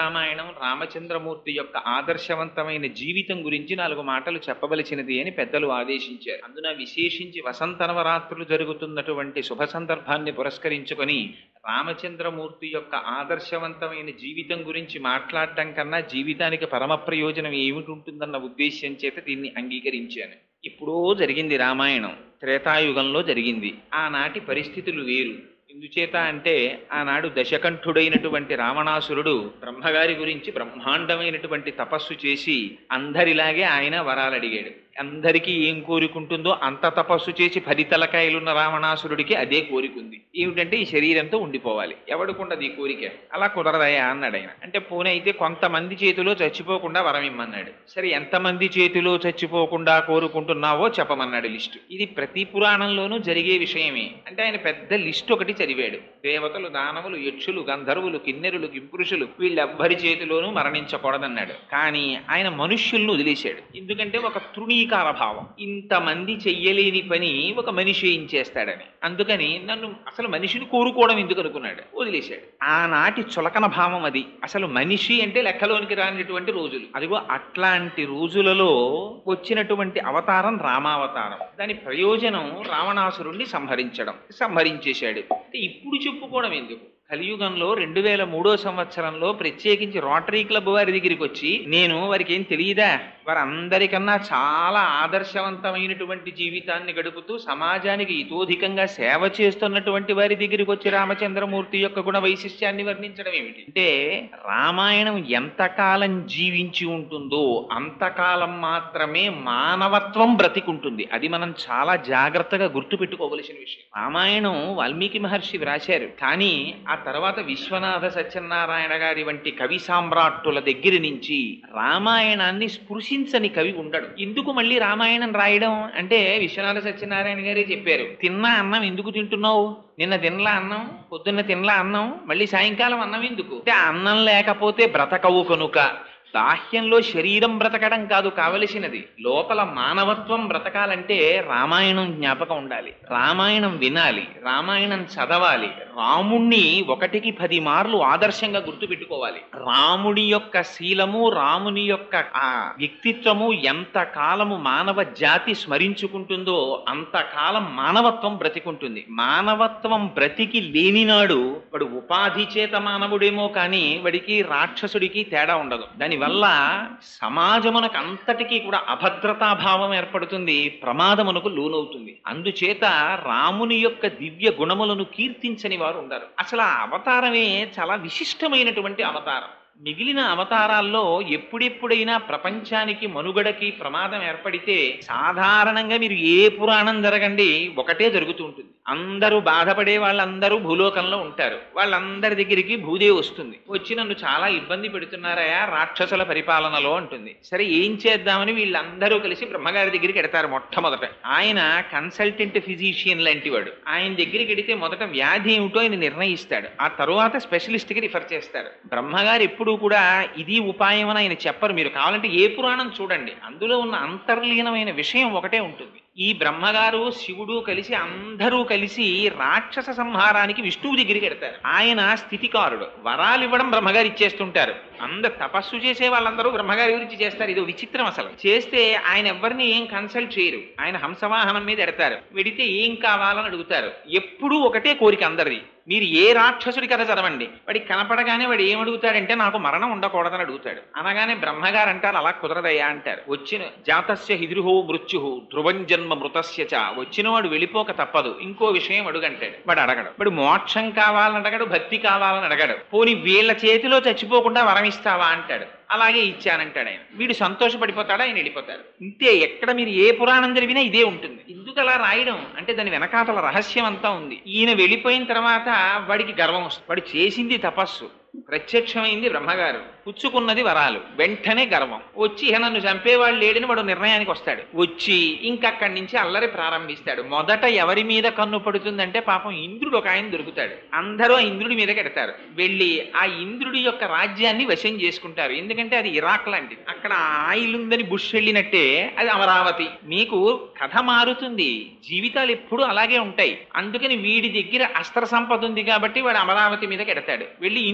రామాయణం రామచంద్రమూర్తి యొక్క ఆదర్శవంతమైన జీవితం గురించి నాలుగు మాటలు చెప్పవలసినది అని పెద్దలు ఆదేశించారు అందున విశేషించి వసంత నవరాత్రులు జరుగుతున్నటువంటి శుభ సందర్భాన్ని పురస్కరించుకొని రామచంద్రమూర్తి యొక్క ఆదర్శవంతమైన జీవితం గురించి మాట్లాడటం కన్నా జీవితానికి పరమ ప్రయోజనం ఏమిటి ఉంటుందన్న ఉద్దేశ్యం చేత దీన్ని అంగీకరించాను ఇప్పుడో జరిగింది రామాయణం త్రేతాయుగంలో జరిగింది ఆనాటి పరిస్థితులు వేరు ఎందుచేత అంటే ఆనాడు దశకంఠుడైనటువంటి రావణాసురుడు బ్రహ్మగారి గురించి బ్రహ్మాండమైనటువంటి తపస్సు చేసి అందరిలాగే ఆయన వరాలు అడిగాడు అందరికీ ఏం కోరికుంటుందో అంత తపస్సు చేసి పది తలకాయలున్న రావణాసురుడికి అదే కోరికుంది ఏమిటంటే ఈ శరీరంతో ఉండిపోవాలి ఎవడుకుండదు ఈ కోరిక అలా కుదరదయా అన్నాడు ఆయన అంటే పోనీ అయితే కొంతమంది చేతిలో చచ్చిపోకుండా వరం ఇమ్మన్నాడు సరే ఎంతమంది చేతిలో చచ్చిపోకుండా కోరుకుంటున్నావో చెప్పమన్నాడు లిస్టు ఇది ప్రతి పురాణంలోనూ జరిగే విషయమే అంటే ఆయన పెద్ద లిస్ట్ ఒకటి చదివాడు దేవతలు దానవులు యక్షులు గంధర్వులు కిన్నెరులు కింపురుషులు వీళ్ళెవ్వరి చేతిలోనూ మరణించకూడదన్నాడు కానీ ఆయన మనుష్యుల్ని వదిలేశాడు ఎందుకంటే ఒక తృణీకార భావం ఇంతమంది చెయ్యలేని పని ఒక మనిషి ఏం చేస్తాడని అందుకని నన్ను అసలు మనిషిని కోరుకోవడం ఎందుకు అనుకున్నాడు వదిలేశాడు ఆనాటి చులకన భావం అది అసలు మనిషి అంటే లెక్కలోనికి రానిటువంటి రోజులు అదిగో అట్లాంటి రోజులలో వచ్చినటువంటి అవతారం రామావతారం దాని ప్రయోజనం రావణాసురుణ్ణి సంహరించడం సంహరించేశాడు అంటే ఇప్పుడు చెప్పుకోవడం ఎందుకు కలియుగంలో రెండు వేల మూడో సంవత్సరంలో ప్రత్యేకించి రోటరీ క్లబ్ వారి దగ్గరికి వచ్చి నేను వారికి ఏం తెలియదా వారందరికన్నా చాలా ఆదర్శవంతమైనటువంటి జీవితాన్ని గడుపుతూ సమాజానికి ఇతోధికంగా సేవ చేస్తున్నటువంటి వారి దగ్గరికి వచ్చి రామచంద్రమూర్తి యొక్క గుణ వైశిష్ట్యాన్ని వర్ణించడం ఏమిటి అంటే రామాయణం ఎంతకాలం జీవించి ఉంటుందో అంతకాలం మాత్రమే మానవత్వం బ్రతికుంటుంది అది మనం చాలా జాగ్రత్తగా గుర్తుపెట్టుకోవలసిన విషయం రామాయణం వాల్మీకి మహర్షి వ్రాశారు కానీ ఆ తర్వాత విశ్వనాథ సత్యనారాయణ గారి వంటి కవి సామ్రాట్టుల దగ్గర నుంచి రామాయణాన్ని స్పృశించని కవి ఉండడు ఎందుకు మళ్ళీ రామాయణం రాయడం అంటే విశ్వనాథ సత్యనారాయణ గారే చెప్పారు తిన్నా అన్నం ఎందుకు తింటున్నావు నిన్న తినలా అన్నం పొద్దున్న తినలా అన్నం మళ్ళీ సాయంకాలం అన్నం ఎందుకు అంటే అన్నం లేకపోతే బ్రతకవు కనుక బాహ్యంలో శరీరం బ్రతకడం కాదు కావలసినది లోపల మానవత్వం బ్రతకాలంటే రామాయణం జ్ఞాపకం ఉండాలి రామాయణం వినాలి రామాయణం చదవాలి రాముణ్ణి ఒకటికి పది మార్లు ఆదర్శంగా గుర్తుపెట్టుకోవాలి రాముడి యొక్క శీలము రాముని యొక్క ఆ వ్యక్తిత్వము ఎంత కాలము మానవ జాతి స్మరించుకుంటుందో అంతకాలం మానవత్వం బ్రతికుంటుంది మానవత్వం బ్రతికి లేనినాడు వాడు ఉపాధి చేత మానవుడేమో కానీ వాడికి రాక్షసుడికి తేడా ఉండదు దానివల్ల సమాజమునకు అంతటికీ కూడా అభద్రతాభావం ఏర్పడుతుంది ప్రమాదమునకు లోనవుతుంది అందుచేత రాముని యొక్క దివ్య గుణములను కీర్తించని వారు ఉండరు అసలు ఆ అవతారమే చాలా విశిష్టమైనటువంటి అవతారం మిగిలిన అవతారాల్లో ఎప్పుడెప్పుడైనా ప్రపంచానికి మనుగడకి ప్రమాదం ఏర్పడితే సాధారణంగా మీరు ఏ పురాణం జరగండి ఒకటే జరుగుతూ ఉంటుంది అందరూ బాధపడే వాళ్ళందరూ భూలోకంలో ఉంటారు వాళ్ళందరి దగ్గరికి భూదేవి వస్తుంది వచ్చి నన్ను చాలా ఇబ్బంది పెడుతున్నారయా రాక్షసుల పరిపాలనలో అంటుంది సరే ఏం చేద్దామని వీళ్ళందరూ కలిసి బ్రహ్మగారి దగ్గరికి ఎడతారు మొట్టమొదట ఆయన కన్సల్టెంట్ ఫిజిషియన్ లాంటి వాడు ఆయన దగ్గరికి ఎడితే మొదట వ్యాధి ఏమిటో ఆయన నిర్ణయిస్తాడు ఆ తరువాత స్పెషలిస్ట్కి రిఫర్ చేస్తారు బ్రహ్మగారు ఎప్పుడూ కూడా ఇది ఉపాయం అని ఆయన చెప్పరు మీరు కావాలంటే ఏ పురాణం చూడండి అందులో ఉన్న అంతర్లీనమైన విషయం ఒకటే ఉంటుంది ఈ బ్రహ్మగారు శివుడు కలిసి అందరూ కలిసి రాక్షస సంహారానికి విష్ణువు దగ్గరికి ఎడతారు ఆయన స్థితికారుడు వరాలు ఇవ్వడం బ్రహ్మగారు ఇచ్చేస్తుంటారు అందరు తపస్సు చేసే వాళ్ళందరూ బ్రహ్మగారి గురించి చేస్తారు ఇది విచిత్రం అసలు చేస్తే ఆయన ఎవరిని ఏం కన్సల్ట్ చేయరు ఆయన హంసవాహనం మీద ఎడతారు వెడితే ఏం కావాలని అడుగుతారు ఎప్పుడూ ఒకటే కోరిక అందరిది మీరు ఏ రాక్షసుడి కథ చదవండి వాడికి కనపడగానే వాడు ఏమడుగుతాడంటే నాకు మరణం ఉండకూడదని అడుగుతాడు అనగానే బ్రహ్మగారు అంటారు అలా కుదరదయ్యా అంటారు వచ్చిన జాతస్య హిద్రుహో మృత్యు ధ్రువం జన్మ మృతస్య చ వచ్చిన వాడు వెళ్ళిపోక తప్పదు ఇంకో విషయం అడుగంటాడు వాడు అడగడు వాడు మోక్షం కావాలని అడగడు భక్తి కావాలని అడగడు పోని వీళ్ళ చేతిలో చచ్చిపోకుండా వరం ఇస్తావా అంటాడు అలాగే ఇచ్చానంటాడు ఆయన వీడు సంతోషపడిపోతాడు ఆయన వెళ్ళిపోతాడు ఇంతే ఎక్కడ మీరు ఏ పురాణం జరిగినా ఇదే ఉంటుంది ఎందుకు అలా రాయడం అంటే దాని వెనకాతల రహస్యం అంతా ఉంది ఈయన వెళ్ళిపోయిన తర్వాత వాడికి గర్వం వస్తుంది వాడు చేసింది తపస్సు ప్రత్యక్షమైంది బ్రహ్మగారు పుచ్చుకున్నది వరాలు వెంటనే గర్వం వచ్చి ఇహ నన్ను చంపేవాడు లేడని వాడు నిర్ణయానికి వస్తాడు వచ్చి ఇంకక్కడి నుంచి అల్లరి ప్రారంభిస్తాడు మొదట ఎవరి మీద కన్ను పడుతుందంటే పాపం ఇంద్రుడు ఒక ఆయన దొరుకుతాడు అందరూ ఆ ఇంద్రుడి మీద కెడతారు వెళ్ళి ఆ ఇంద్రుడి యొక్క రాజ్యాన్ని వశం చేసుకుంటారు ఎందుకంటే అది ఇరాక్ లాంటిది అక్కడ ఆయిల్ ఉందని బుష్ వెళ్ళినట్టే అది అమరావతి మీకు కథ మారుతుంది జీవితాలు ఎప్పుడూ అలాగే ఉంటాయి అందుకని వీడి దగ్గర అస్త్ర సంపద ఉంది కాబట్టి వాడు అమరావతి మీద కెడతాడు వెళ్ళి ఇంద్రుడిని రాజ్యం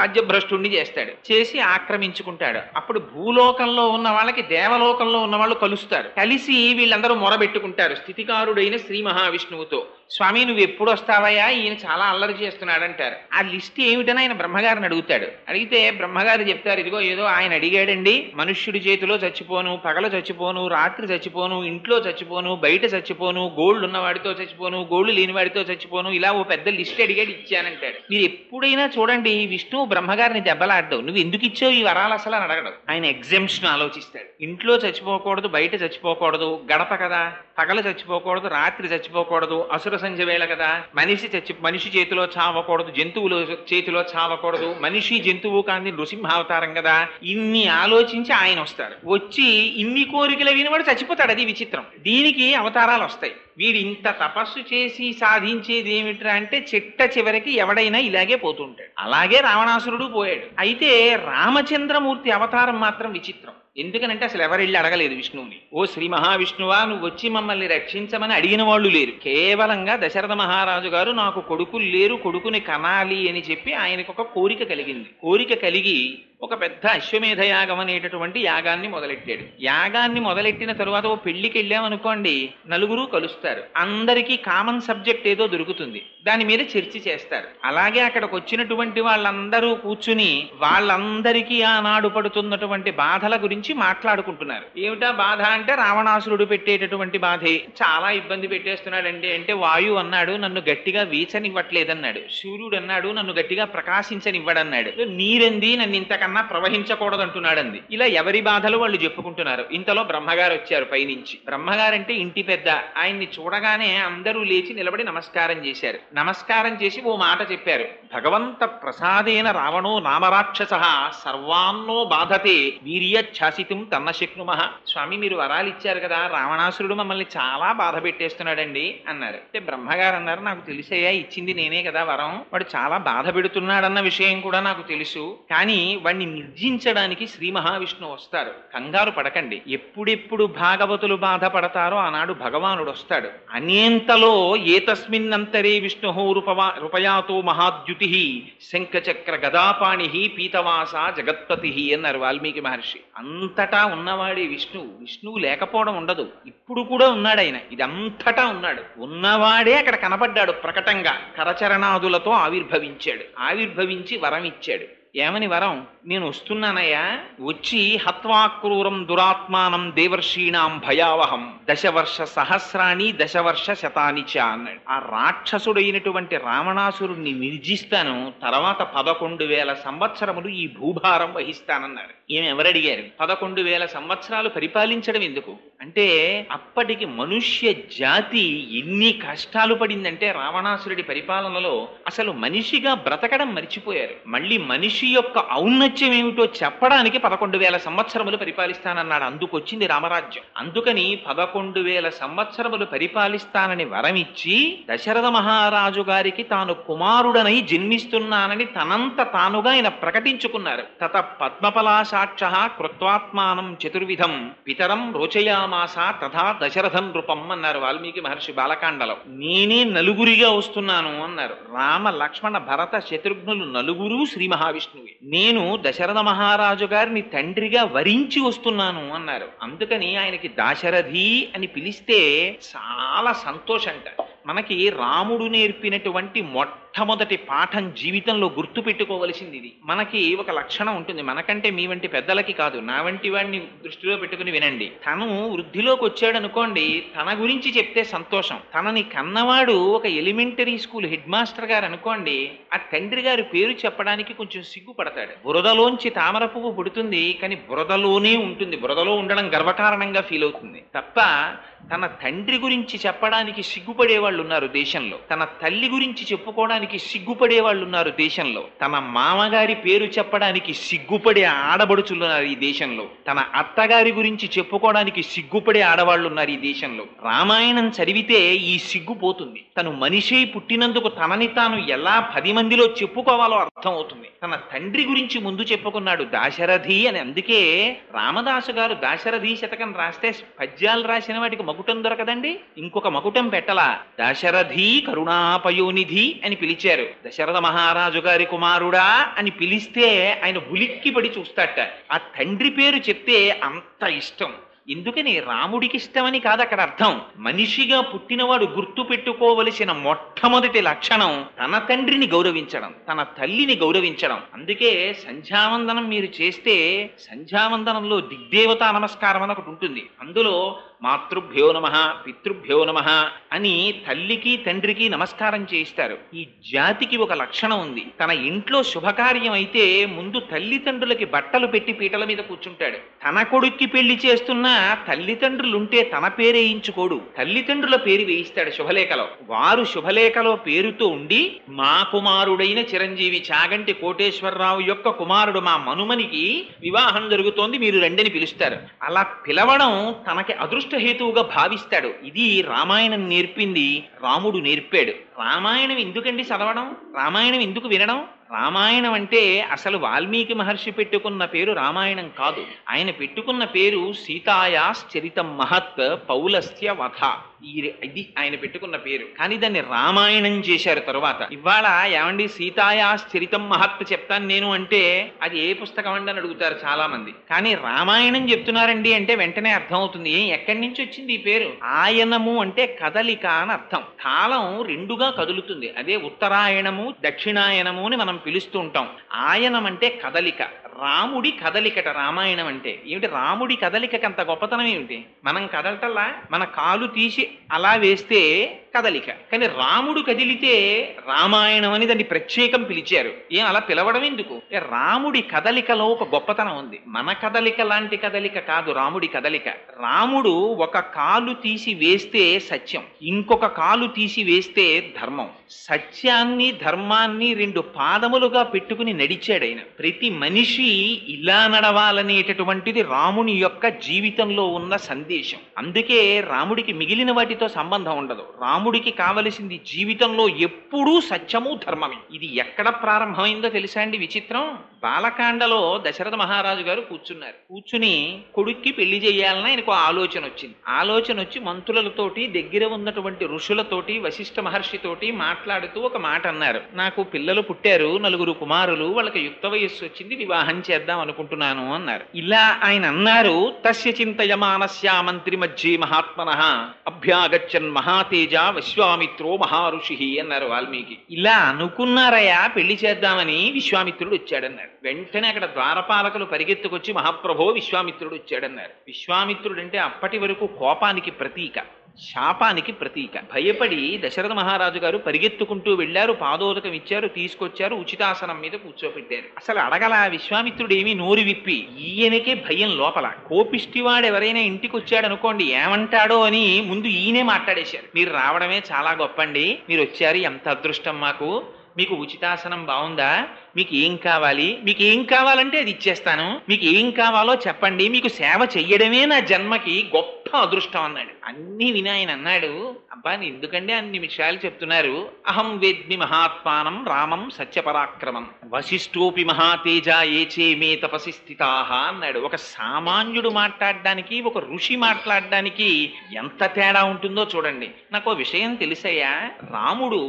రాజ్యభ్రష్టుణ్ణి చేస్తాడు చేసి ఆక్రమించుకుంటాడు అప్పుడు భూలోకంలో ఉన్న వాళ్ళకి దేవలోకంలో ఉన్న వాళ్ళు కలుస్తారు కలిసి వీళ్ళందరూ మొరబెట్టుకుంటారు స్థితికారుడైన శ్రీ మహావిష్ణువుతో స్వామి నువ్వు ఎప్పుడు వస్తావయ్యా ఈయన చాలా అల్లరి చేస్తున్నాడు అంటారు ఆ లిస్ట్ ఏమిటని ఆయన బ్రహ్మగారిని అడుగుతాడు అడిగితే బ్రహ్మగారు చెప్తారు ఇదిగో ఏదో ఆయన అడిగాడండి మనుష్యుడి చేతిలో చచ్చిపోను పగల చచ్చిపోను రాత్రి చచ్చిపోను ఇంట్లో చచ్చిపోను బయట చచ్చిపోను గోల్డ్ ఉన్న వాడితో చచ్చిపోను గోల్డ్ లేని వాడితో చచ్చిపోను ఇలా ఓ పెద్ద లిస్ట్ అడిగాడు ఇచ్చానంటాడు మీరు ఎప్పుడైనా చూడండి విష్ణువు బ్రహ్మగారిని దెబ్బలాడ్డావు నువ్వు ఎందుకు ఇచ్చావు ఈ వరాలు అసలు అని అడగడు ఆయన ఎగ్జామ్షన్ ఆలోచిస్తాడు ఇంట్లో చచ్చిపోకూడదు బయట చచ్చిపోకూడదు గడప కదా పగల చచ్చిపోకూడదు రాత్రి చచ్చిపోకూడదు అసుర సంధ్య వేళ కదా మనిషి చచ్చి మనిషి చేతిలో చావకూడదు జంతువులు చేతిలో చావకూడదు మనిషి జంతువు కాని నృసింహావతారం కదా ఇన్ని ఆలోచించి ఆయన వస్తారు వచ్చి ఇన్ని కోరికలు వినివాడు చచ్చిపోతాడు అది విచిత్రం దీనికి అవతారాలు వస్తాయి వీడు ఇంత తపస్సు చేసి సాధించేది ఏమిట్రా అంటే చిట్ట చివరికి ఎవడైనా ఇలాగే పోతుంటాడు అలాగే రావణాసురుడు పోయాడు అయితే రామచంద్రమూర్తి అవతారం మాత్రం విచిత్రం ఎందుకనంటే అసలు ఎవరెళ్ళి అడగలేదు విష్ణువుని ఓ శ్రీ మహావిష్ణువా నువ్వు వచ్చి మమ్మల్ని రక్షించమని అడిగిన వాళ్ళు లేరు కేవలంగా దశరథ మహారాజు గారు నాకు కొడుకులు లేరు కొడుకుని కనాలి అని చెప్పి ఆయనకు ఒక కోరిక కలిగింది కోరిక కలిగి ఒక పెద్ద అశ్వమేధ యాగం అనేటటువంటి యాగాన్ని మొదలెట్టాడు యాగాన్ని మొదలెట్టిన తరువాత ఓ పెళ్లికి వెళ్ళామనుకోండి నలుగురు కలుస్తారు అందరికీ కామన్ సబ్జెక్ట్ ఏదో దొరుకుతుంది దాని మీద చర్చ చేస్తారు అలాగే అక్కడికి వచ్చినటువంటి వాళ్ళందరూ కూర్చుని వాళ్ళందరికీ ఆనాడు పడుతున్నటువంటి బాధల గురించి మాట్లాడుకుంటున్నారు ఏమిటా బాధ అంటే రావణాసురుడు పెట్టేటటువంటి బాధే చాలా ఇబ్బంది పెట్టేస్తున్నాడండి అంటే వాయు అన్నాడు నన్ను గట్టిగా వీచనివ్వట్లేదన్నాడు సూర్యుడు అన్నాడు నన్ను గట్టిగా ప్రకాశించనివ్వడన్నాడు నీరెంది నన్ను ఇంతకన్నా ప్రవహించకూడదు అంటున్నాడంది ఇలా ఎవరి బాధలు వాళ్ళు చెప్పుకుంటున్నారు ఇంతలో బ్రహ్మగారు వచ్చారు పైనుంచి బ్రహ్మగారంటే ఇంటి పెద్ద ఆయన్ని చూడగానే అందరూ లేచి నిలబడి నమస్కారం చేశారు నమస్కారం చేసి ఓ మాట చెప్పారు భగవంత ప్రసాదేన రావణో నామరాక్షస సర్వాన్నో బాధతే వీర్యఛాసితం తన్న శక్నుమః స్వామి మీరు వరాలు ఇచ్చారు కదా రావణాసురుడు మమ్మల్ని చాలా బాధ పెట్టేస్తున్నాడండి అన్నారు అంటే బ్రహ్మగారు అన్నారు నాకు తెలిసయ్యా ఇచ్చింది నేనే కదా వరం వాడు చాలా బాధ పెడుతున్నాడన్న విషయం కూడా నాకు తెలుసు కానీ వాడిని నిర్జించడానికి శ్రీ మహావిష్ణువు వస్తారు కంగారు పడకండి ఎప్పుడెప్పుడు భాగవతులు బాధపడతారో ఆనాడు భగవానుడు వస్తాడు అనేంతలో ఏతస్మిన్నంతరే విష్ణు రూపవా రూపయాతో మహాద్యుతి శంఖచక్ర గదాపాణి పీతవాస జగత్పతి అన్నారు వాల్మీకి మహర్షి అంతటా ఉన్నవాడే విష్ణువు విష్ణువు లేకపోవడం ఉండదు ఇప్పుడు కూడా ఉన్నాడు ఆయన ఇది అంతటా ఉన్నాడు ఉన్నవాడే అక్కడ కనపడ్డాడు ప్రకటంగా కరచరణాదులతో ఆవిర్భవించాడు ఆవిర్భవించి వరం ఇచ్చాడు ఏమని వరం నేను వస్తున్నానయ్యా వచ్చి హత్వాక్రూరం దురాత్మానం దేవర్షీణాం భయావహం దశవర్ష సహస్రాణి దశవర్ష శతాని చ అన్నాడు ఆ రాక్షసుడైనటువంటి రావణాసురుణ్ణి నిర్జిస్తాను తర్వాత పదకొండు వేల సంవత్సరములు ఈ భూభారం వహిస్తానన్నారు ఏమి ఎవరడిగారు పదకొండు వేల సంవత్సరాలు పరిపాలించడం ఎందుకు అంటే అప్పటికి మనుష్య జాతి ఎన్ని కష్టాలు పడిందంటే రావణాసురుడి పరిపాలనలో అసలు మనిషిగా బ్రతకడం మర్చిపోయారు మళ్ళీ మనిషి యొక్క ఔన్నత్యం ఏమిటో చెప్పడానికి పదకొండు వేల సంవత్సరములు పరిపాలిస్తానన్నాడు అందుకొచ్చింది రామరాజ్యం అందుకని పదకొండు వేల సంవత్సరములు పరిపాలిస్తానని వరమిచ్చి దశరథ మహారాజు గారికి తాను కుమారుడనై జన్మిస్తున్నానని తనంత తానుగా ఆయన ప్రకటించుకున్నారు తత పద్మపలాసాక్ష కృత్వాత్మానం చతుర్విధం పితరం రోచయామాస తథా దశరథం నృపం అన్నారు వాల్మీకి మహర్షి బాలకాండలో నేనే నలుగురిగా వస్తున్నాను అన్నారు రామ లక్ష్మణ భరత శత్రుఘ్నులు నలుగురు శ్రీ మహావిష్ణువే నేను దశరథ మహారాజు గారిని తండ్రిగా వరించి వస్తున్నాను అన్నారు అందుకని ఆయనకి దాశరథి అని పిలిస్తే చాలా సంతోషంట మనకి రాముడు నేర్పినటువంటి మొట్టమొదటి పాఠం జీవితంలో గుర్తు పెట్టుకోవలసింది ఇది మనకి ఒక లక్షణం ఉంటుంది మనకంటే మీ వంటి పెద్దలకి కాదు నా వంటి వాడిని దృష్టిలో పెట్టుకుని వినండి తను వృద్ధిలోకి వచ్చాడు అనుకోండి తన గురించి చెప్తే సంతోషం తనని కన్నవాడు ఒక ఎలిమెంటరీ స్కూల్ హెడ్ మాస్టర్ గారు అనుకోండి ఆ తండ్రి గారి పేరు చెప్పడానికి కొంచెం సిగ్గుపడతాడు బురదలోంచి తామర పువ్వు పుడుతుంది కానీ బురదలోనే ఉంటుంది బురదలో ఉండడం గర్వకారణంగా ఫీల్ అవుతుంది తప్ప తన తండ్రి గురించి చెప్పడానికి సిగ్గుపడే వాళ్ళు ఉన్నారు దేశంలో తన తల్లి గురించి చెప్పుకోవడానికి సిగ్గుపడే వాళ్ళు ఉన్నారు దేశంలో తన మామగారి పేరు చెప్పడానికి సిగ్గుపడే ఆడబడుచులు ఉన్నారు ఈ దేశంలో తన అత్తగారి గురించి చెప్పుకోవడానికి సిగ్గుపడే ఆడవాళ్ళు ఉన్నారు ఈ దేశంలో రామాయణం చదివితే ఈ సిగ్గు పోతుంది తను మనిషి పుట్టినందుకు తనని తాను ఎలా పది మందిలో చెప్పుకోవాలో అర్థం అవుతుంది తన తండ్రి గురించి ముందు చెప్పుకున్నాడు దాశరథి అని అందుకే రామదాసు గారు దాశరథి శతకం రాస్తే పద్యాలు రాసిన వాటికి మకుటం దొరకదండి ఇంకొక మకుటం పెట్టలా దాశరథి కరుణాపయోనిధి అని పిలిచారు పిలిచారు దశరథ మహారాజు గారి కుమారుడా అని పిలిస్తే ఆయన ఉలిక్కి పడి చూస్తాట ఆ తండ్రి పేరు చెప్తే అంత ఇష్టం ఎందుకని రాముడికి ఇష్టమని కాదు అక్కడ అర్థం మనిషిగా పుట్టినవాడు గుర్తు పెట్టుకోవలసిన మొట్టమొదటి లక్షణం తన తండ్రిని గౌరవించడం తన తల్లిని గౌరవించడం అందుకే సంధ్యావందనం మీరు చేస్తే సంధ్యావందనంలో దిగ్దేవతా నమస్కారం అని ఒకటి ఉంటుంది అందులో మాతృభ్యో నమ పితృభ్యో నమ అని తల్లికి తండ్రికి నమస్కారం చేయిస్తారు ఈ జాతికి ఒక లక్షణం ఉంది తన ఇంట్లో శుభకార్యం అయితే ముందు తల్లిదండ్రులకి బట్టలు పెట్టి పీటల మీద కూర్చుంటాడు తన కొడుక్కి పెళ్లి చేస్తున్నా తల్లిదండ్రులుంటే తన పేరేయించుకోడు తల్లిదండ్రుల పేరు వేయిస్తాడు శుభలేఖలో వారు శుభలేఖలో పేరుతో ఉండి మా కుమారుడైన చిరంజీవి చాగంటి కోటేశ్వరరావు యొక్క కుమారుడు మా మనుమనికి వివాహం జరుగుతోంది మీరు రెండని పిలుస్తారు అలా పిలవడం తనకి అదృష్టహేతువుగా భావిస్తాడు ఇది రామాయణం నేర్పింది రాముడు నేర్పాడు రామాయణం ఎందుకండి చదవడం రామాయణం ఎందుకు వినడం రామాయణం అంటే అసలు వాల్మీకి మహర్షి పెట్టుకున్న పేరు రామాయణం కాదు ఆయన పెట్టుకున్న పేరు సీతాయాస్ చరితం మహత్ పౌలస్య వధ ఈ ఇది ఆయన పెట్టుకున్న పేరు కానీ దాన్ని రామాయణం చేశారు తరువాత ఇవాళ ఏమండి సీతాయాస్ చరితం మహత్ చెప్తాను నేను అంటే అది ఏ పుస్తకం అండి అని అడుగుతారు చాలా మంది కానీ రామాయణం చెప్తున్నారండి అంటే వెంటనే అర్థం అవుతుంది ఏం ఎక్కడి నుంచి వచ్చింది ఈ పేరు ఆయనము అంటే కదలిక అని అర్థం కాలం రెండుగా కదులుతుంది అదే ఉత్తరాయణము దక్షిణాయనము అని మనం పిలుస్తూ ఉంటాం ఆయనం అంటే కదలిక రాముడి కదలికట రామాయణం అంటే ఏమిటి రాముడి కదలికకి అంత గొప్పతనం ఏమిటి మనం కదలటల్లా మన కాలు తీసి అలా వేస్తే కదలిక కానీ రాముడు కదిలితే రామాయణం అని దాన్ని ప్రత్యేకం పిలిచారు ఏం అలా పిలవడం ఎందుకు ఏ రాముడి కదలికలో ఒక గొప్పతనం ఉంది మన కదలిక లాంటి కదలిక కాదు రాముడి కదలిక రాముడు ఒక కాలు తీసి వేస్తే సత్యం ఇంకొక కాలు తీసి వేస్తే ధర్మం సత్యాన్ని ధర్మాన్ని రెండు పాదములుగా పెట్టుకుని నడిచాడు ఆయన ప్రతి మనిషి ఇలా నడవాలనేటటువంటిది రాముని యొక్క జీవితంలో ఉన్న సందేశం అందుకే రాముడికి మిగిలిన వాటితో సంబంధం ఉండదు రాముడికి కావలసింది జీవితంలో ఎప్పుడూ సత్యము ధర్మమే ఇది ఎక్కడ ప్రారంభమైందో తెలుసా అండి విచిత్రం బాలకాండలో దశరథ మహారాజు గారు కూర్చున్నారు కూర్చుని కొడుక్కి పెళ్లి చేయాలని ఆయనకు ఆలోచన వచ్చింది ఆలోచన వచ్చి మంత్రులతోటి దగ్గర ఉన్నటువంటి ఋషులతోటి వశిష్ఠ మహర్షితోటి మాట్లాడుతూ ఒక మాట అన్నారు నాకు పిల్లలు పుట్టారు నలుగురు కుమారులు వాళ్ళకి యుక్త వయస్సు వచ్చింది వివాహం చేద్దాం అనుకుంటున్నాను అన్నారు ఇలా ఆయన అన్నారు తస్య చింతయమానస్యా మంత్రి మధ్యే మహాత్మన అభ్యాగచ్చన్ మహాతేజ విశ్వామిత్రో మహారుషి అన్నారు వాల్మీకి ఇలా అనుకున్నారయ్యా పెళ్లి చేద్దామని విశ్వామిత్రుడు వచ్చాడన్నారు వెంటనే అక్కడ ద్వారపాలకులు పరిగెత్తుకొచ్చి మహాప్రభో విశ్వామిత్రుడు వచ్చాడన్నారు విశ్వామిత్రుడు అంటే అప్పటి వరకు కోపానికి ప్రతీక శాపానికి ప్రతీక భయపడి దశరథ మహారాజు గారు పరిగెత్తుకుంటూ వెళ్లారు పాదోదకం ఇచ్చారు తీసుకొచ్చారు ఉచితాసనం మీద కూర్చోపెట్టారు అసలు అడగల విశ్వామిత్రుడు ఏమీ నోరు విప్పి ఈయనకే భయం లోపల కోపిష్టివాడు ఎవరైనా ఇంటికి వచ్చాడు అనుకోండి ఏమంటాడో అని ముందు ఈయనే మాట్లాడేశారు మీరు రావడమే చాలా గొప్పండి మీరు వచ్చారు ఎంత అదృష్టం మాకు మీకు ఉచితాసనం బాగుందా మీకు ఏం కావాలి మీకు ఏం కావాలంటే అది ఇచ్చేస్తాను మీకు ఏం కావాలో చెప్పండి మీకు సేవ చెయ్యడమే నా జన్మకి గొప్ప అదృష్టం అన్నాడు అన్ని విని ఆయన అన్నాడు అబ్బా ఎందుకంటే అన్ని విషయాలు చెప్తున్నారు అహం వేద్మి మహాత్మానం రామం సత్యపరాక్రమం వశిష్ఠోపి మహాతేజ ఏచే మే తపసి స్థితాహ అన్నాడు ఒక సామాన్యుడు మాట్లాడడానికి ఒక ఋషి మాట్లాడడానికి ఎంత తేడా ఉంటుందో చూడండి నాకు ఓ విషయం తెలిసయ్యా రాముడు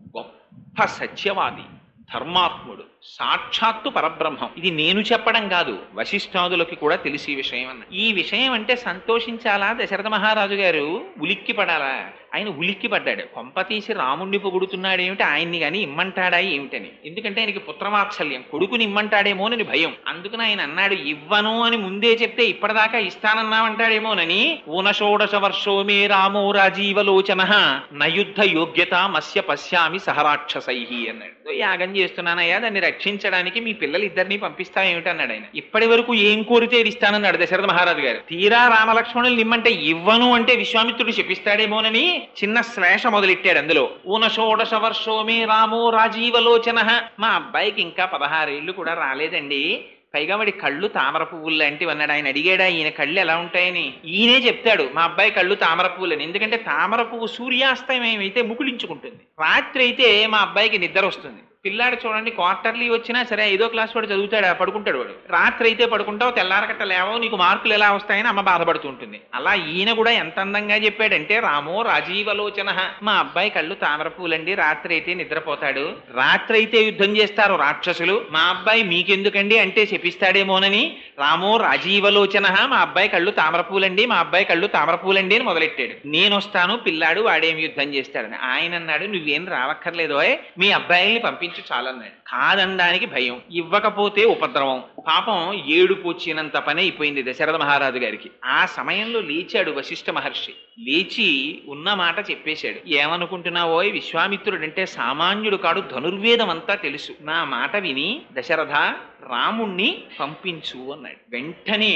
గొప్ప సత్యవాది ధర్మాత్ముడు సాక్షాత్తు పరబ్రహ్మం ఇది నేను చెప్పడం కాదు వశిష్ఠాదులకి కూడా తెలిసి ఈ విషయం అన్న ఈ విషయం అంటే సంతోషించాలా దశరథ మహారాజు గారు ఉలిక్కి పడాలా ఆయన ఉలిక్కి పడ్డాడు కొంప తీసి రాముణ్ణి పొగుడుతున్నాడు ఏమిటి ఆయన్ని గాని ఇమ్మంటాడా ఏమిటని ఎందుకంటే ఆయనకి పుత్రవాత్సల్యం కొడుకుని ఇమ్మంటాడేమోనని భయం అందుకని ఆయన అన్నాడు ఇవ్వను అని ముందే చెప్తే ఇప్పటిదాకా ఇస్తానన్నామంటాడేమోనని ఊనషోడశ వర్షో మే రామో రాజీవలోచన నయుద్ధ యోగ్యత మస్య పశ్యామి సహరాక్షసై అన్నాడు యాగం చేస్తున్నానయ్యా దాన్ని రక్షించడానికి మీ పిల్లలు ఇద్దరిని పంపిస్తా ఏమిటి అన్నాడు ఆయన ఇప్పటి వరకు ఏం కోరితే ఇది ఇస్తానన్నాడు దశరథ మహారాజు గారు తీరా రామలక్ష్మణులు నిమ్మంటే ఇవ్వను అంటే విశ్వామిత్రుడు చెప్పిస్తాడేమోనని చిన్న శ్లేష మొదలెట్టాడు అందులో ఊన షోడశ వర్షోమే రామో రాజీవలోచన మా అబ్బాయికి ఇంకా పదహారేళ్లు కూడా రాలేదండి పైగా వాడి కళ్ళు తామర పువ్వులు లాంటివి అన్నాడు ఆయన అడిగాడా ఈయన కళ్ళు ఎలా ఉంటాయని ఈయనే చెప్తాడు మా అబ్బాయి కళ్ళు తామర పువ్వులని ఎందుకంటే తామర పువ్వు సూర్యాస్తమయం అయితే ముకులించుకుంటుంది రాత్రి అయితే మా అబ్బాయికి నిద్ర వస్తుంది పిల్లాడు చూడండి క్వార్టర్లీ వచ్చినా సరే ఐదో క్లాస్ వాడు చదువుతాడు పడుకుంటాడు వాడు రాత్రి అయితే పడుకుంటావు తెల్లారకట్ట లేవో నీకు మార్కులు ఎలా వస్తాయని అమ్మ బాధపడుతూ ఉంటుంది అలా ఈయన కూడా ఎంత అందంగా చెప్పాడంటే రామో రాజీవలోచన మా అబ్బాయి కళ్ళు తామర పూలండి రాత్రి అయితే నిద్రపోతాడు రాత్రి అయితే యుద్ధం చేస్తారు రాక్షసులు మా అబ్బాయి మీకెందుకండి అంటే చెప్పిస్తాడేమోనని రామో రాజీవలోచన మా అబ్బాయి కళ్ళు తామర పూలండి మా అబ్బాయి కళ్ళు తామర పూలండి అని మొదలెట్టాడు నేను వస్తాను పిల్లాడు వాడేం యుద్ధం చేస్తాడని ఆయన అన్నాడు నువ్వేం రావక్కర్లేదు ఓయ్, మీ అబ్బాయిల్ని పంపించు చాలన్నాడు కాదనడానికి భయం ఇవ్వకపోతే ఉపద్రవం పాపం ఏడుపు వచ్చినంత పని అయిపోయింది దశరథ మహారాజు గారికి ఆ సమయంలో లేచాడు వశిష్ఠ మహర్షి లేచి ఉన్న మాట చెప్పేశాడు ఏమనుకుంటున్నావోయ్ విశ్వామిత్రుడంటే సామాన్యుడు కాడు ధనుర్వేదం అంతా తెలుసు నా మాట విని దశరథ రాముణ్ణి పంపించు అన్నాడు వెంటనే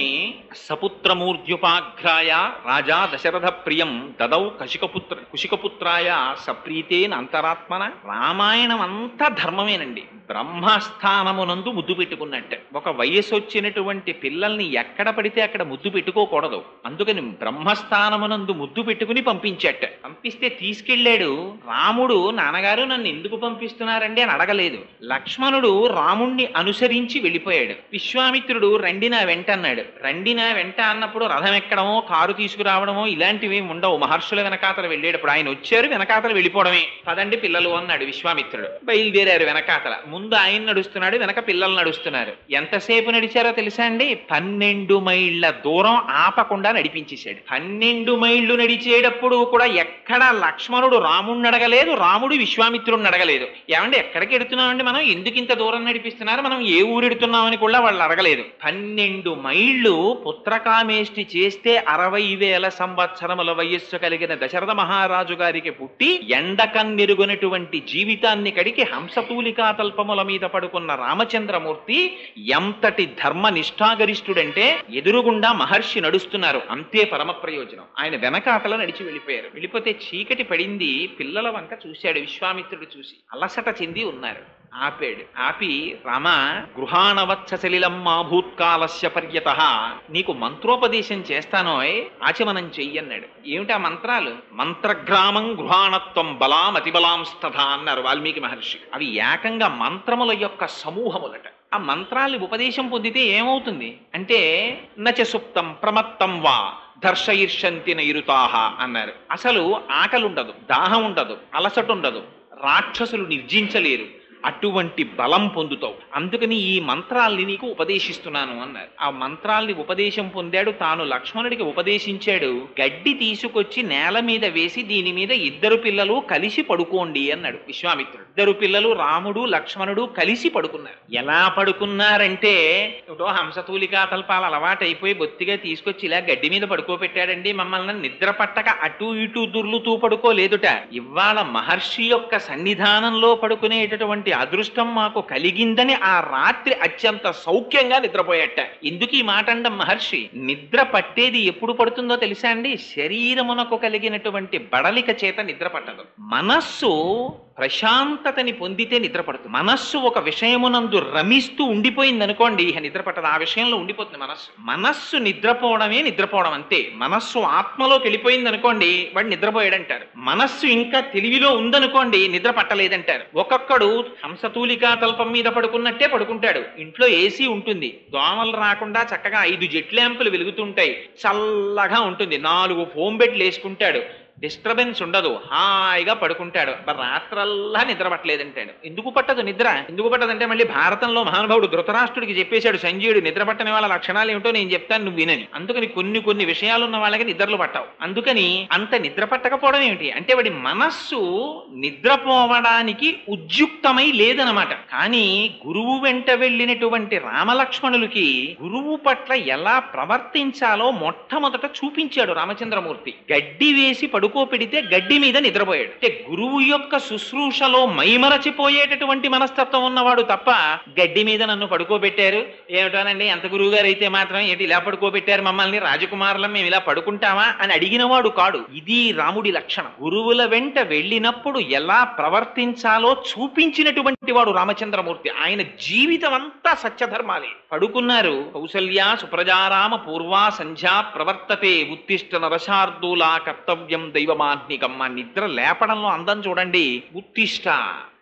సపుత్రమూర్ధ్యుపాఘ్రాయ రాజా దశరథ ప్రియం దదౌ కశికపుత్ర కుశికపుత్రాయ సప్రీతేన అంతరాత్మన రామాయణం అంతా ధర్మమేనండి బ్రహ్మస్థానమునందు ముద్దు పెట్టుకున్నట్టే ఒక వయసు వచ్చినటువంటి పిల్లల్ని ఎక్కడ పడితే అక్కడ ముద్దు పెట్టుకోకూడదు అందుకని బ్రహ్మస్థానమునందు ముద్దు పెట్టుకుని పంపించట పంపిస్తే తీసుకెళ్ళాడు రాముడు నాన్నగారు నన్ను ఎందుకు పంపిస్తున్నారండి అని అడగలేదు లక్ష్మణుడు రాముణ్ణి అనుసరించి వెళ్ళిపోయాడు విశ్వామిత్రుడు రండి నా వెంట అన్నాడు రండి నా వెంట అన్నప్పుడు రథం ఎక్కడమో కారు తీసుకురావడమో ఇలాంటివి ఉండవు మహర్షుల వెనకాతల వెళ్ళేటప్పుడు ఆయన వచ్చారు వెనకాతల వెళ్ళిపోవడమే పదండి పిల్లలు అన్నాడు విశ్వామిత్రుడు బయలుదేరారు వెనకాతల ముందు ఆయన నడుస్తున్నాడు వెనక పిల్లలు నడుస్తున్నారు ఎంతసేపు నడిచారో తెలుసా అండి పన్నెండు మైళ్ళ దూరం ఆపకుండా నడిపించేశాడు పన్నెండు మైళ్ళు నడిచేటప్పుడు కూడా ఎక్కడ లక్ష్మణుడు రాముడిని అడగలేదు రాముడు విశ్వామిత్రుడిని అడగలేదు ఏమండి ఎక్కడికి ఎడుతున్నామండి మనం ఎందుకు ఇంత దూరం నడిపిస్తున్నారు మనం ఏ ఊరు ఎడుతున్నామని కూడా వాళ్ళు అడగలేదు పన్నెండు మైళ్ళు పుత్రకామేష్టి చేస్తే అరవై వేల సంవత్సరముల వయస్సు కలిగిన దశరథ మహారాజు గారికి పుట్టి ఎండకన్నెరుగునటువంటి జీవితాన్ని కడిగి హంసతూలికా తల్పముల మీద పడుకున్న రామచంద్రమూర్తి ఎంతటి ధర్మ నిష్ఠాగరిష్ఠుడంటే ఎదురుగుండా మహర్షి నడుస్తున్నారు అంతే పరమ ప్రయోజనం ఆయన వెనకాతల నడిచి వెళ్ళిపోయారు వెళ్ళిపోతే చీకటి పడింది పిల్లల వంక చూశాడు విశ్వామిత్రుడు చూసి అలసట చెంది ఉన్నారు ఆపాడు ఆపి రామ గృహాణవత్స సలిలం మా భూత్కాలస్య పర్యత నీకు మంత్రోపదేశం చేస్తానోయ్ ఆచమనం చెయ్యన్నాడు ఏమిటా మంత్రాలు మంత్రగ్రామం గృహాణత్వం బలాం అతిబలాంస్తథ అన్నారు వాల్మీకి మహర్షి అవి ఏకంగా మంత్రముల యొక్క సమూహములట ఆ మంత్రాల్ని ఉపదేశం పొందితే ఏమవుతుంది అంటే నచ సుప్తం ప్రమత్తం వా దర్శయిర్షంతి నైరుతాహ అన్నారు అసలు ఆకలి ఉండదు దాహం ఉండదు అలసట ఉండదు రాక్షసులు నిర్జించలేరు అటువంటి బలం పొందుతావు అందుకని ఈ మంత్రాల్ని నీకు ఉపదేశిస్తున్నాను అన్నారు ఆ మంత్రాల్ని ఉపదేశం పొందాడు తాను లక్ష్మణుడికి ఉపదేశించాడు గడ్డి తీసుకొచ్చి నేల మీద వేసి దీని మీద ఇద్దరు పిల్లలు కలిసి పడుకోండి అన్నాడు విశ్వామిత్రుడు ఇద్దరు పిల్లలు రాముడు లక్ష్మణుడు కలిసి పడుకున్నారు ఎలా పడుకున్నారంటే ఏమిటో హంసతూలికా తల్పాలు అలవాటైపోయి బొత్తిగా తీసుకొచ్చి ఇలా గడ్డి మీద పడుకోబెట్టాడండి మమ్మల్ని నిద్ర పట్టక అటు ఇటు దుర్లుతూ పడుకోలేదుట ఇవాళ మహర్షి యొక్క సన్నిధానంలో పడుకునేటటువంటి అదృష్టం మాకు కలిగిందని ఆ రాత్రి అత్యంత సౌఖ్యంగా నిద్రపోయాట ఎందుకు ఈ మాట అండం మహర్షి నిద్ర పట్టేది ఎప్పుడు పడుతుందో తెలుసా అండి శరీరమునకు కలిగినటువంటి బడలిక చేత నిద్ర పట్టదు మనస్సు ప్రశాంతతని పొందితే నిద్ర పడుతుంది మనస్సు ఒక విషయమునందు రమిస్తూ ఉండిపోయింది అనుకోండి ఇక నిద్ర పట్టదు ఆ విషయంలో ఉండిపోతుంది మనస్సు మనస్సు నిద్రపోవడమే నిద్రపోవడం అంతే మనస్సు ఆత్మలోకి వెళ్ళిపోయింది అనుకోండి వాడు నిద్రపోయాడంటారు మనస్సు ఇంకా తెలివిలో ఉందనుకోండి నిద్ర పట్టలేదంటారు ఒక్కొక్కడు హంసతూలికా తల్పం మీద పడుకున్నట్టే పడుకుంటాడు ఇంట్లో ఏసీ ఉంటుంది దోమలు రాకుండా చక్కగా ఐదు జెట్ ల్యాంపులు వెలుగుతుంటాయి చల్లగా ఉంటుంది నాలుగు ఫోమ్ బెడ్లు వేసుకుంటాడు డిస్టర్బెన్స్ ఉండదు హాయిగా పడుకుంటాడు మరి రాత్రల్లా నిద్ర పట్టలేదంటాడు ఎందుకు పట్టదు నిద్ర ఎందుకు పట్టదంటే మళ్ళీ భారతంలో మహానుభావుడు ధృతరాష్ట్రుడికి చెప్పేశాడు సంజయుడు నిద్ర పట్టని వాళ్ళ లక్షణాలు ఏమిటో నేను చెప్తాను నువ్వు వినని అందుకని కొన్ని కొన్ని విషయాలు ఉన్న వాళ్ళకి నిద్రలు పట్టవు అందుకని అంత నిద్ర పట్టకపోవడం ఏమిటి అంటే వాడి మనస్సు నిద్రపోవడానికి ఉద్యుక్తమై లేదనమాట కానీ గురువు వెంట వెళ్ళినటువంటి రామలక్ష్మణులకి గురువు పట్ల ఎలా ప్రవర్తించాలో మొట్టమొదట చూపించాడు రామచంద్రమూర్తి గడ్డి వేసి పడుకోపెడితే గడ్డి మీద నిద్రపోయాడు అంటే గురువు యొక్క శుశ్రూషలో మైమరచిపోయేటటువంటి మనస్తత్వం ఉన్నవాడు తప్ప గడ్డి మీద నన్ను పడుకోబెట్టారు ఏమిటోనండి ఎంత గురువు గారు అయితే మాత్రం ఏంటి ఇలా పడుకోబెట్టారు మమ్మల్ని రాజకుమారులం మేము ఇలా పడుకుంటామా అని అడిగినవాడు కాడు ఇది రాముడి లక్షణం గురువుల వెంట వెళ్ళినప్పుడు ఎలా ప్రవర్తించాలో చూపించినటువంటి వాడు రామచంద్రమూర్తి ఆయన జీవితం అంతా సత్యధర్మాలే పడుకున్నారు కౌసల్య సుప్రజారామ పూర్వా సంధ్యా ప్రవర్తతే ఉత్తిష్ట నరశార్దూలా కర్తవ్యం దైవమాత్మికం ఆ నిద్ర లేపడంలో అందం చూడండి ఉత్తిష్ట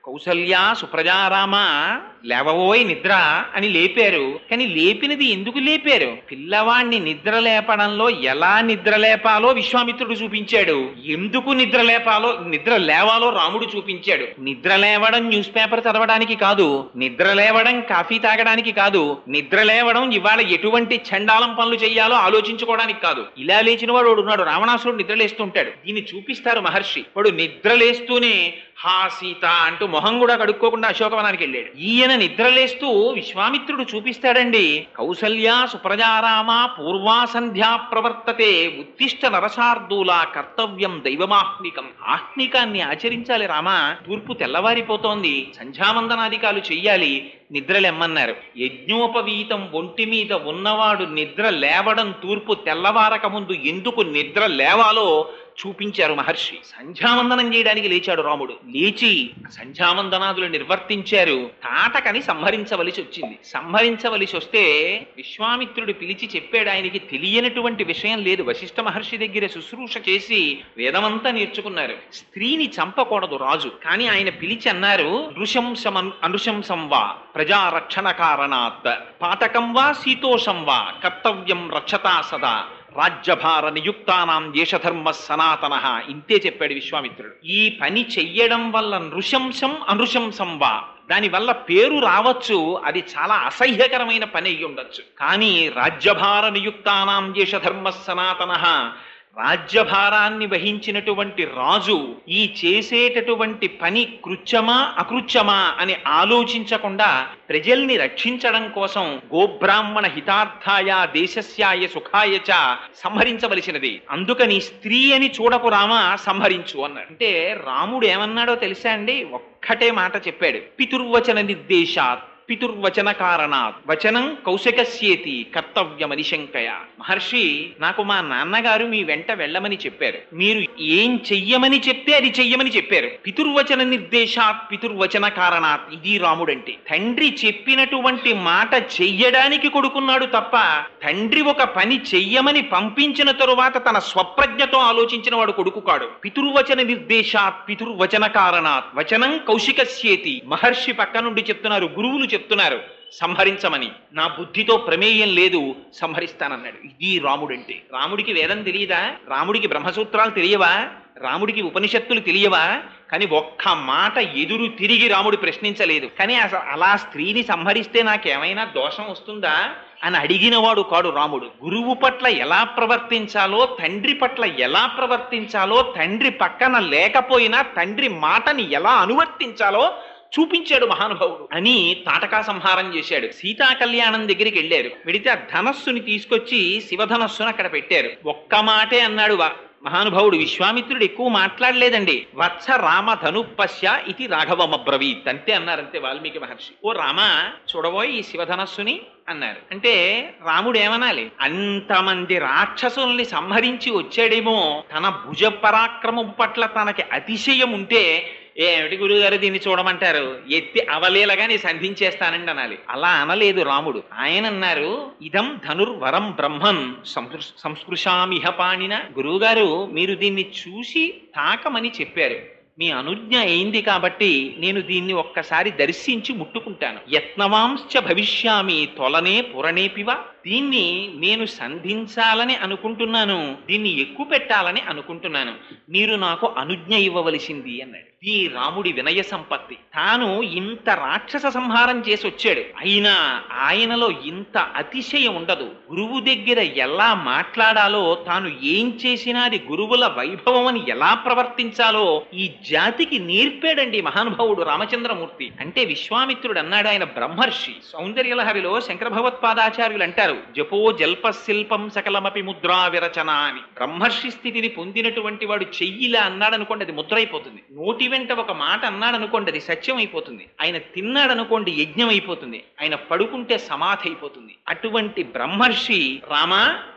కౌసల్య సుప్రజారామ లేవబోయ్ నిద్ర అని లేపారు కానీ లేపినది ఎందుకు లేపారు పిల్లవాణ్ణి నిద్ర లేపడంలో ఎలా నిద్ర లేపాలో విశ్వామిత్రుడు చూపించాడు ఎందుకు నిద్ర లేపాలో నిద్ర లేవాలో రాముడు చూపించాడు నిద్ర లేవడం న్యూస్ పేపర్ చదవడానికి కాదు నిద్ర లేవడం కాఫీ తాగడానికి కాదు నిద్ర లేవడం ఇవాళ ఎటువంటి చండాలం పనులు చేయాలో ఆలోచించుకోవడానికి కాదు ఇలా లేచిన వాడు ఒకడు ఉన్నాడు రావణాసురుడు నిద్ర లేస్తుంటాడు దీన్ని చూపిస్తారు మహర్షి వాడు నిద్ర లేస్తూనే హా సీత అంటూ మొహం కూడా కడుక్కోకుండా అశోకవనానికి వెళ్ళాడు ఈయన నిద్రలేస్తూ విశ్వామిత్రుడు చూపిస్తాడండి కౌసల్య సుప్రజారామ పూర్వా సంధ్యా ప్రవర్తతే ఉత్తిష్ట నరసార్దూల కర్తవ్యం దైవమాహ్నికం ఆహ్నికాన్ని ఆచరించాలి రామా తూర్పు తెల్లవారిపోతోంది సంధ్యావందనాధికాలు చెయ్యాలి నిద్రలెమ్మన్నారు యజ్ఞోపవీతం ఒంటి మీద ఉన్నవాడు నిద్ర లేవడం తూర్పు తెల్లవారక ముందు ఎందుకు నిద్ర లేవాలో చూపించారు మహర్షి సంధ్యావందనం చేయడానికి లేచాడు రాముడు లేచి సంధ్యావందనాదులు నిర్వర్తించారు తాటకని సంహరించవలసి వచ్చింది సంహరించవలసి వస్తే విశ్వామిత్రుడు పిలిచి చెప్పాడు ఆయనకి తెలియనటువంటి విషయం లేదు వశిష్ఠ మహర్షి దగ్గర శుశ్రూష చేసి వేదమంతా నేర్చుకున్నారు స్త్రీని చంపకూడదు రాజు కానీ ఆయన పిలిచి అన్నారు నృశంసం అనృశంసం వా ప్రజారక్షణ కారణాత్ పాతకం వా శీతోషం వా కర్తవ్యం రక్షతా సదా రాజ్యభార నియుక్తానాం దేశధర్మ సనాతన ఇంతే చెప్పాడు విశ్వామిత్రుడు ఈ పని చెయ్యడం వల్ల నృశంసం అనృశంసం వా దానివల్ల పేరు రావచ్చు అది చాలా అసహ్యకరమైన పని అయ్యి ఉండొచ్చు కానీ రాజ్యభార నియుక్తానాం దేశధర్మ సనాతన రాజ్యభారాన్ని వహించినటువంటి రాజు ఈ చేసేటటువంటి పని కృత్యమా అకృత్యమా అని ఆలోచించకుండా ప్రజల్ని రక్షించడం కోసం గోబ్రాహ్మణ హితార్థాయ దేశస్యాయ సుఖాయ చ సంహరించవలసినది అందుకని స్త్రీ అని చూడకు రామ సంహరించు అన్నాడు అంటే రాముడు ఏమన్నాడో తెలుసా అండి ఒక్కటే మాట చెప్పాడు పితుర్వచన నిర్దేశాత్ పితుర్వచన కారణాత్ వచనం కౌశకస్యేతి కర్తవ్యమని శంకయ మహర్షి నాకు మా నాన్నగారు మీ వెంట వెళ్ళమని చెప్పారు మీరు ఏం చెయ్యమని చెప్తే అది చెయ్యమని చెప్పారు పితుర్వచన నిర్దేశాత్ పితుర్వచన కారణాత్ ఇది రాముడంటే తండ్రి చెప్పినటువంటి మాట చెయ్యడానికి కొడుకున్నాడు తప్ప తండ్రి ఒక పని చెయ్యమని పంపించిన తరువాత తన స్వప్రజ్ఞతో ఆలోచించిన వాడు కొడుకు కాడు పితుర్వచన నిర్దేశాత్ పితుర్వచన కారణాత్ వచనం కౌశికస్యేతి మహర్షి పక్క నుండి చెప్తున్నారు గురువులు చెప్తున్నారు సంహరించమని నా బుద్ధితో ప్రమేయం లేదు సంహరిస్తానన్నాడు ఇది రాముడంటే రాముడికి వేదం తెలియదా రాముడికి బ్రహ్మసూత్రాలు తెలియవా రాముడికి ఉపనిషత్తులు తెలియవా కానీ ఒక్క మాట ఎదురు తిరిగి రాముడు ప్రశ్నించలేదు కానీ అసలు అలా స్త్రీని సంహరిస్తే నాకేమైనా దోషం వస్తుందా అని అడిగినవాడు కాడు రాముడు గురువు పట్ల ఎలా ప్రవర్తించాలో తండ్రి పట్ల ఎలా ప్రవర్తించాలో తండ్రి పక్కన లేకపోయినా తండ్రి మాటని ఎలా అనువర్తించాలో చూపించాడు మహానుభావుడు అని తాటకా సంహారం చేశాడు సీతా కళ్యాణం దగ్గరికి వెళ్ళారు వెడితే ఆ ధనస్సుని తీసుకొచ్చి శివధనస్సును అక్కడ పెట్టారు ఒక్క మాటే అన్నాడు వా- మహానుభావుడు విశ్వామిత్రుడు ఎక్కువ మాట్లాడలేదండి వత్స రామ ధనుపశ్య ఇది రాఘవమబ్రవీత్ అంతే అన్నారంతే వాల్మీకి మహర్షి ఓ రామ చూడబోయ్ ఈ శివధనస్సుని అన్నారు అంటే రాముడు ఏమనాలి అంతమంది రాక్షసుల్ని సంహరించి వచ్చాడేమో తన భుజ పరాక్రమం పట్ల తనకి అతిశయం ఉంటే ఏమిటి గురుగారు దీన్ని చూడమంటారు ఎత్తి అవలేలగా నీ సంధించేస్తానండి అనాలి అలా అనలేదు రాముడు ఆయన అన్నారు ఇదం ధనుర్వరం బ్రహ్మం సంస్పృ- సంస్పృశామిహ పాణిన గురువుగారు మీరు దీన్ని చూసి తాకమని చెప్పారు మీ అనుజ్ఞ అయింది కాబట్టి నేను దీన్ని ఒక్కసారి దర్శించి ముట్టుకుంటాను యత్నవాంశ్చ భవిష్యామి తొలనే పురణేపివ దీన్ని నేను సంధించాలని అనుకుంటున్నాను దీన్ని ఎక్కువ పెట్టాలని అనుకుంటున్నాను మీరు నాకు అనుజ్ఞ ఇవ్వవలసింది అన్నాడు ఈ రాముడి వినయ సంపత్తి తాను ఇంత రాక్షస సంహారం చేసి వచ్చాడు అయినా ఆయనలో ఇంత అతిశయం ఉండదు గురువు దగ్గర ఎలా మాట్లాడాలో తాను ఏం చేసినా అది గురువుల వైభవం అని ఎలా ప్రవర్తించాలో ఈ జాతికి నేర్పాడండి మహానుభావుడు రామచంద్రమూర్తి అంటే విశ్వామిత్రుడు అన్నాడు ఆయన బ్రహ్మర్షి సౌందర్యలహరిలో శంకర భగవత్పాదాచార్యులు అంటారు జపో జల్ప శిల్పం సకలమపి ముద్రా విరచన అని బ్రహ్మర్షి స్థితిని పొందినటువంటి వాడు చెయ్యిలా అన్నాడు అనుకోండి అది ముద్ర అయిపోతుంది నోటి వెంట ఒక మాట అన్నాడు అనుకోండి అది సత్యం అయిపోతుంది ఆయన తిన్నాడు అనుకోండి యజ్ఞం అయిపోతుంది ఆయన పడుకుంటే సమాధి అయిపోతుంది అటువంటి బ్రహ్మర్షి రామ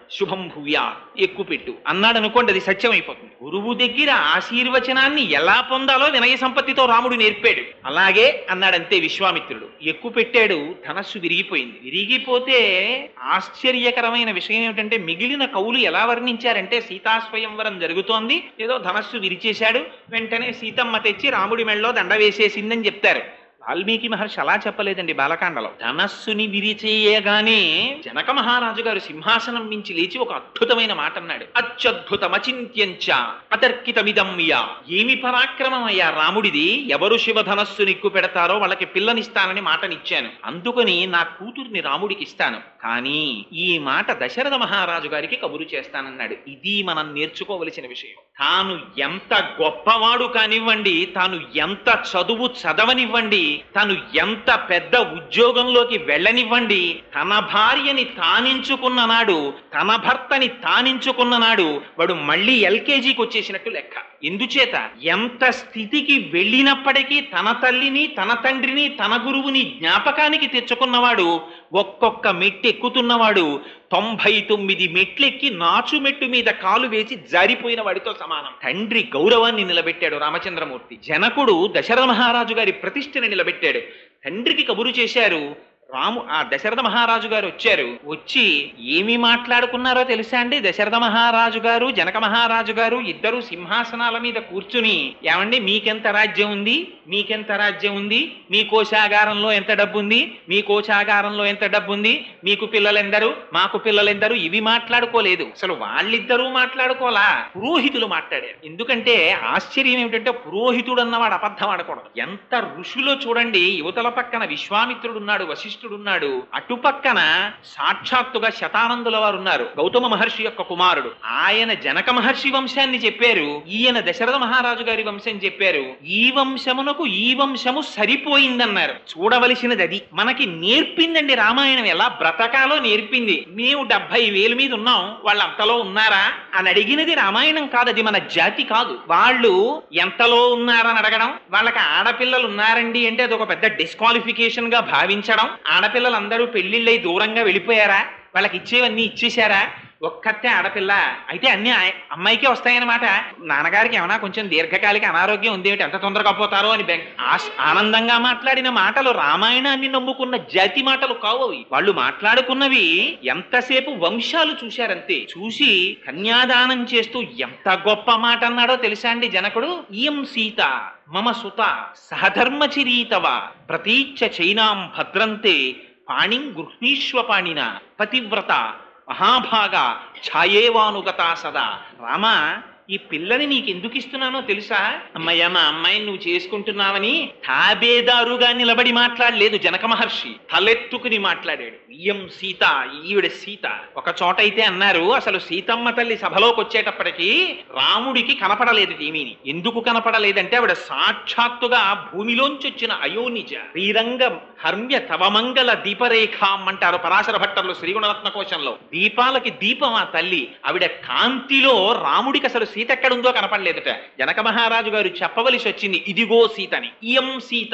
శుభం భూయా ఎక్కువ పెట్టు అన్నాడు అనుకోండి అది సత్యం అయిపోతుంది గురువు దగ్గర ఆశీర్వచనాన్ని ఎలా పొందాలో వినయ సంపత్తితో రాముడు నేర్పాడు అలాగే అన్నాడంతే విశ్వామిత్రుడు ఎక్కువ పెట్టాడు ధనస్సు విరిగిపోయింది విరిగిపోతే ఆశ్చర్యకరమైన విషయం ఏమిటంటే మిగిలిన కవులు ఎలా వర్ణించారంటే సీతా స్వయంవరం జరుగుతోంది ఏదో ధనస్సు విరిచేశాడు వెంటనే సీతమ్మ తెచ్చి రాముడి మెళ్ళలో దండ వేసేసిందని చెప్తారు వాల్మీకి మహర్షి అలా చెప్పలేదండి బాలకాండలో ధనస్సుని విరిచేయగానే జనక మహారాజు గారు సింహాసనం మించి లేచి ఒక అద్భుతమైన మాట అన్నాడు అత్యద్భుతమచింత్యంచ అతర్కితమిదమ్య ఏమి పరాక్రమమయ్యా రాముడిది ఎవరు శివధనస్సు నిక్కు పెడతారో వాళ్ళకి పిల్లనిస్తానని మాటనిచ్చాను అందుకని నా కూతుర్ని రాముడికి ఇస్తాను కానీ ఈ మాట దశరథ మహారాజు గారికి కబురు చేస్తానన్నాడు ఇది మనం నేర్చుకోవలసిన విషయం తాను ఎంత గొప్పవాడు కానివ్వండి తాను ఎంత చదువు చదవనివ్వండి తాను ఎంత పెద్ద ఉద్యోగంలోకి వెళ్ళనివ్వండి తన భార్యని తానించుకున్న నాడు తన భర్తని తానించుకున్న నాడు వాడు మళ్ళీ ఎల్కేజీకి వచ్చేసినట్టు లెక్క ఎందుచేత ఎంత స్థితికి వెళ్ళినప్పటికీ తన తల్లిని తన తండ్రిని తన గురువుని జ్ఞాపకానికి తెచ్చుకున్నవాడు ఒక్కొక్క మెట్టు ఎక్కుతున్నవాడు తొంభై తొమ్మిది మెట్లెక్కి నాచు మెట్టు మీద కాలు వేసి జారిపోయిన వాడితో సమానం తండ్రి గౌరవాన్ని నిలబెట్టాడు రామచంద్రమూర్తి జనకుడు దశరథ మహారాజు గారి ప్రతిష్టని నిలబెట్టాడు తండ్రికి కబురు చేశారు రాము ఆ దశరథ మహారాజు గారు వచ్చారు వచ్చి ఏమి మాట్లాడుకున్నారో తెలుసా అండి దశరథ మహారాజు గారు జనక మహారాజు గారు ఇద్దరు సింహాసనాల మీద కూర్చుని ఏమండి మీకెంత రాజ్యం ఉంది మీకెంత రాజ్యం ఉంది మీ కోశాగారంలో ఎంత డబ్బు ఉంది మీ కోశాగారంలో ఎంత డబ్బు ఉంది మీకు పిల్లలెందరు మాకు పిల్లలెందరు ఇవి మాట్లాడుకోలేదు అసలు వాళ్ళిద్దరూ మాట్లాడుకోలా పురోహితులు మాట్లాడారు ఎందుకంటే ఆశ్చర్యం ఏమిటంటే పురోహితుడు అన్నవాడు అబద్ధం ఆడకూడదు ఎంత ఋషులో చూడండి యువతల పక్కన విశ్వామిత్రుడున్నాడు వశిష్ఠుడున్నాడు అటుపక్కన సాక్షాత్తుగా శతానందుల వారు ఉన్నారు గౌతమ మహర్షి యొక్క కుమారుడు ఆయన జనక మహర్షి వంశాన్ని చెప్పారు ఈయన దశరథ మహారాజు గారి వంశం చెప్పారు ఈ వంశమునకు ఈ వంశము సరిపోయిందన్నారు చూడవలసినది అది మనకి నేర్పిందండి రామాయణం ఎలా బ్రతకాలో నేర్పింది మేము డెబ్బై వేల మీద ఉన్నాం వాళ్ళు అంతలో ఉన్నారా అని అడిగినది రామాయణం కాదు అది మన జాతి కాదు వాళ్ళు ఎంతలో ఉన్నారని అడగడం వాళ్ళకి ఆడపిల్లలు ఉన్నారండి అంటే అది ఒక పెద్ద డిస్క్వాలిఫికేషన్ గా భావించడం ఆడపిల్లలందరూ పెళ్లిళ్ళై దూరంగా వెళ్ళిపోయారా వాళ్ళకి ఇచ్చేవన్నీ ఇచ్చేశారా ఒక్కతే ఆడపిల్ల అయితే అన్ని ఆ- అమ్మాయికే వస్తాయన్నమాట నాన్నగారికి ఏమైనా కొంచెం దీర్ఘకాలిక అనారోగ్యం ఉంది ఏమిటి ఎంత తొందరగా పోతారో అని బెంగ- ఆశ- ఆనందంగా మాట్లాడిన మాటలు రామాయణాన్ని నమ్ముకున్న జాతి మాటలు కావు అవి వాళ్ళు మాట్లాడుకున్నవి ఎంతసేపు వంశాలు చూశారంతే చూసి కన్యాదానం చేస్తూ ఎంత గొప్ప మాట అన్నాడో తెలుసా అండి జనకుడు ఇయం సీత మమ సుత సహధర్మచిరీతవ ప్రతీచ్ఛ చైనాం భద్రంతే పాణిం గృహ్ణీష్వ పాణిన పతివ్రత మహాభాగ ఛాయేవానుగత సదా రామ ఈ పిల్లని నీకు ఎందుకు ఇస్తున్నానో తెలుసా అమ్మయ్య మా అమ్మాయిని నువ్వు చేసుకుంటున్నావని తాబేదారుగా నిలబడి మాట్లాడలేదు జనక మహర్షి తలెత్తుకుని మాట్లాడాడు ఇయం సీత ఈవిడ సీత ఒక చోట అయితే అన్నారు అసలు సీతమ్మ తల్లి సభలోకి వచ్చేటప్పటికి రాముడికి కనపడలేదు ఏమీని ఎందుకు కనపడలేదంటే ఆవిడ సాక్షాత్తుగా భూమిలోంచి వచ్చిన అయోనిజ శ్రీరంగ హర్మ్య తవమంగళ దీపరేఖాం అంటారు పరాశర భట్టర్లు శ్రీగుణరత్న కోశంలో దీపాలకి దీపం ఆ తల్లి ఆవిడ కాంతిలో రాముడికి అసలు సీత ఎక్కడుందో కనపడలేదట జనక మహారాజు గారు చెప్పవలసి వచ్చింది ఇదిగో సీతని ఇయం సీత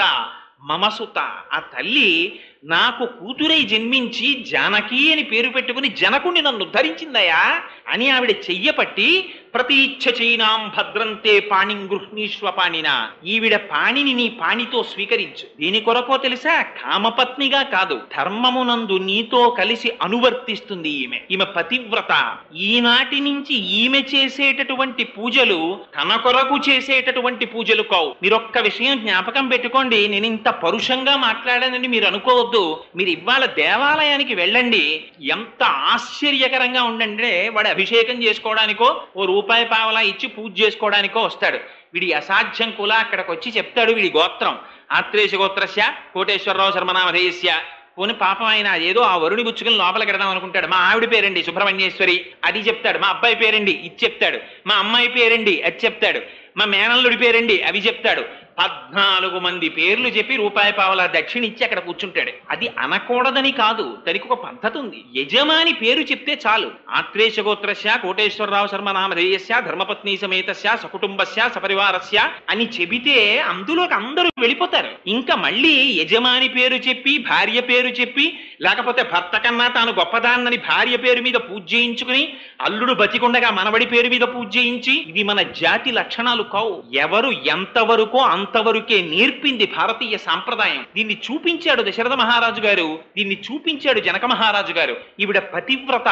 మమసుత ఆ తల్లి నాకు కూతురై జన్మించి జానకి అని పేరు పెట్టుకుని జనకుని నన్ను ఉద్ధరించిందయా అని ఆవిడ చెయ్యపట్టి ప్రతీచ్ఛ చైనాం భద్రంతే పాణిం గృహ్ణీష్వ పాణిన ఈవిడ పాణిని నీ పాణితో స్వీకరించు దీని కొరకో తెలుసా కామపత్నిగా కాదు ధర్మమునందు నీతో కలిసి అనువర్తిస్తుంది ఈమె ఈమె పతివ్రత ఈనాటి నుంచి ఈమె చేసేటటువంటి పూజలు తన కొరకు చేసేటటువంటి పూజలు కావు మీరు ఒక్క విషయం జ్ఞాపకం పెట్టుకోండి నేను ఇంత పరుషంగా మాట్లాడానని మీరు అనుకోవద్దు మీరు ఇవాళ దేవాలయానికి వెళ్ళండి ఎంత ఆశ్చర్యకరంగా ఉండండి వాడు అభిషేకం చేసుకోవడానికో ఓ రూపాయి పావలా ఇచ్చి పూజ చేసుకోవడానికో వస్తాడు వీడి అసాధ్యం కుల అక్కడికి వచ్చి చెప్తాడు వీడి గోత్రం ఆత్రేయ గోత్రస్య కోటేశ్వరరావు శర్మనామధేయస్య పోని పాపం ఆయన ఏదో ఆ వరుణి గుచ్చుకుని లోపలికి వెడదాం అనుకుంటాడు మా ఆవిడ పేరండి సుబ్రహ్మణ్యేశ్వరి అది చెప్తాడు మా అబ్బాయి పేరండి ఇది చెప్తాడు మా అమ్మాయి పేరండి అది చెప్తాడు మా మేనల్లుడి పేరండి అవి చెప్తాడు పద్నాలుగు మంది పేర్లు చెప్పి రూపాయి పావల దక్షిణ ఇచ్చి అక్కడ కూర్చుంటాడు అది అనకూడదని కాదు దానికి ఒక పద్ధతి ఉంది యజమాని పేరు చెప్తే చాలు ఆత్రేయ గోత్రస్య కోటేశ్వరరావు శర్మ నామధేయస్య ధర్మపత్ని సమేతస్య సకుటుంబస్య సపరివారస్య అని చెబితే అందులోకి అందరూ వెళ్ళిపోతారు ఇంకా మళ్ళీ యజమాని పేరు చెప్పి భార్య పేరు చెప్పి లేకపోతే భర్త కన్నా తాను గొప్పదాన్నని భార్య పేరు మీద పూజ చేయించుకుని అల్లుడు బతికుండగా మనవడి పేరు మీద పూజ చేయించి ఇది మన జాతి లక్షణాలు కావు ఎవరు ఎంతవరకో అంతవరకే నేర్పింది భారతీయ సాంప్రదాయం దీన్ని చూపించాడు దశరథ మహారాజు గారు దీన్ని చూపించాడు జనక మహారాజు గారు ఈవిడ పతివ్రత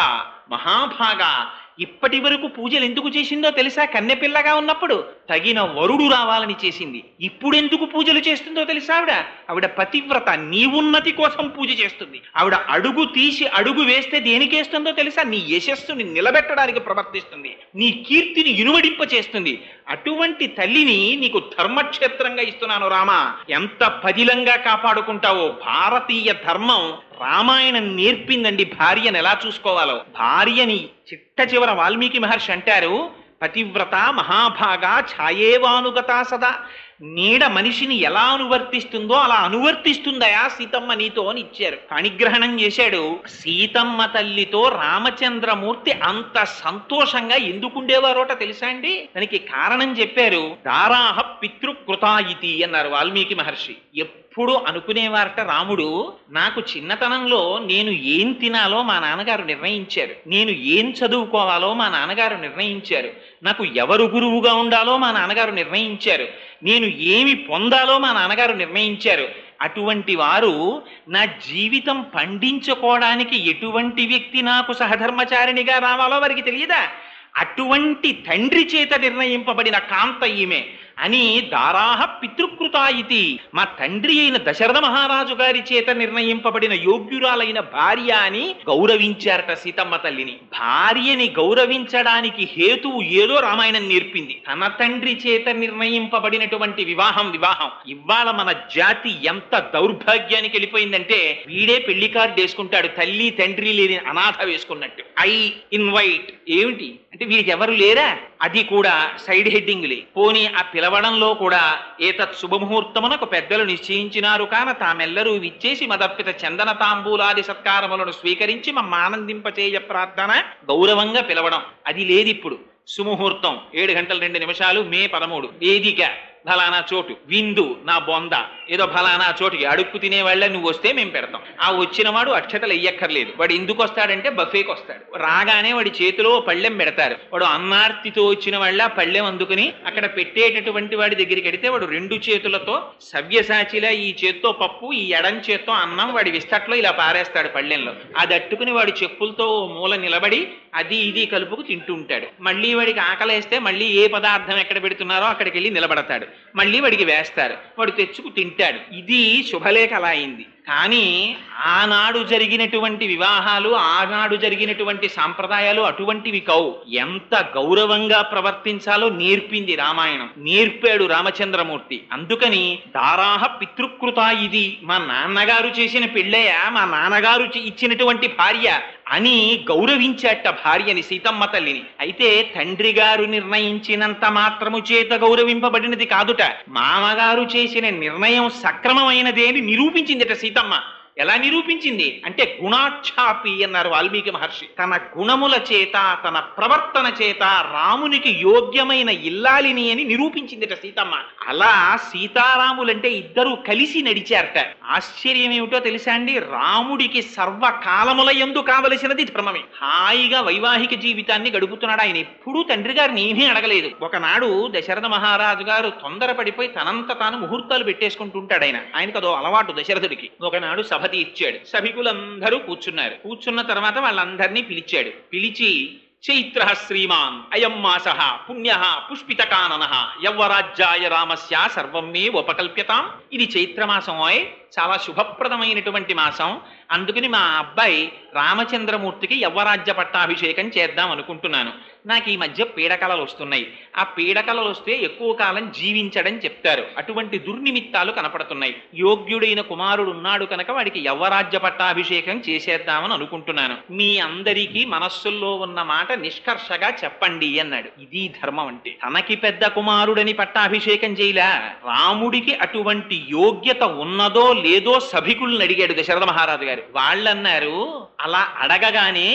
మహాభాగా ఇప్పటి వరకు పూజలు ఎందుకు చేసిందో తెలుసా కన్నెపిల్లగా ఉన్నప్పుడు తగిన వరుడు రావాలని చేసింది ఇప్పుడు ఎందుకు పూజలు చేస్తుందో తెలుసా ఆవిడ ఆవిడ పతివ్రత నీ ఉన్నతి కోసం పూజ చేస్తుంది ఆవిడ అడుగు తీసి అడుగు వేస్తే దేనికేస్తుందో తెలుసా నీ యశస్సుని నిలబెట్టడానికి ప్రవర్తిస్తుంది నీ కీర్తిని ఇనుమడింప చేస్తుంది అటువంటి తల్లిని నీకు ధర్మక్షేత్రంగా ఇస్తున్నాను రామా ఎంత పదిలంగా కాపాడుకుంటావో భారతీయ ధర్మం రామాయణం నేర్పిందండి భార్యను ఎలా చూసుకోవాలో భార్యని చిట్ట చివర వాల్మీకి మహర్షి అంటారు పతివ్రత మహాభాగా ఛాయేవానుగతా సదా నీడ మనిషిని ఎలా అనువర్తిస్తుందో అలా అనువర్తిస్తుందయా సీతమ్మ నీతో అని ఇచ్చారు పణిగ్రహణం చేశాడు సీతమ్మ తల్లితో రామచంద్రమూర్తి అంత సంతోషంగా ఎందుకుండేవారోట తెలుసా అండి దానికి కారణం చెప్పారు దారాహ పితృకృతాయితి అన్నారు వాల్మీకి మహర్షి ఎప్పుడు అనుకునేవారట రాముడు నాకు చిన్నతనంలో నేను ఏం తినాలో మా నాన్నగారు నిర్ణయించారు నేను ఏం చదువుకోవాలో మా నాన్నగారు నిర్ణయించారు నాకు ఎవరు గురువుగా ఉండాలో మా నాన్నగారు నిర్ణయించారు నేను ఏమి పొందాలో మా నాన్నగారు నిర్ణయించారు అటువంటి వారు నా జీవితం పండించుకోవడానికి ఎటువంటి వ్యక్తి నాకు సహధర్మచారిణిగా రావాలో వారికి తెలియదా అటువంటి తండ్రి చేత నిర్ణయింపబడిన కాంత ఈమె అని దారాహ పితృకృతాయితి మా తండ్రి అయిన దశరథ మహారాజు గారి చేత నిర్ణయింపబడిన యోగ్యురాలైన భార్య అని గౌరవించారట సీతమ్మ తల్లిని భార్యని గౌరవించడానికి హేతువు ఏదో రామాయణం నేర్పింది తన తండ్రి చేత నిర్ణయింపబడినటువంటి వివాహం వివాహం ఇవాళ మన జాతి ఎంత దౌర్భాగ్యానికి వెళ్ళిపోయిందంటే వీడే పెళ్లి కార్డు వేసుకుంటాడు తల్లి తండ్రి లేని అనాథ వేసుకున్నట్టు ఐ ఇన్వైట్ ఏమిటి అంటే వీరికి ఎవరు లేరా అది కూడా సైడ్ హెడ్డింగ్లే పోనీ ఆ పిలవడంలో కూడా ఏతత్ శుభముహూర్తమునకు పెద్దలు నిశ్చయించినారు కాన తామెల్లరూ విచ్చేసి మదర్పిత చందన తాంబూలాది సత్కారములను స్వీకరించి మమ్మ ఆనందింపచేయ ప్రార్థన గౌరవంగా పిలవడం అది లేదిప్పుడు సుముహూర్తం ఏడు గంటల రెండు నిమిషాలు మే పదమూడు వేదిక ఫలానా చోటు విందు నా బొంద ఏదో ఫలానా చోటుకి అడుక్కు తినేవాళ్ళ నువ్వు వస్తే మేము పెడతాం ఆ వచ్చిన వాడు అక్షతలు ఎయ్యక్కర్లేదు వాడు ఎందుకు వస్తాడంటే బఫేకి వస్తాడు రాగానే వాడి చేతిలో పళ్ళెం పెడతారు వాడు అన్నార్తితో వచ్చిన వాళ్ళ పళ్ళెం అందుకుని అక్కడ పెట్టేటటువంటి వాడి దగ్గరికి వెడితే వాడు రెండు చేతులతో సవ్యసాచిలా ఈ చేత్తో పప్పు ఈ ఎడం చేత్తో అన్నం వాడి విస్తట్లో ఇలా పారేస్తాడు పళ్ళెంలో అది అట్టుకుని వాడి చెప్పులతో ఓ మూల నిలబడి అది ఇది కలుపుకు తింటూ ఉంటాడు మళ్ళీ వాడికి ఆకలేస్తే మళ్ళీ ఏ పదార్థం ఎక్కడ పెడుతున్నారో అక్కడికి వెళ్ళి నిలబడతాడు మళ్ళీ వాడికి వేస్తారు వాడు తెచ్చుకు తింటాడు ఇది శుభలేఖ అలా అయింది కానీ ఆనాడు జరిగినటువంటి వివాహాలు ఆనాడు జరిగినటువంటి సాంప్రదాయాలు అటువంటివి కావు ఎంత గౌరవంగా ప్రవర్తించాలో నేర్పింది రామాయణం నేర్పాడు రామచంద్రమూర్తి అందుకని దారాహ పితృకృత ఇది మా నాన్నగారు చేసిన పెళ్ళయ్య మా నాన్నగారు చి- ఇచ్చినటువంటి భార్య అని గౌరవించాట భార్యని సీతమ్మ తల్లిని అయితే తండ్రి గారు నిర్ణయించినంత మాత్రము చేత గౌరవింపబడినది కాదుట మామగారు చేసిన నిర్ణయం సక్రమమైనదే అని నిరూపించిందిట సీతమ్మ ఎలా నిరూపించింది అంటే గుణాక్షాపి అన్నారు వాల్మీకి మహర్షి తన గుణముల చేత తన ప్రవర్తన చేత రామునికి యోగ్యమైన ఇల్లాలిని అని నిరూపించిందిట సీతమ్మ అలా సీతారాములంటే ఇద్దరూ కలిసి నడిచారట ఆశ్చర్యం ఏమిటో తెలుసా అండి రాముడికి సర్వకాలముల యందు కావలసినది ధర్మమే హాయిగా వైవాహిక జీవితాన్ని గడుపుతున్నాడు ఆయన ఎప్పుడూ తండ్రి గారిని ఏమీ అడగలేదు ఒకనాడు దశరథ మహారాజు గారు తొందరపడిపోయి తనంత తాను ముహూర్తాలు పెట్టేసుకుంటుంటాడు ఆయన ఆయనకు అదో అలవాటు దశరథుడికి ఒకనాడు సభ తీర్చాడు సభికులందరూ కూర్చున్నారు కూర్చున్న తర్వాత వాళ్ళందరినీ పిలిచాడు పిలిచి చైత్ర శ్రీమాన్ అయం మాస పుణ్య పుష్పితకానన యవ్వరాజ్యాయ రామస్య సర్వం మే ఉపకల్ప్యతాం ఇది చైత్రమాసం ఓయ్ చాలా శుభప్రదమైనటువంటి మాసం అందుకని మా అబ్బాయి రామచంద్రమూర్తికి యవ్వరాజ్య పట్టాభిషేకం చేద్దాం అనుకుంటున్నాను నాకు ఈ మధ్య పీడకలలు వస్తున్నాయి ఆ పీడకలలు వస్తే ఎక్కువ కాలం జీవించడం చెప్తారు అటువంటి దుర్నిమిత్తాలు కనపడుతున్నాయి యోగ్యుడైన కుమారుడు ఉన్నాడు కనుక వాడికి యవ్వరాజ్య పట్టాభిషేకం చేసేద్దామని అనుకుంటున్నాను మీ అందరికీ మనస్సుల్లో ఉన్న మాట నిష్కర్షగా చెప్పండి అన్నాడు ఇది ధర్మం అంటే తనకి పెద్ద కుమారుడని పట్టాభిషేకం చేయలా రాముడికి అటువంటి యోగ్యత ఉన్నదో లేదో సభికుల్ని అడిగాడు దశరథ మహారాజు గారు వాళ్ళన్నారు అలా అడగగానే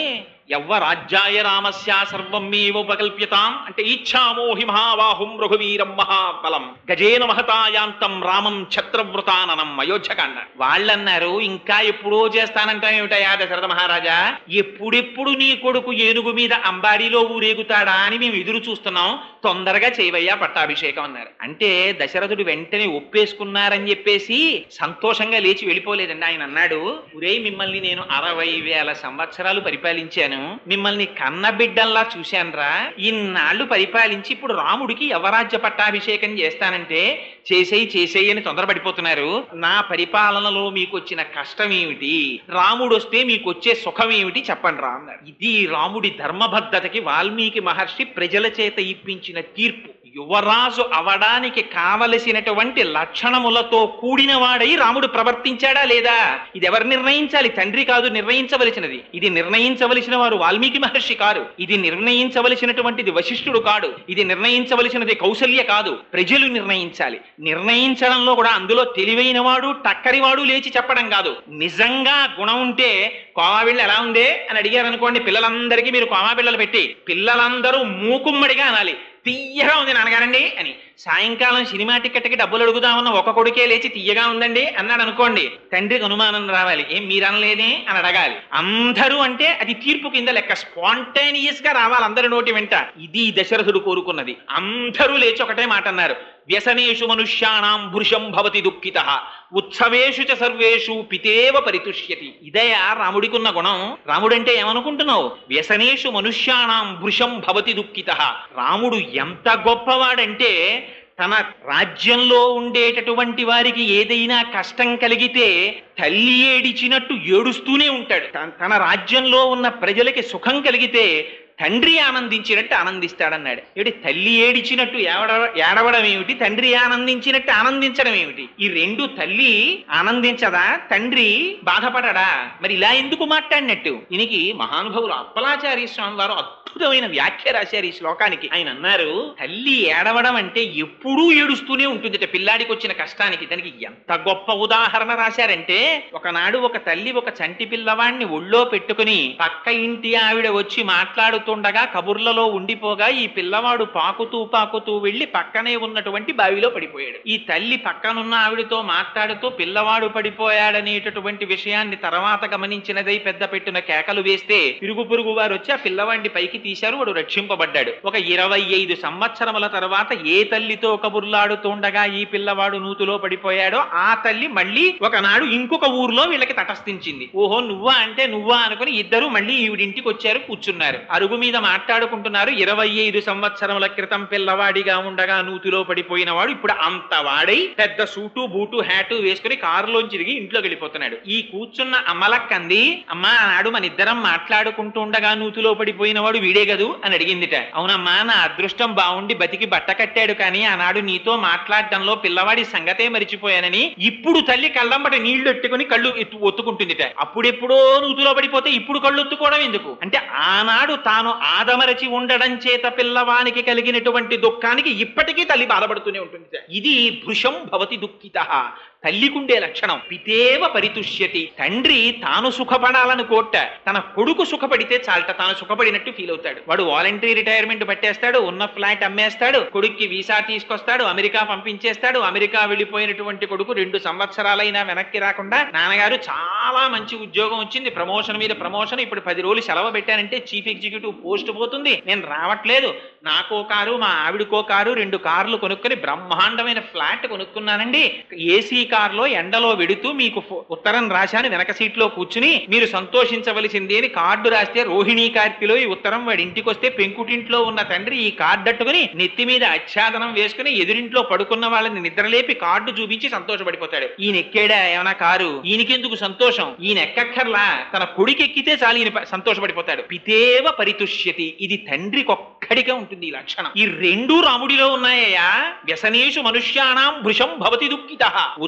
యవ్వరాజ్యాయ రామస్య సర్వం మేవ ఉపకల్ప్యతాం అంటే ఇచ్చామోహి మహాబాహుం రఘువీరం మహాబలం గజేన మహతాయాంతం రామం ఛత్రవృతాననం అయోధ్యకాండ వాళ్ళన్నారు ఇంకా ఎప్పుడో చేస్తానంటాం ఏమిటయా దశరథ మహారాజా ఎప్పుడెప్పుడు నీ కొడుకు ఏనుగు మీద అంబారీలో ఊరేగుతాడా అని మేము ఎదురు చూస్తున్నాం తొందరగా చేయవయ్యా పట్టాభిషేకం అన్నారు అంటే దశరథుడు వెంటనే ఒప్పేసుకున్నారని చెప్పేసి సంతోషంగా లేచి వెళ్ళిపోలేదండి ఆయన అన్నాడు ఉరే మిమ్మల్ని నేను అరవై వేల సంవత్సరాలు పరిపాలించాను మిమ్మల్ని కన్న బిడ్డల్లా చూశానురా ఇన్నాళ్ళు పరిపాలించి ఇప్పుడు రాముడికి యవరాజ్య పట్టాభిషేకం చేస్తానంటే చేసేయి చేసేయి అని తొందరపడిపోతున్నారు నా పరిపాలనలో మీకు వచ్చిన కష్టం ఏమిటి రాముడు వస్తే మీకు వచ్చే సుఖం ఏమిటి చెప్పండి రా అన్నారు ఇది రాముడి ధర్మబద్ధతకి వాల్మీకి మహర్షి ప్రజల చేత ఇప్పించిన తీర్పు యువరాజు అవడానికి కావలసినటువంటి లక్షణములతో కూడిన వాడై రాముడు ప్రవర్తించాడా లేదా ఇది ఎవరు నిర్ణయించాలి తండ్రి కాదు నిర్ణయించవలసినది ఇది నిర్ణయించవలసిన వారు వాల్మీకి మహర్షి కారు ఇది నిర్ణయించవలసినటువంటిది వశిష్ఠుడు కాడు ఇది నిర్ణయించవలసినది కౌసల్య కాదు ప్రజలు నిర్ణయించాలి నిర్ణయించడంలో కూడా అందులో తెలివైన వాడు టక్కరివాడు లేచి చెప్పడం కాదు నిజంగా గుణం ఉంటే కోమాబిళ్ళ ఎలా ఉందే అని అడిగారు అనుకోండి పిల్లలందరికీ మీరు కోమాబిళ్ళలు పెట్టి పిల్లలందరూ మూకుమ్మడిగా అనాలి తీయగా ఉంది నాన్నగారండి అని సాయంకాలం సినిమా టికెట్కి డబ్బులు అడుగుదామన్న ఒక కొడుకే లేచి తీయగా ఉందండి అన్నాడు అనుకోండి తండ్రికి అనుమానం రావాలి ఏం మీరు అనలేదే అని అడగాలి అందరూ అంటే అది తీర్పు కింద లెక్క స్పాంటేనియస్ గా రావాలి అందరి నోటి వెంట ఇది దశరథుడు కోరుకున్నది అందరూ లేచి ఒకటే మాట అన్నారు వ్యసనేషు మనుష్యాణం భృశం భవతి దుఃఖిత ఉత్సవేషు చ సర్వేషు పితేవ పరితుష్యతి ఇదయా రాముడికున్న గుణం రాముడంటే ఏమనుకుంటున్నావు వ్యసనేషు మనుష్యాణం భృశం భవతి దుఃఖిత రాముడు ఎంత గొప్పవాడంటే తన రాజ్యంలో ఉండేటటువంటి వారికి ఏదైనా కష్టం కలిగితే తల్లి ఏడిచినట్టు ఏడుస్తూనే ఉంటాడు తన- తన రాజ్యంలో ఉన్న ప్రజలకి సుఖం కలిగితే తండ్రి ఆనందించినట్టు ఆనందిస్తాడన్నాడు ఏమిటి తల్లి ఏడిచినట్టు ఏవడ ఏడవడం ఏమిటి తండ్రి ఆనందించినట్టు ఆనందించడం ఏమిటి ఈ రెండు తల్లి ఆనందించదా తండ్రి బాధపడడా మరి ఇలా ఎందుకు మాట్లాడినట్టు దీనికి మహానుభవులు అప్పలాచార్య స్వామి వారు అద్భుతమైన వ్యాఖ్య రాశారు ఈ శ్లోకానికి ఆయన అన్నారు తల్లి ఏడవడం అంటే ఎప్పుడూ ఏడుస్తూనే ఉంటుంది పిల్లాడికి వచ్చిన కష్టానికి దానికి ఎంత గొప్ప ఉదాహరణ రాశారంటే ఒకనాడు ఒక తల్లి ఒక చంటి పిల్లవాడిని ఒళ్ళో పెట్టుకుని పక్క ఇంటి ఆవిడ వచ్చి మాట్లాడుతుండగా కబుర్లలో ఉండిపోగా ఈ పిల్లవాడు పాకుతూ పాకుతూ వెళ్లి పక్కనే ఉన్నటువంటి బావిలో పడిపోయాడు ఈ తల్లి పక్కనున్న ఆవిడతో మాట్లాడుతూ పిల్లవాడు పడిపోయాడనేటటువంటి విషయాన్ని తర్వాత గమనించినదై పెద్ద పెట్టిన కేకలు వేస్తే పిరుగు పురుగు వారు వచ్చి ఆ పిల్లవాడిని పైకి తీశారు వాడు రక్షింపబడ్డాడు ఒక ఇరవై ఐదు సంవత్సరముల తర్వాత ఏ తల్లితో కబుర్లాడుతుండగా ఈ పిల్లవాడు నూతులో పడిపోయాడో ఆ తల్లి మళ్ళీ ఒకనాడు ఇంకొక ఊర్లో వీళ్ళకి తటస్థించింది ఓహో నువ్వా అంటే నువ్వా అనుకుని ఇద్దరు మళ్ళీ ఈవిడింటికి వచ్చారు కూర్చున్నారు అరుగు మీద మాట్లాడుకుంటున్నారు ఇరవై ఐదు సంవత్సరముల క్రితం పిల్లవాడిగా ఉండగా నూతిలో పడిపోయిన వాడు ఇప్పుడు అంత వాడై పెద్ద సూటు బూటు హ్యాటు వేసుకుని కారులోంచి తిరిగి ఇంట్లోకి వెళ్ళిపోతున్నాడు ఈ కూర్చున్న అమ్మలక్కంది అమ్మా ఆనాడు మన ఇద్దరం మాట్లాడుకుంటూ ఉండగా నూతిలో పడిపోయిన వాడు వీడే గదు అని అడిగిందిట అవునమ్మా నా అదృష్టం బాగుండి బతికి బట్ట కట్టాడు కానీ ఆనాడు నీతో మాట్లాడడంలో పిల్లవాడి సంగతే మరిచిపోయానని ఇప్పుడు తల్లి కళ్ళంబట నీళ్లు ఎట్టుకుని కళ్ళు ఎత్తు- ఒత్తుకుంటుందిట అప్పుడెప్పుడో నూతులో పడిపోతే ఇప్పుడు కళ్ళు ఒత్తుకోవడం ఎందుకు అంటే ఆనాడు తాను ఆదమరచి ఉండడం చేత పిల్లవానికి కలిగినటువంటి దుఃఖానికి ఇప్పటికీ తల్లి బాధపడుతూనే ఉంటుంది ఇది భృశం భవతి దుఃఖిత తల్లికుండే లక్షణం పితేవ పరితుష్యతి తండ్రి తాను సుఖపడాలని కోట తన కొడుకు సుఖపడితే చాలట తాను సుఖపడినట్టు ఫీల్ అవుతాడు వాడు వాలంటరీ రిటైర్మెంట్ పట్టేస్తాడు ఉన్న ఫ్లాట్ అమ్మేస్తాడు కొడుక్కి వీసా తీసుకొస్తాడు అమెరికా పంపించేస్తాడు అమెరికా వెళ్ళిపోయినటువంటి కొడుకు రెండు సంవత్సరాలైనా వెనక్కి రాకుండా నాన్నగారు చాలా మంచి ఉద్యోగం వచ్చింది ప్రమోషన్ మీద ప్రమోషన్ ఇప్పుడు పది రోజులు సెలవు పెట్టానంటే చీఫ్ ఎగ్జిక్యూటివ్ పోస్ట్ పోతుంది నేను రావట్లేదు నాకో కారు మా ఆవిడకో కారు రెండు కార్లు కొనుక్కొని బ్రహ్మాండమైన ఫ్లాట్ కొనుక్కున్నానండి ఏసీ కార్లో ఎండలో వెడుతూ మీకు ఫో- ఉత్తరం రాశాను వెనక సీట్లో కూర్చుని మీరు సంతోషించవలసింది అని కార్డు రాస్తే రోహిణీ కార్తెలో ఈ ఉత్తరం వాడి ఇంటికి వస్తే పెంకుటింట్లో ఉన్న తండ్రి ఈ కార్డు అట్టుకుని నెత్తి మీద ఆచ్ఛాదనం వేసుకుని ఎదురింట్లో పడుకున్న వాళ్ళని నిద్రలేపి కార్డు చూపించి సంతోషపడిపోతాడు ఈయన ఎక్కాడా ఏమైనా కారు ఈయనకెందుకు సంతోషం ఈయన ఎక్కక్కర్లా తన కొడుకు ఎక్కితే చాలు ఈయన ప- సంతోషపడిపోతాడు పితేవ పరితుష్యతి ఇది తండ్రికి ఒక్కడిగా ఉంటుంది ఈ లక్షణం ఈ రెండు రాముడిలో ఉన్నాయ్యా వ్యసనేషు మనుష్యాణం భృశం భవతి దుఃఖిత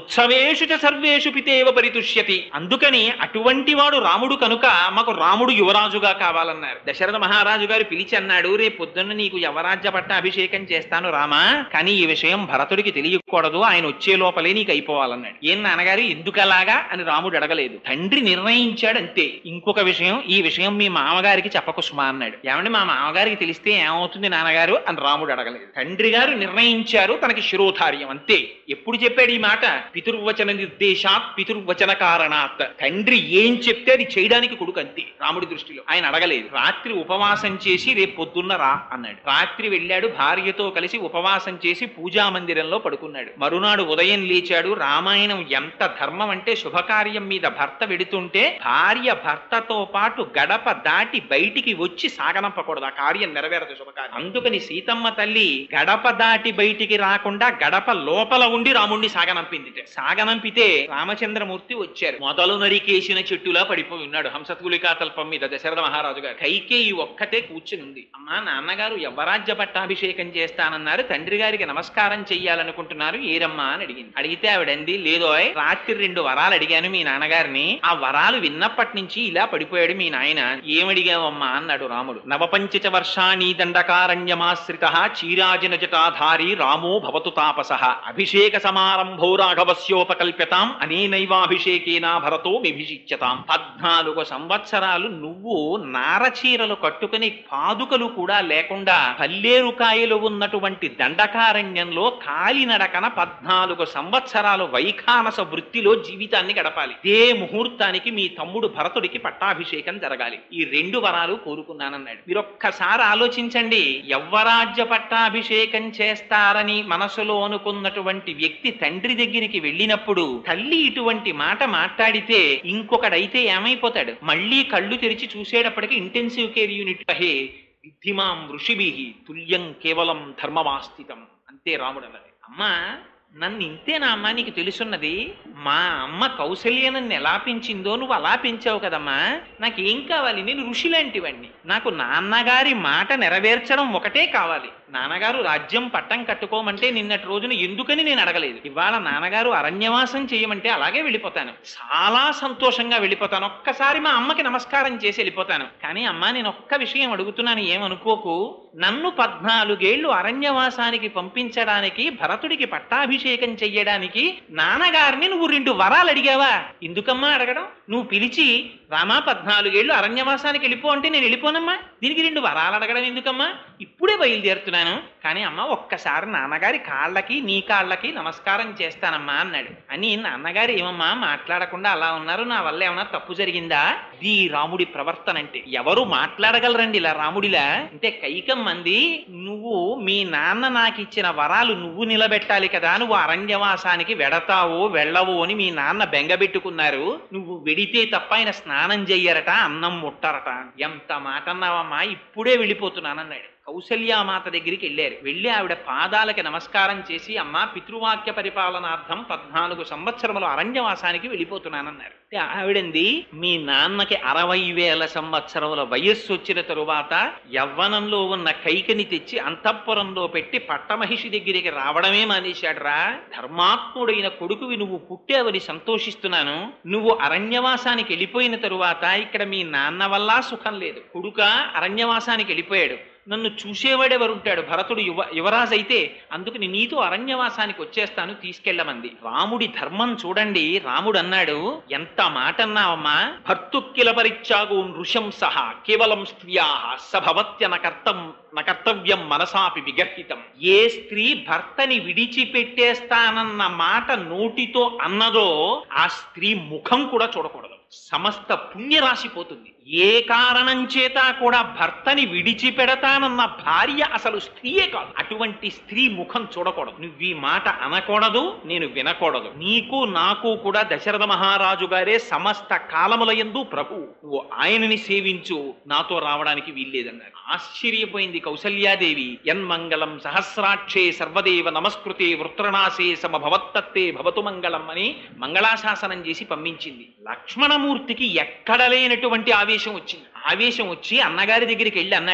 ఉత్సవేషు చ సర్వేషు పితేవ పరితుష్యతి అందుకని అటువంటి వాడు రాముడు కనుక మాకు రాముడు యువరాజుగా కావాలన్నారు దశరథ మహారాజు గారు పిలిచి అన్నాడు రేపు పొద్దున్న నీకు యవరాజ్య పట్ట అభిషేకం చేస్తాను రామా కానీ ఈ విషయం భరతుడికి తెలియకూడదు ఆయన వచ్చే లోపలే నీకు అయిపోవాలన్నాడు ఏం నాన్నగారు ఎందుకలాగా అని రాముడు అడగలేదు తండ్రి నిర్ణయించాడు అంతే ఇంకొక విషయం ఈ విషయం మీ మామగారికి చెప్పకు సుమా అన్నాడు ఏమంటే మా మామగారికి తెలిస్తే ఏమవుతుంది నాన్నగారు అని రాముడు అడగలేదు తండ్రి గారు నిర్ణయించారు తనకి శిరోధార్యం అంతే ఎప్పుడు చెప్పాడు ఈ మాట పితుర్వచన నిర్దేశాత్ పితుర్వచన కారణాత్ తండ్రి ఏం చెప్తే అది చేయడానికి కొడుకు అంతే రాముడి దృష్టిలో ఆయన అడగలేదు రాత్రి ఉపవాసం చేసి రేపు పొద్దున్న రా అన్నాడు రాత్రి వెళ్ళాడు భార్యతో కలిసి ఉపవాసం చేసి పూజా మందిరంలో పడుకున్నాడు మరునాడు ఉదయం లేచాడు రామాయణం ఎంత ధర్మం అంటే శుభకార్యం మీద భర్త వెడుతుంటే భార్య భర్తతో పాటు గడప దాటి బయటికి వచ్చి సాగనంపకూడదు ఆ కార్యం నెరవేరదు శుభకార్యం అందుకని సీతమ్మ తల్లి గడప దాటి బయటికి రాకుండా గడప లోపల ఉండి రాముణ్ణి సాగనంపింది సాగనంపితే రామచంద్రమూర్తి వచ్చారు మొదలు నరికేసిన చెట్టులా పడిపోయి ఉన్నాడు హంసతులికా తల్పం మీద దశరథ మహారాజు గారు కైకేయి ఒక్కతే కూర్చుని ఉంది అమ్మా నాన్నగారు యవరాజ్య పట్టాభిషేకం చేస్తానన్నారు తండ్రి గారికి నమస్కారం చెయ్యాలనుకుంటున్నారు ఏరమ్మా అని అడిగింది అడిగితే ఆవిడంది లేదోయ్ రాత్రి రెండు వరాలు అడిగాను మీ నాన్నగారిని ఆ వరాలు విన్నప్పటి నుంచి ఇలా పడిపోయాడు మీ నాయన ఏమడిగావమ్మా అన్నాడు రాముడు నవపంచచ వర్షాణి దండకారణ్యమాశ్రిత చీరాజన జటాధారి రామో భవతు తాపస అభిషేక సమారంభో రాఘవస్యోపకల్ప్యతాం అనేనైవాభిషేకేన భరతో విభిషిచ్యతాం పద్నాలుగు సంవత్సరాలు నువ్వు నారచీరలు కట్టుకుని పాదుకలు కూడా లేకుండా పల్లేరుకాయలు ఉన్నటువంటి దండకారణ్యంలో కాలినడకన పద్నాలుగు సంవత్సరాలు వైఖానస వృత్తిలో జీవితాన్ని గడపాలి ఇదే ముహూర్తానికి మీ తమ్ముడు భరతుడికి పట్టాభిషేకం జరగాలి ఈ రెండు వరాలు కోరుకున్నానన్నాడు మీరు ఒక్కసారి ఆలోచించండి యవ్వరాజ్య పట్టాభిషేకం చేస్తారని మనసులో అనుకున్నటువంటి వ్యక్తి తండ్రి దగ్గరికి వెళ్ళినప్పుడు తల్లి ఇటువంటి మాట మాట్లాడితే ఇంకొకడైతే ఏమైపోతాడు మళ్ళీ కళ్ళు తెరిచి చూసేటప్పటికి ఇంటెన్సివ్ కేర్ యూనిట్ అహే విద్ధిమాం ఋషిభి తుల్యం కేవలం ధర్మమాస్థితం అంతే రాముడు అన్నది అమ్మా నన్ను ఇంతేనా అమ్మ నీకు తెలుసున్నది మా అమ్మ కౌశల్య నన్ను ఎలా పెంచిందో నువ్వు అలా పెంచావు కదమ్మా నాకేం కావాలి నేను ఋషి లాంటివాణ్ణి నాకు నాన్నగారి మాట నెరవేర్చడం ఒకటే కావాలి నాన్నగారు రాజ్యం పట్టం కట్టుకోమంటే నిన్నటి రోజున ఎందుకని నేను అడగలేదు ఇవాళ నాన్నగారు అరణ్యవాసం చేయమంటే అలాగే వెళ్ళిపోతాను చాలా సంతోషంగా వెళ్ళిపోతాను ఒక్కసారి మా అమ్మకి నమస్కారం చేసి వెళ్ళిపోతాను కానీ అమ్మా నేను ఒక్క విషయం అడుగుతున్నాను ఏమనుకోకు నన్ను పద్నాలుగేళ్లు అరణ్యవాసానికి పంపించడానికి భరతుడికి పట్టాభిషేకం చెయ్యడానికి నాన్నగారిని నువ్వు రెండు వరాలు అడిగావా ఎందుకమ్మా అడగడం నువ్వు పిలిచి రామా పద్నాలుగేళ్లు అరణ్యవాసానికి వెళ్ళిపో అంటే నేను వెళ్ళిపోనమ్మా దీనికి రెండు వరాలు అడగడం ఎందుకమ్మా ఇప్పుడే బయలుదేరుతున్నాను కానీ అమ్మ ఒక్కసారి నాన్నగారి కాళ్ళకి నీ కాళ్ళకి నమస్కారం చేస్తానమ్మా అన్నాడు అని నాన్నగారు ఏమమ్మా మాట్లాడకుండా అలా ఉన్నారు నా వల్ల ఏమన్నా తప్పు జరిగిందా ఇది రాముడి ప్రవర్తన అంటే ఎవరు మాట్లాడగలరండి ఇలా రాముడిలా అంటే కైకం మంది నువ్వు మీ నాన్న నాకు ఇచ్చిన వరాలు నువ్వు నిలబెట్టాలి కదా నువ్వు అరణ్యవాసానికి వెడతావో వెళ్ళవో అని మీ నాన్న బెంగబెట్టుకున్నారు నువ్వు వెడితే తప్ప ఆయన స్నానం చెయ్యరట అన్నం ముట్టరట ఎంత మాట అన్నావమ్మా ఇప్పుడే వెళ్ళిపోతున్నానన్నాడు కౌసల్యామాత దగ్గరికి వెళ్ళారు వెళ్ళి ఆవిడ పాదాలకి నమస్కారం చేసి అమ్మ పితృవాక్య పరిపాలనార్థం పద్నాలుగు సంవత్సరములు అరణ్యవాసానికి వెళ్ళిపోతున్నానన్నారు అంటే ఆవిడంది మీ నాన్నకి అరవై వేల సంవత్సరముల వయస్సు వచ్చిన తరువాత యవ్వనంలో ఉన్న కైకని తెచ్చి అంతఃపురంలో పెట్టి పట్టమహిషి దగ్గరికి రావడమే మానేశాడురా ధర్మాత్ముడైన కొడుకువి నువ్వు పుట్టావని సంతోషిస్తున్నాను నువ్వు అరణ్యవాసానికి వెళ్ళిపోయిన తరువాత ఇక్కడ మీ నాన్న వల్ల సుఖం లేదు కొడుక అరణ్యవాసానికి వెళ్ళిపోయాడు నన్ను చూసేవాడెవరుంటాడు భరతుడు యువ యువరాజు అయితే అందుకని నీతో అరణ్యవాసానికి వచ్చేస్తాను తీసుకెళ్ళమంది రాముడి ధర్మం చూడండి రాముడు అన్నాడు ఎంత మాట అన్నావమ్మా భర్తుక్కిల పరిత్యాగో నృశం సహా కేవలం స్త్రియా సభవత్య నకర్తం నకర్తవ్యం మనసాపి విగర్హితం ఏ స్త్రీ భర్తని విడిచిపెట్టేస్తానన్న మాట నోటితో అన్నదో ఆ స్త్రీ ముఖం కూడా చూడకూడదు సమస్త పుణ్యరాశి పోతుంది ఏ కారణం చేత కూడా భర్తని విడిచిపెడతానన్న భార్య అసలు స్త్రీయే కాదు అటువంటి స్త్రీ ముఖం చూడకూడదు నువ్వు ఈ మాట అనకూడదు నేను వినకూడదు నీకు నాకు కూడా దశరథ మహారాజు గారే సమస్త కాలముల యందు ప్రభు నువ్వు ఆయనని సేవించు నాతో రావడానికి వీల్లేదన్నారు ఆశ్చర్యపోయింది కౌసల్యాదేవి యన్మంగళం సహస్రాక్షే సర్వదేవ నమస్కృతే వృత్రనాశే సమభవత్తత్తే భవతు మంగళం అని మంగళాశాసనం చేసి పంపించింది లక్ష్మణమూర్తికి ఎక్కడ లేనటువంటి ఆవేశం వచ్చింది ఆవేశం వచ్చి అన్నగారి దగ్గరికి వెళ్ళి అన్నాడు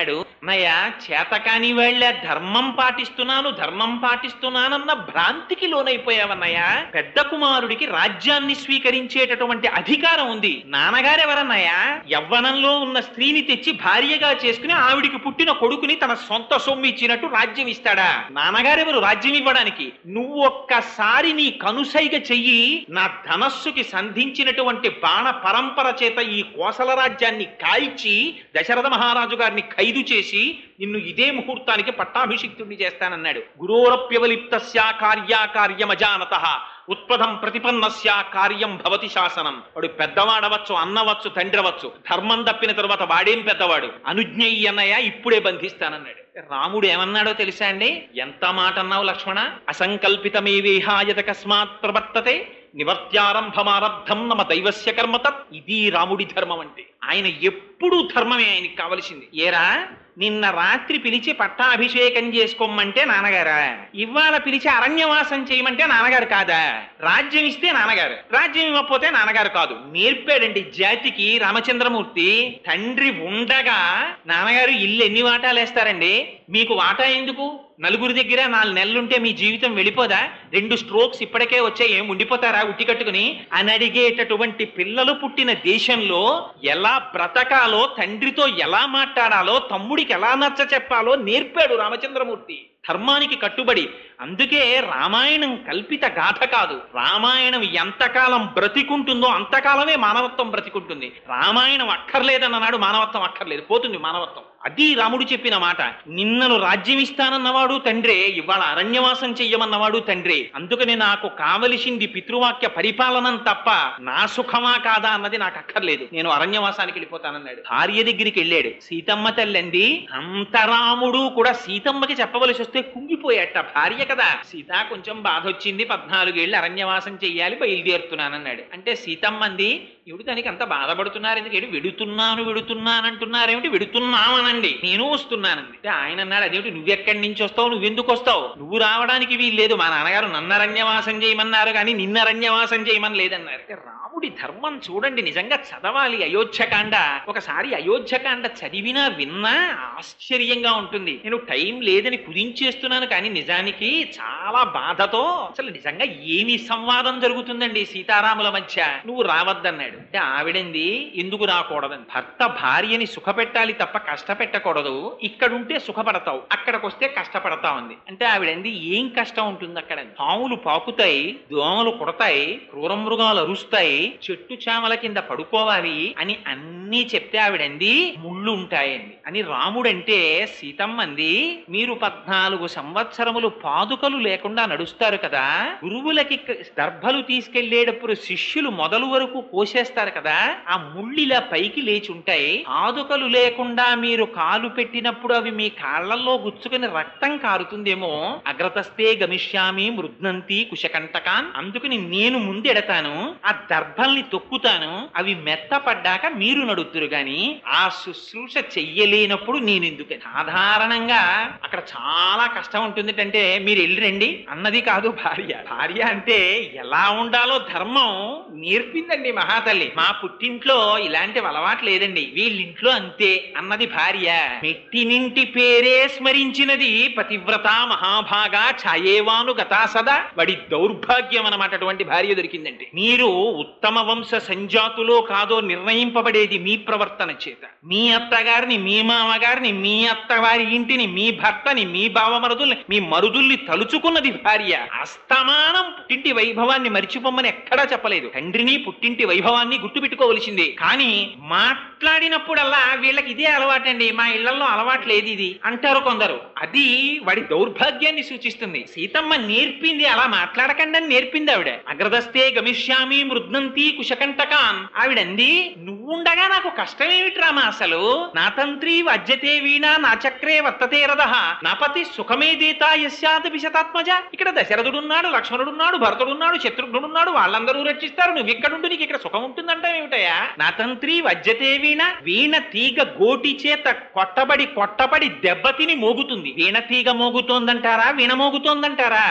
అన్నయ్య చేతకాని వాళ్ళ ధర్మం పాటిస్తున్నాను ధర్మం పాటిస్తున్నానన్న భ్రాంతికి లోనైపోయావన్నయ్య పెద్ద కుమారుడికి రాజ్యాన్ని స్వీకరించేటటువంటి అధికారం ఉంది నాన్నగారెవరన్నయ్య యవ్వనంలో ఉన్న స్త్రీని తెచ్చి భార్యగా చేసుకుని ఆవిడికి పుట్టిన కొడుకుని తన సొంత సొమ్ము ఇచ్చినట్టు రాజ్యం ఇస్తాడా నాన్నగారెవరు రాజ్యం ఇవ్వడానికి నువ్వు ఒక్కసారి నీ కనుసైగ చెయ్యి నా ధనస్సుకి సంధించినటువంటి బాణ పరంపర చేత ఈ కోసల రాజ్యాన్ని కాల్చి దశరథ మహారాజు గారిని ఖైదు చేసి నిన్ను ఇదే ముహూర్తానికి పట్టాభిషిక్తుడిని చేస్తానన్నాడు గురోరప్యవలిప్తస్య కార్యాకార్యమజానత ఉత్పదం ప్రతిపన్నస్య కార్యం భవతి శాసనం వాడు పెద్దవాడవచ్చు అన్నవచ్చు తండ్రవచ్చు ధర్మం తప్పిన తర్వాత వాడేం పెద్దవాడు అనుజ్ఞయ్య అన్నయ్య ఇప్పుడే బంధిస్తానన్నాడు రాముడు ఏమన్నాడో తెలుసా అండి ఎంత మాట అన్నావు లక్ష్మణ అసంకల్పితమే విహాయత కస్మాత్ ప్రవర్తతే నివర్త్యారంభమారబ్ధం నమ దైవస్య కర్మతత్ ఇది రాముడి ధర్మం అంటే ఆయన ఎప్పుడూ ధర్మమే ఆయనకి కావలసింది ఏరా నిన్న రాత్రి పిలిచి పట్టాభిషేకం చేసుకోమంటే నాన్నగారా ఇవాళ పిలిచి అరణ్యవాసం చేయమంటే నాన్నగారు కాదా రాజ్యం ఇస్తే నాన్నగారు రాజ్యం ఇవ్వకపోతే నాన్నగారు కాదు నేర్పాడండి జాతికి రామచంద్రమూర్తి తండ్రి ఉండగా నాన్నగారు ఇల్లు ఎన్ని వాటాలు వేస్తారండి మీకు వాటా ఎందుకు నలుగురి దగ్గర నాలుగు నెలలుంటే మీ జీవితం వెళ్ళిపోదా రెండు స్ట్రోక్స్ ఇప్పటికే వచ్చాయి ఏం ఉండిపోతారా ఉట్టి కట్టుకుని అని అడిగేటటువంటి పిల్లలు పుట్టిన దేశంలో ఎలా బ్రతకాలో తండ్రితో ఎలా మాట్లాడాలో తమ్ముడికి ఎలా నచ్చ చెప్పాలో నేర్పాడు రామచంద్రమూర్తి ధర్మానికి కట్టుబడి అందుకే రామాయణం కల్పిత గాథ కాదు రామాయణం ఎంతకాలం బ్రతికుంటుందో అంతకాలమే మానవత్వం బ్రతికుంటుంది రామాయణం అక్కర్లేదన్ననాడు మానవత్వం అక్కర్లేదు పోతుంది మానవత్వం అది రాముడు చెప్పిన మాట నిన్నను రాజ్యం ఇస్తానన్నవాడు తండ్రే ఇవాళ అరణ్యవాసం చెయ్యమన్నవాడు తండ్రే అందుకని నాకు కావలసింది పితృవాక్య పరిపాలనం తప్ప నా సుఖమా కాదా అన్నది నాకు అక్కర్లేదు నేను అరణ్యవాసానికి వెళ్ళిపోతానన్నాడు భార్య దగ్గరికి వెళ్ళాడు సీతమ్మ తల్లండి అంత రాముడు కూడా సీతమ్మకి చెప్పవలసి వస్తే కుంగిపోయాట భార్య కదా సీత కొంచెం బాధ వచ్చింది పద్నాలుగేళ్ళు అరణ్యవాసం చెయ్యాలి బయలుదేరుతున్నానన్నాడు అంటే సీతమ్మంది ఇవిడు దానికి అంత బాధపడుతున్నారు ఎందుకంటే వెడుతున్నాను వెడుతున్నానంటున్నారేమిటి వెడుతున్నామనండి నేను వస్తున్నానండి అంటే ఆయన అన్నాడు అదేమిటి నువ్వెక్కడి నుంచి వస్తావు నువ్వెందుకు వస్తావు నువ్వు రావడానికి వీలు లేదు మా నాన్నగారు నన్ను అరణ్యవాసం చేయమన్నారు కానీ నిన్న అరణ్యవాసం చేయమని లేదన్నారు అంటే రాముడి ధర్మం చూడండి నిజంగా చదవాలి అయోధ్యకాండ ఒకసారి అయోధ్యకాండ చదివినా విన్నా ఆశ్చర్యంగా ఉంటుంది నేను టైం లేదని కుదించేస్తున్నాను కానీ నిజానికి చాలా బాధతో అసలు నిజంగా ఏమి సంవాదం జరుగుతుందండి సీతారాముల మధ్య నువ్వు రావద్దన్నాడు అంటే ఆవిడంది ఎందుకు రాకూడదని భర్త భార్యని సుఖపెట్టాలి తప్ప కష్టపెట్టకూడదు ఇక్కడుంటే సుఖపడతావు అక్కడికి వస్తే కష్టపడతావు అంది అంటే ఆవిడంది ఏం కష్టం ఉంటుంది అక్కడ పాములు పాకుతాయి దోమలు కుడతాయి క్రూర మృగాలు అరుస్తాయి చెట్టు చామల కింద పడుకోవాలి అని అన్నీ చెప్తే ఆవిడంది ముళ్ళు ఉంటాయండి అని రాముడంటే సీతమ్మంది మీరు పద్నాలుగు సంవత్సరములు పాదుకలు లేకుండా నడుస్తారు కదా గురువులకి క- దర్భలు తీసుకెళ్లేటప్పుడు శిష్యులు మొదలు వరకు కోసేస్తారు కదా ఆ ముళ్ళిలా పైకి లేచి ఉంటాయి పాదుకలు లేకుండా మీరు కాలు పెట్టినప్పుడు అవి మీ కాళ్ళల్లో గుచ్చుకుని రక్తం కారుతుందేమో అగ్రతస్తే గమిష్యామి మృద్నంతి కుశకంటకాన్ అందుకని నేను ముందెడతాను ఆ దర్భల్ని తొక్కుతాను అవి మెత్తపడ్డాక మీరు నడుతురు గాని ఆ శుశ్రూష చెయ్యలేనప్పుడు నేను ఎందుకు సాధారణంగా అక్కడ చాలా కష్టం ఉంటుంది అంటే మీరు వెళ్ళిరండి అన్నది కాదు భార్య భార్య అంటే ఎలా ఉండాలో ధర్మం నేర్పిందండి మహాతల్లి మా పుట్టింట్లో ఇలాంటి అలవాటు లేదండి వీళ్ళింట్లో అంతే అన్నది భార్య మెట్టినింటి పేరే స్మరించినది పతివ్రత మహాభాగా ఛాయేవాను గతా సదా వాడి దౌర్భాగ్యం అన్నమాట అటువంటి భార్య దొరికిందంటే మీరు ఉత్తమ వంశ సంజాతులో కాదో నిర్ణయింపబడేది మీ ప్రవర్తన చేత మీ అత్తగారిని మీ మామగారిని మీ అత్తవారి ఇంటిని మీ భర్తని మీ బావమరుదుల్ని మీ మరుదుల్ని తలుచుకున్నది భార్య అస్తమానం పుట్టింటి వైభవాన్ని మరిచిపోమని ఎక్కడా చెప్పలేదు తండ్రిని పుట్టింటి వైభవాన్ని గుర్తుపెట్టుకోవలసిందే కానీ మాట్లాడినప్పుడల్లా వీళ్ళకి ఇదే అలవాటండి మా ఇళ్లలో అలవాటు లేదు ఇది అంటారు కొందరు అది వాడి దౌర్భాగ్యాన్ని సూచిస్తుంది సీతమ్మ నేర్పింది అలా మాట్లాడకండి అని నేర్పింది ఆవిడ అగ్రదస్తే గమిష్యామి మృద్నంతి కుశకంటకాన్ ఆవిడంది నువ్వుండగా నాకు కష్టమేమిటి రామా అసలు నా తంత్రి వజ్యతే వీణ నా చక్రే వర్తతే రథ నా పతి సుఖమే దీత యస్యాత్ విశతాత్మజ ఇక్కడ దశరథుడున్నాడు లక్ష్మణుడున్నాడు భరతుడున్నాడు శత్రుఘ్నుడున్నాడు వాళ్ళందరూ రక్షిస్తారు నువ్వు ఇక్కడుంటూ నీకు ఇక్కడ సుఖం ఉంటుందంటే ఏమిటయా నా తంత్రి వజ్యతే వీణ వీణ తీగ గోటి చేత కొట్టబడి కొట్టబడి దెబ్బతిని మోగుతుంది వీణ తీగ మోగుతోందంటారా వీణ మోగుతోందంటారా రథ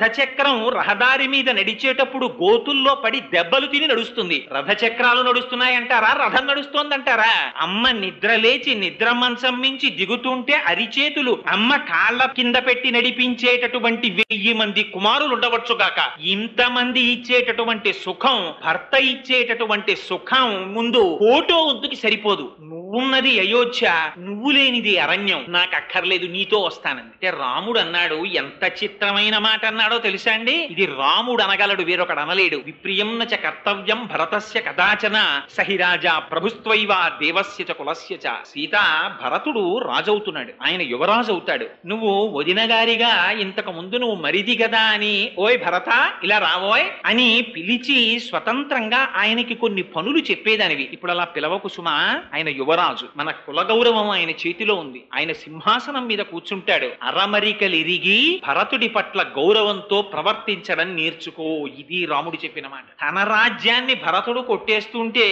రథచక్రం రహదారి మీద నడిచేటప్పుడు గోతుల్లో పడి దెబ్బలు తిని నడుస్తుంది రథచక్రాలు నడుస్తున్నాయంటారా రథం నడుస్తోందంటారా అమ్మ నిద్ర లేచి నిద్ర మంచం మించి దిగుతుంటే అరిచేతులు అమ్మ కాళ్ళ కింద పెట్టి నడిపించేటటువంటి వెయ్యి మంది కుమారులు ఉండవచ్చు గాక ఇంతమంది ఇచ్చేటటువంటి సుఖం భర్త ఇచ్చేటటువంటి సుఖం ముందు ఫోటో వద్దుకి సరిపోదు నువ్వున్నది అయోధ్య నువ్వు లేనిది అరణ్యం నాకు అక్కర్లేదు నీతో వస్తానంది అంటే రాముడు అన్నాడు ఎంత చిత్రమైన మాట అన్నాడో తెలుసా అండి ఇది రాముడు అనగలడు వేరొకడు అనలేడు విప్రియం చ కర్తవ్యం భరతస్య కదాచన సహిరాజా ప్రభుస్త్వైవ దేవస్య చ కులస్య చ సీత భరతుడు రాజవుతున్నాడు ఆయన యువరాజు అవుతాడు నువ్వు వదిన గారిగా ఇంతకు ముందు నువ్వు మరిది కదా అని ఓయ్ భరత ఇలా రావోయ్ అని పిలిచి స్వతంత్రంగా ఆయనకి కొన్ని పనులు చెప్పేదానివి ఇప్పుడు అలా పిలవకు సుమా ఆయన యువరాజు మన కుల గౌరవం ఆయన చేతిలో ఉంది ఆయన సింహాసనం మీద కూర్చుంటాడు అరమరికలిరిగి భరతుడి పట్ల గౌరవంతో ప్రవర్తించడం నేర్చుకో ఇది రాముడు చెప్పిన మాట తన రాజ్యాన్ని భరతుడు కొట్టేస్తుంటే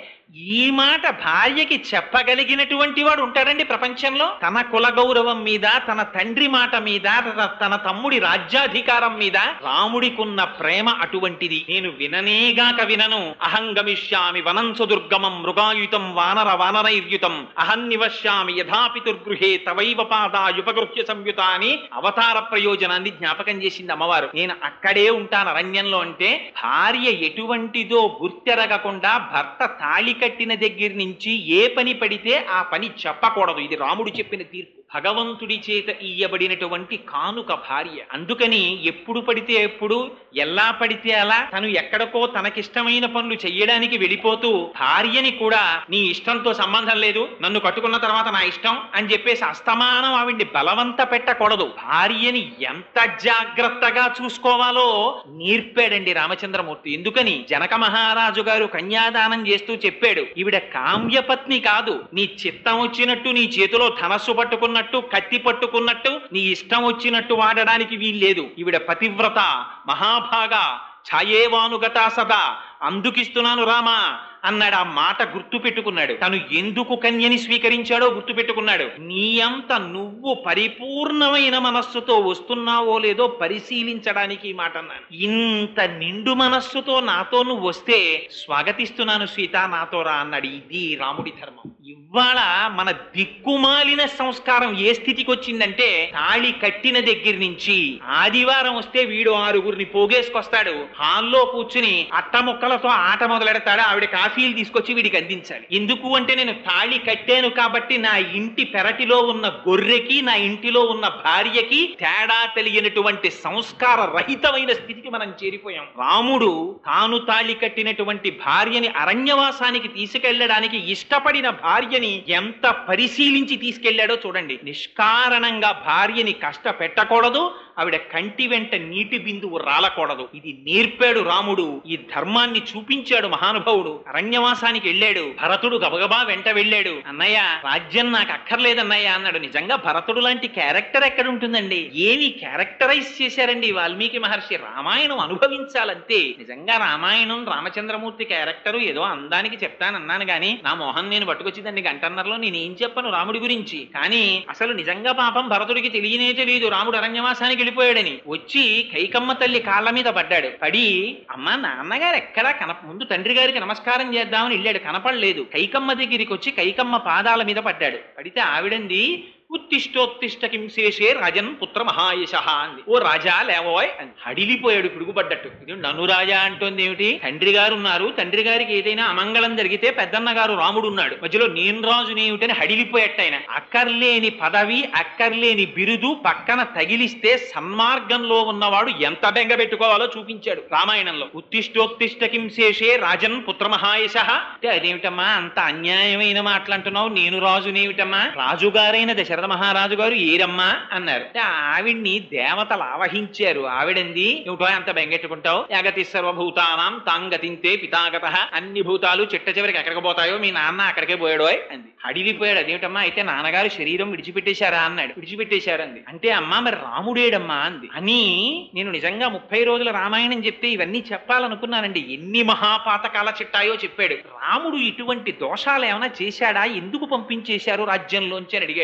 ఈ మాట భార్యకి చెప్పగలిగినటువంటి వాడు ఉంటాడండి ప్రపంచంలో తన కుల గౌరవం మీద తన తండ్రి మాట మీద తన- తన తమ్ముడి రాజ్యాధికారం మీద రాముడికున్న ప్రేమ అటువంటిది నేను విననేగాక వినను అహం గమిష్యామి వనంసు దుర్గమం మృగాయుతం వానర వానరైర్యుతం అహం నివశ్యామి యథాపితుర్గృహే తవైవ పాదాయుపగృహ్య సంయుత అని అవతార ప్రయోజనాన్ని జ్ఞాపకం చేసింది అమ్మవారు నేను అక్కడే ఉంటాను అరణ్యంలో అంటే భార్య ఎటువంటిదో గుర్తెరగకుండా భర్త తాళి కట్టిన దగ్గర నుంచి ఏ పని పడితే ఆ పని చెప్పకూడదు ఇది రాముడు చెప్పిన తీర్పు భగవంతుడి చేత ఇయ్యబడినటువంటి కానుక భార్య అందుకని ఎప్పుడు పడితే ఎప్పుడు ఎలా పడితే అలా తను ఎక్కడికో తనకిష్టమైన పనులు చెయ్యడానికి వెళ్ళిపోతూ భార్యని కూడా నీ ఇష్టంతో సంబంధం లేదు నన్ను కట్టుకున్న తర్వాత నా ఇష్టం అని చెప్పేసి అస్తమానం ఆవిడ్ని బలవంత పెట్టకూడదు భార్యని ఎంత జాగ్రత్తగా చూసుకోవాలో నేర్పాడండి రామచంద్రమూర్తి ఎందుకని జనక మహారాజు గారు కన్యాదానం చేస్తూ చెప్పాడు ఈవిడ కామ్యపత్ని కాదు నీ చిత్తం వచ్చినట్టు నీ చేతిలో ధనస్సు పట్టుకున్నట్టు కత్తి పట్టుకున్నట్టు నీ ఇష్టం వచ్చినట్టు వాడడానికి వీల్లేదు ఈవిడ పతివ్రత మహాభాగా ఛాయేవానుగత సదా అందుకిస్తున్నాను రామా అన్నాడు ఆ మాట గుర్తు పెట్టుకున్నాడు తను ఎందుకు కన్యని స్వీకరించాడో గుర్తు పెట్టుకున్నాడు నీ అంత నువ్వు పరిపూర్ణమైన మనస్సుతో వస్తున్నావో లేదో పరిశీలించడానికి ఈ మాట అన్నాను ఇంత నిండు మనస్సుతో నాతో నువ్వు వస్తే స్వాగతిస్తున్నాను సీత నాతో రా అన్నాడు ఇది రాముడి ధర్మం ఇవాళ మన దిక్కుమాలిన సంస్కారం ఏ స్థితికి వచ్చిందంటే తాళి కట్టిన దగ్గర నుంచి ఆదివారం వస్తే వీడు ఆరుగురిని పోగేసుకొస్తాడు హాల్లో కూర్చుని అట్ట ముక్కలతో ఆట మొదలెడతాడు ఆవిడ కాఫీలు తీసుకొచ్చి వీడికి అందించాలి ఎందుకు అంటే నేను తాళి కట్టాను కాబట్టి నా ఇంటి పెరటిలో ఉన్న గొర్రెకి నా ఇంటిలో ఉన్న భార్యకి తేడా తెలియనటువంటి సంస్కార రహితమైన స్థితికి మనం చేరిపోయాం రాముడు తాను తాళి కట్టినటువంటి భార్యని అరణ్యవాసానికి తీసుకెళ్లడానికి ఇష్టపడిన భార్యని ఎంత పరిశీలించి తీసుకెళ్లాడో చూడండి నిష్కారణంగా భార్యని కష్టపెట్టకూడదు ఆవిడ కంటి వెంట నీటి బిందువు రాలకూడదు ఇది నేర్పాడు రాముడు ఈ ధర్మాన్ని చూపించాడు మహానుభావుడు అరణ్యవాసానికి వెళ్ళాడు భరతుడు గబగబా వెంట వెళ్ళాడు అన్నయ్య రాజ్యం నాకు అక్కర్లేదన్నయ్య అన్నాడు నిజంగా భరతుడు లాంటి క్యారెక్టర్ ఎక్కడ ఉంటుందండి ఏమి క్యారెక్టరైజ్ చేశారండి వాల్మీకి మహర్షి రామాయణం అనుభవించాలంతే నిజంగా రామాయణం రామచంద్రమూర్తి క్యారెక్టరు ఏదో అందానికి చెప్తానన్నాను గాని నా మోహన్ నేను పట్టుకొచ్చిందండి గంటన్నరలో నేనేం చెప్పను రాముడి గురించి కానీ అసలు నిజంగా పాపం భరతుడికి తెలియనే తెలియదు రాముడు అరణ్యవాసానికి వెళ్ళిపోయాడని వచ్చి కైకమ్మ తల్లి కాళ్ళ మీద పడ్డాడు పడి అమ్మ నాన్నగారు ఎక్కడా కన ముందు తండ్రి గారికి నమస్కారం చేద్దామని వెళ్ళాడు కనపడలేదు కైకమ్మ దగ్గరికి వచ్చి కైకమ్మ పాదాల మీద పడ్డాడు పడితే ఆవిడంది ఉత్తిష్టోత్తిష్ట కింశేషే రాజన్ పుత్ర మహాయశ అంది ఓ రాజా లేవోయ్ అని హడిలిపోయాడు పిడుగుపడ్డట్టు ఇది నన్ను రాజా అంటోంది ఏమిటి తండ్రి గారు ఉన్నారు తండ్రి గారికి ఏదైనా అమంగళం జరిగితే పెద్దన్న గారు రాముడు ఉన్నాడు మధ్యలో నేను రాజునేమిటని హడిలిపోయట్టు ఆయన అక్కర్లేని పదవి అక్కర్లేని బిరుదు పక్కన తగిలిస్తే సన్మార్గంలో ఉన్నవాడు ఎంత బెంగ పెట్టుకోవాలో చూపించాడు రామాయణంలో ఉత్తిష్టోత్తిష్ట కింశేషే రాజన్ పుత్ర మహాయశ అంటే అదేమిటమ్మా అంత అన్యాయమైన మాటలంటున్నావు నేను రాజునేమిటమ్మా రాజుగారైన దశరథ మహారాజు గారు ఏరమ్మా అన్నారు అంటే ఆవిడ్ని దేవతలు ఆవహించారు ఆవిడంది ఏమిటో అంత బెంగెట్టుకుంటావు యాగతి సర్వభూతానాం తాంగతింతే పితాగత అన్ని భూతాలు చిట్ట చివరికి ఎక్కడికి పోతాయో మీ నాన్న అక్కడికే పోయాడోయ్ అంది అడిగిపోయాడు అదేమిటమ్మా అయితే నాన్నగారు శరీరం విడిచిపెట్టేశారా అన్నాడు విడిచిపెట్టేశారు అంది అంటే అమ్మా మరి రాముడేడమ్మా అంది అని నేను నిజంగా ముప్పై రోజుల రామాయణం చెప్తే ఇవన్నీ చెప్పాలనుకున్నానండి ఎన్ని మహాపాతకాల చిట్టాయో చెప్పాడు రాముడు ఇటువంటి దోషాలు ఏమైనా చేశాడా ఎందుకు పంపించేశారు రాజ్యంలోంచి అని అడిగాడు అంటే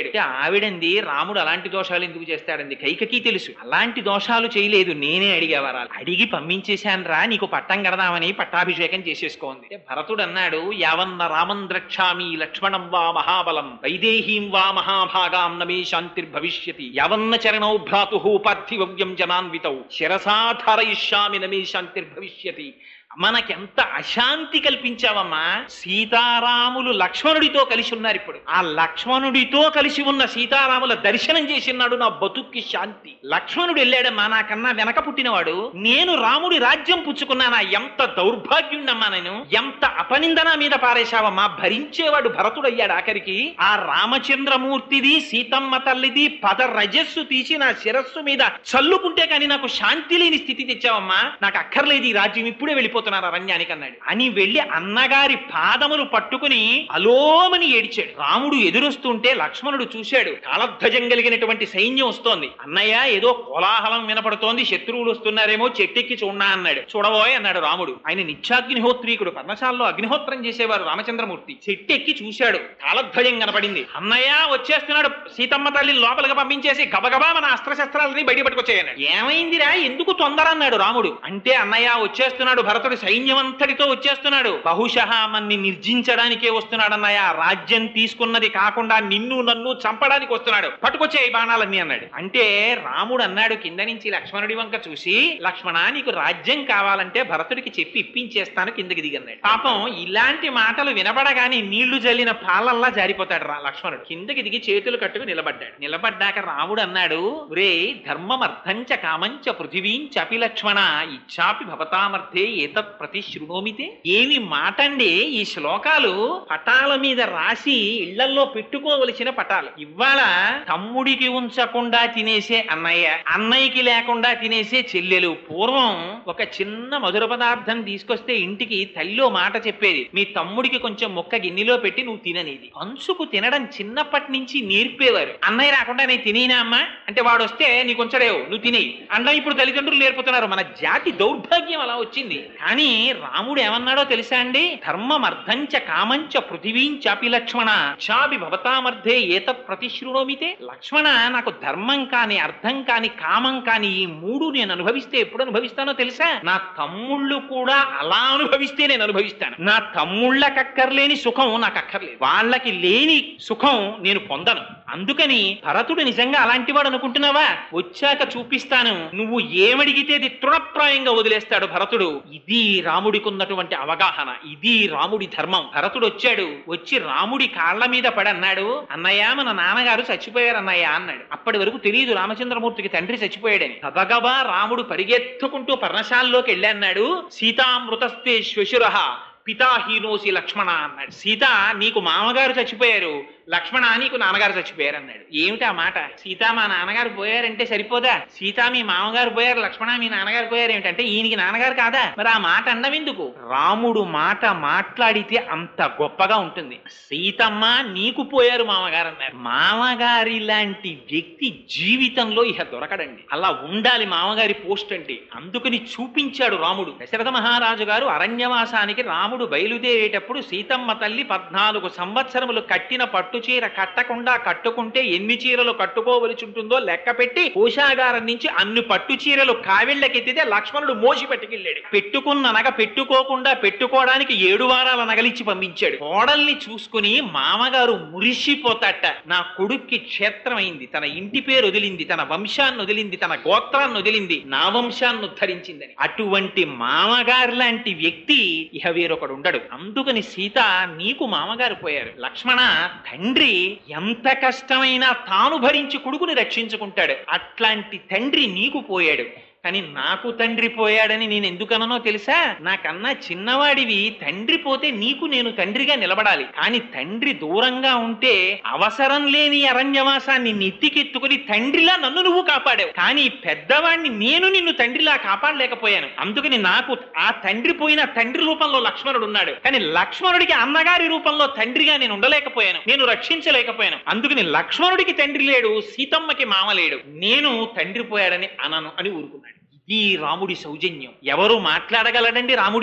ఆవిడంది రాముడు అలాంటి దోషాలు ఎందుకు చేస్తాడంది కైకకి తెలుసు అలాంటి దోషాలు చేయలేదు నేనే అడిగా వరాలు అడిగి పంపించేశాను రా నీకు పట్టం కడదామని పట్టాభిషేకం చేసేసుకోంది అంటే భరతుడు అన్నాడు యావన్న రామం ద్రక్షామి లక్ష్మణం వా మహాబలం వైదేహీం వా మహాభాగాం నమే శాంతిర్భవిష్యతి యావన్న చరణౌ భ్రాతు పార్థివ్యం జనాన్వితౌ శిరసాధారయిష్యామి నమే శాంతిర్భవిష్యతి మనకెంత అశాంతి కల్పించావమ్మా సీతారాములు లక్ష్మణుడితో కలిసి ఉన్నారు ఇప్పుడు ఆ లక్ష్మణుడితో కలిసి ఉన్న సీతారాముల దర్శనం చేసినాడు నా బతుక్కి శాంతి లక్ష్మణుడు వెళ్ళాడమ్మా నాకన్నా వెనక పుట్టినవాడు నేను రాముడి రాజ్యం పుచ్చుకున్నానా ఎంత దౌర్భాగ్యుణ్ణమ్మా నేను ఎంత అపనిందన మీద పారేశావమ్మా భరించేవాడు భరతుడు అయ్యాడు ఆఖరికి ఆ రామచంద్రమూర్తిది సీతమ్మ తల్లిది పద రజస్సు తీసి నా శిరస్సు మీద చల్లుకుంటే కానీ నాకు శాంతి లేని స్థితి తెచ్చావమ్మా నాకు అక్కర్లేదు ఈ రాజ్యం ఇప్పుడే వెళ్ళిపోతున్నారు అరణ్యానికి అన్నాడు అని వెళ్ళి అన్నగారి పాదములు పట్టుకుని అలోమని ఏడిచాడు రాముడు ఎదురొస్తుంటే లక్ష్మణుడు చూశాడు కాలధ్వజం కలిగినటువంటి సైన్యం వస్తోంది అన్నయ్య ఏదో కోలాహలం వినపడుతోంది శత్రువులు వస్తున్నారేమో చెట్టెక్కి చూడనా అన్నాడు చూడబోయ్ అన్నాడు రాముడు ఆయన నిత్యాగ్నిహోత్రీకుడు పర్ణశాలలో అగ్నిహోత్రం చేసేవారు రామచంద్రమూర్తి చెట్టెక్కి చూశాడు కాలధ్వజం కనపడింది అన్నయ్య వచ్చేస్తున్నాడు సీతమ్మ తల్లి లోపలికి పంపించేసి గబగబా మన అస్త్రశస్త్రాలని బయట పట్టుకొచ్చాయన్నాడు ఏమైందిరా ఎందుకు తొందర అన్నాడు రాముడు అంటే అన్నయ్య వచ్చేస్తున్నాడు భరతుడి సైన్యం అంతటితో వచ్చేస్తున్నాడు బహుశః మన్ని నిర్జించడానికే వస్తున్నాడు అన్నయ్య రాజ్యం తీసుకున్నది కాకుండా నిన్ను నన్ను చంపడానికి వస్తున్నాడు పట్టుకొచ్చే ఈ బాణాలన్నీ అన్నాడు అంటే రాముడు అన్నాడు కింద నుంచి లక్ష్మణుడి వంక చూసి లక్ష్మణ నీకు రాజ్యం కావాలంటే భరతుడికి చెప్పి ఇప్పించేస్తాను కిందకి దిగన్నాడు పాపం ఇలాంటి మాటలు వినబడగానే నీళ్లు జల్లిన పాలల్లా జారిపోతాడు రా లక్ష్మణుడు కిందకి దిగి చేతులు కట్టుకు నిలబడ్డాడు నిలబడ్డాక రాముడు అన్నాడు రే ధర్మం అర్థంచ కామంచ పృథివీం చపి లక్ష్మణ ఇచ్చాపి భవతామర్థే ఏతత్ ప్రతి శృణోమితే ఏమి మాటండి ఈ శ్లోకాలు పటాల మీద రాసి ఇళ్లల్లో పెట్టుకోవలసిన పటాలు ఇవాళ తమ్ముడికి ఉంచకుండా తినేసే అన్నయ్య అన్నయ్యకి లేకుండా తినేసే చెల్లెలు పూర్వం ఒక చిన్న మధుర పదార్థం తీసుకొస్తే ఇంటికి తల్లిలో మాట చెప్పేది మీ తమ్ముడికి కొంచెం మొక్క గిన్నెలో పెట్టి నువ్వు తిననేది అంచుకు తినడం చిన్నప్పటి నుంచి నేర్పేవారు అన్నయ్య రాకుండా నేను తినేనా అమ్మా అంటే వాడు వస్తే నీకు ఉంచడేవు నువ్వు తినేయి అన్న ఇప్పుడు తల్లిదండ్రులు నేర్పుతున్నారు మన జాతి దౌర్భాగ్యం అలా వచ్చింది కానీ రాముడు ఏమన్నాడో తెలుసా అండి ధర్మం అర్థంచ కామంచ పృథివీంచాపి లక్ష్మణ చాపి భవతామర్థే ఏతత్ ప్రతిశృణోమితే లక్ష్మణ నాకు ధర్మం కాని అర్థం కాని కామం కాని ఈ మూడు నేను అనుభవిస్తే ఎప్పుడు అనుభవిస్తానో తెలుసా నా తమ్ముళ్ళు కూడా అలా అనుభవిస్తే నేను అనుభవిస్తాను నా తమ్ముళ్ళకక్కర్లేని సుఖం నాకు అక్కర్లేదు వాళ్ళకి లేని సుఖం నేను పొందను అందుకని భరతుడు నిజంగా అలాంటి వాడు అనుకుంటున్నావా వచ్చాక చూపిస్తాను నువ్వు ఏమడిగితే అది తృణప్రాయంగా వదిలేస్తాడు భరతుడు ఇది రాముడికి ఉన్నటువంటి అవగాహన ఇది రాముడి ధర్మం భరతుడు వచ్చాడు వచ్చి రాముడి కాళ్ళ మీద పడి అన్నాడు అన్నయ్య మన నాన్నగారు చచ్చిపోయారు అన్నయ్య అన్నాడు అప్పటి వరకు తెలియదు రామచంద్రమూర్తికి తండ్రి చచ్చిపోయాడని గబగబా రాముడు పరిగెత్తుకుంటూ పర్ణశాలలోకి వెళ్ళన్నాడు సీతామృతస్తే శ్వశుర పితాహీనోసి లక్ష్మణ అన్నాడు సీత నీకు మామగారు చచ్చిపోయారు లక్ష్మణ నీకు నాన్నగారు చచ్చిపోయారు అన్నాడు ఏమిటి ఆ మాట సీత మా నాన్నగారు పోయారంటే సరిపోదా సీత మీ మామగారు పోయారు లక్ష్మణ మీ నాన్నగారు పోయారు ఏమిటంటే ఈయనకి నాన్నగారు కాదా మరి ఆ మాట అండం ఎందుకు రాముడు మాట మాట్లాడితే అంత గొప్పగా ఉంటుంది సీతమ్మ నీకు పోయారు మామగారు అన్నారు మామగారి లాంటి వ్యక్తి జీవితంలో ఇహ దొరకడండి అలా ఉండాలి మామగారి పోస్ట్ అంటే అందుకని చూపించాడు రాముడు దశరథ మహారాజు గారు అరణ్యవాసానికి రాముడు బయలుదేరేటప్పుడు సీతమ్మ తల్లి పద్నాలుగు సంవత్సరములు కట్టిన పట్టు చీర కట్టకుండా కట్టుకుంటే ఎన్ని చీరలు కట్టుకోవలసి ఉంటుందో లెక్క పెట్టి కోశాగారం నుంచి అన్ని పట్టు చీరలు కావిళ్ళకెత్తితే లక్ష్మణుడు మోసి పట్టుకెళ్ళాడు పెట్టుకున్న నగ పెట్టుకోకుండా పెట్టుకోవడానికి ఏడు వారాల నగలిచ్చి పంపించాడు కోడల్ని చూసుకుని మామగారు మురిసిపోతాట నా కొడుక్కి క్షేత్రమైంది తన ఇంటి పేరు వదిలింది తన వంశాన్ని వదిలింది తన గోత్రాన్ని వదిలింది నా వంశాన్ని ఉద్ధరించిందని అటువంటి మామగారు లాంటి వ్యక్తి ఇహ వేరొకడు ఉండడు అందుకని సీత నీకు మామగారు పోయారు లక్ష్మణ తండ్రి ఎంత కష్టమైనా తాను భరించి కొడుకుని రక్షించుకుంటాడు అట్లాంటి తండ్రి నీకు పోయాడు కానీ నాకు తండ్రి పోయాడని నేను ఎందుకననో తెలుసా నాకన్నా చిన్నవాడివి తండ్రి పోతే నీకు నేను తండ్రిగా నిలబడాలి కానీ తండ్రి దూరంగా ఉంటే అవసరం లేని అరణ్యవాసాన్ని నెత్తికెత్తుకుని తండ్రిలా నన్ను నువ్వు కాపాడావు కానీ పెద్దవాడిని నేను నిన్ను తండ్రిలా కాపాడలేకపోయాను అందుకని నాకు ఆ తండ్రి పోయిన తండ్రి రూపంలో లక్ష్మణుడు ఉన్నాడు కానీ లక్ష్మణుడికి అన్నగారి రూపంలో తండ్రిగా నేను ఉండలేకపోయాను నేను రక్షించలేకపోయాను అందుకని లక్ష్మణుడికి తండ్రి లేడు సీతమ్మకి మామ లేడు నేను తండ్రి పోయాడని అనను అని ఊరుకున్నాడు ఇది రాముడి సౌజన్యం ఎవరు మాట్లాడగలడండి రాముడిలా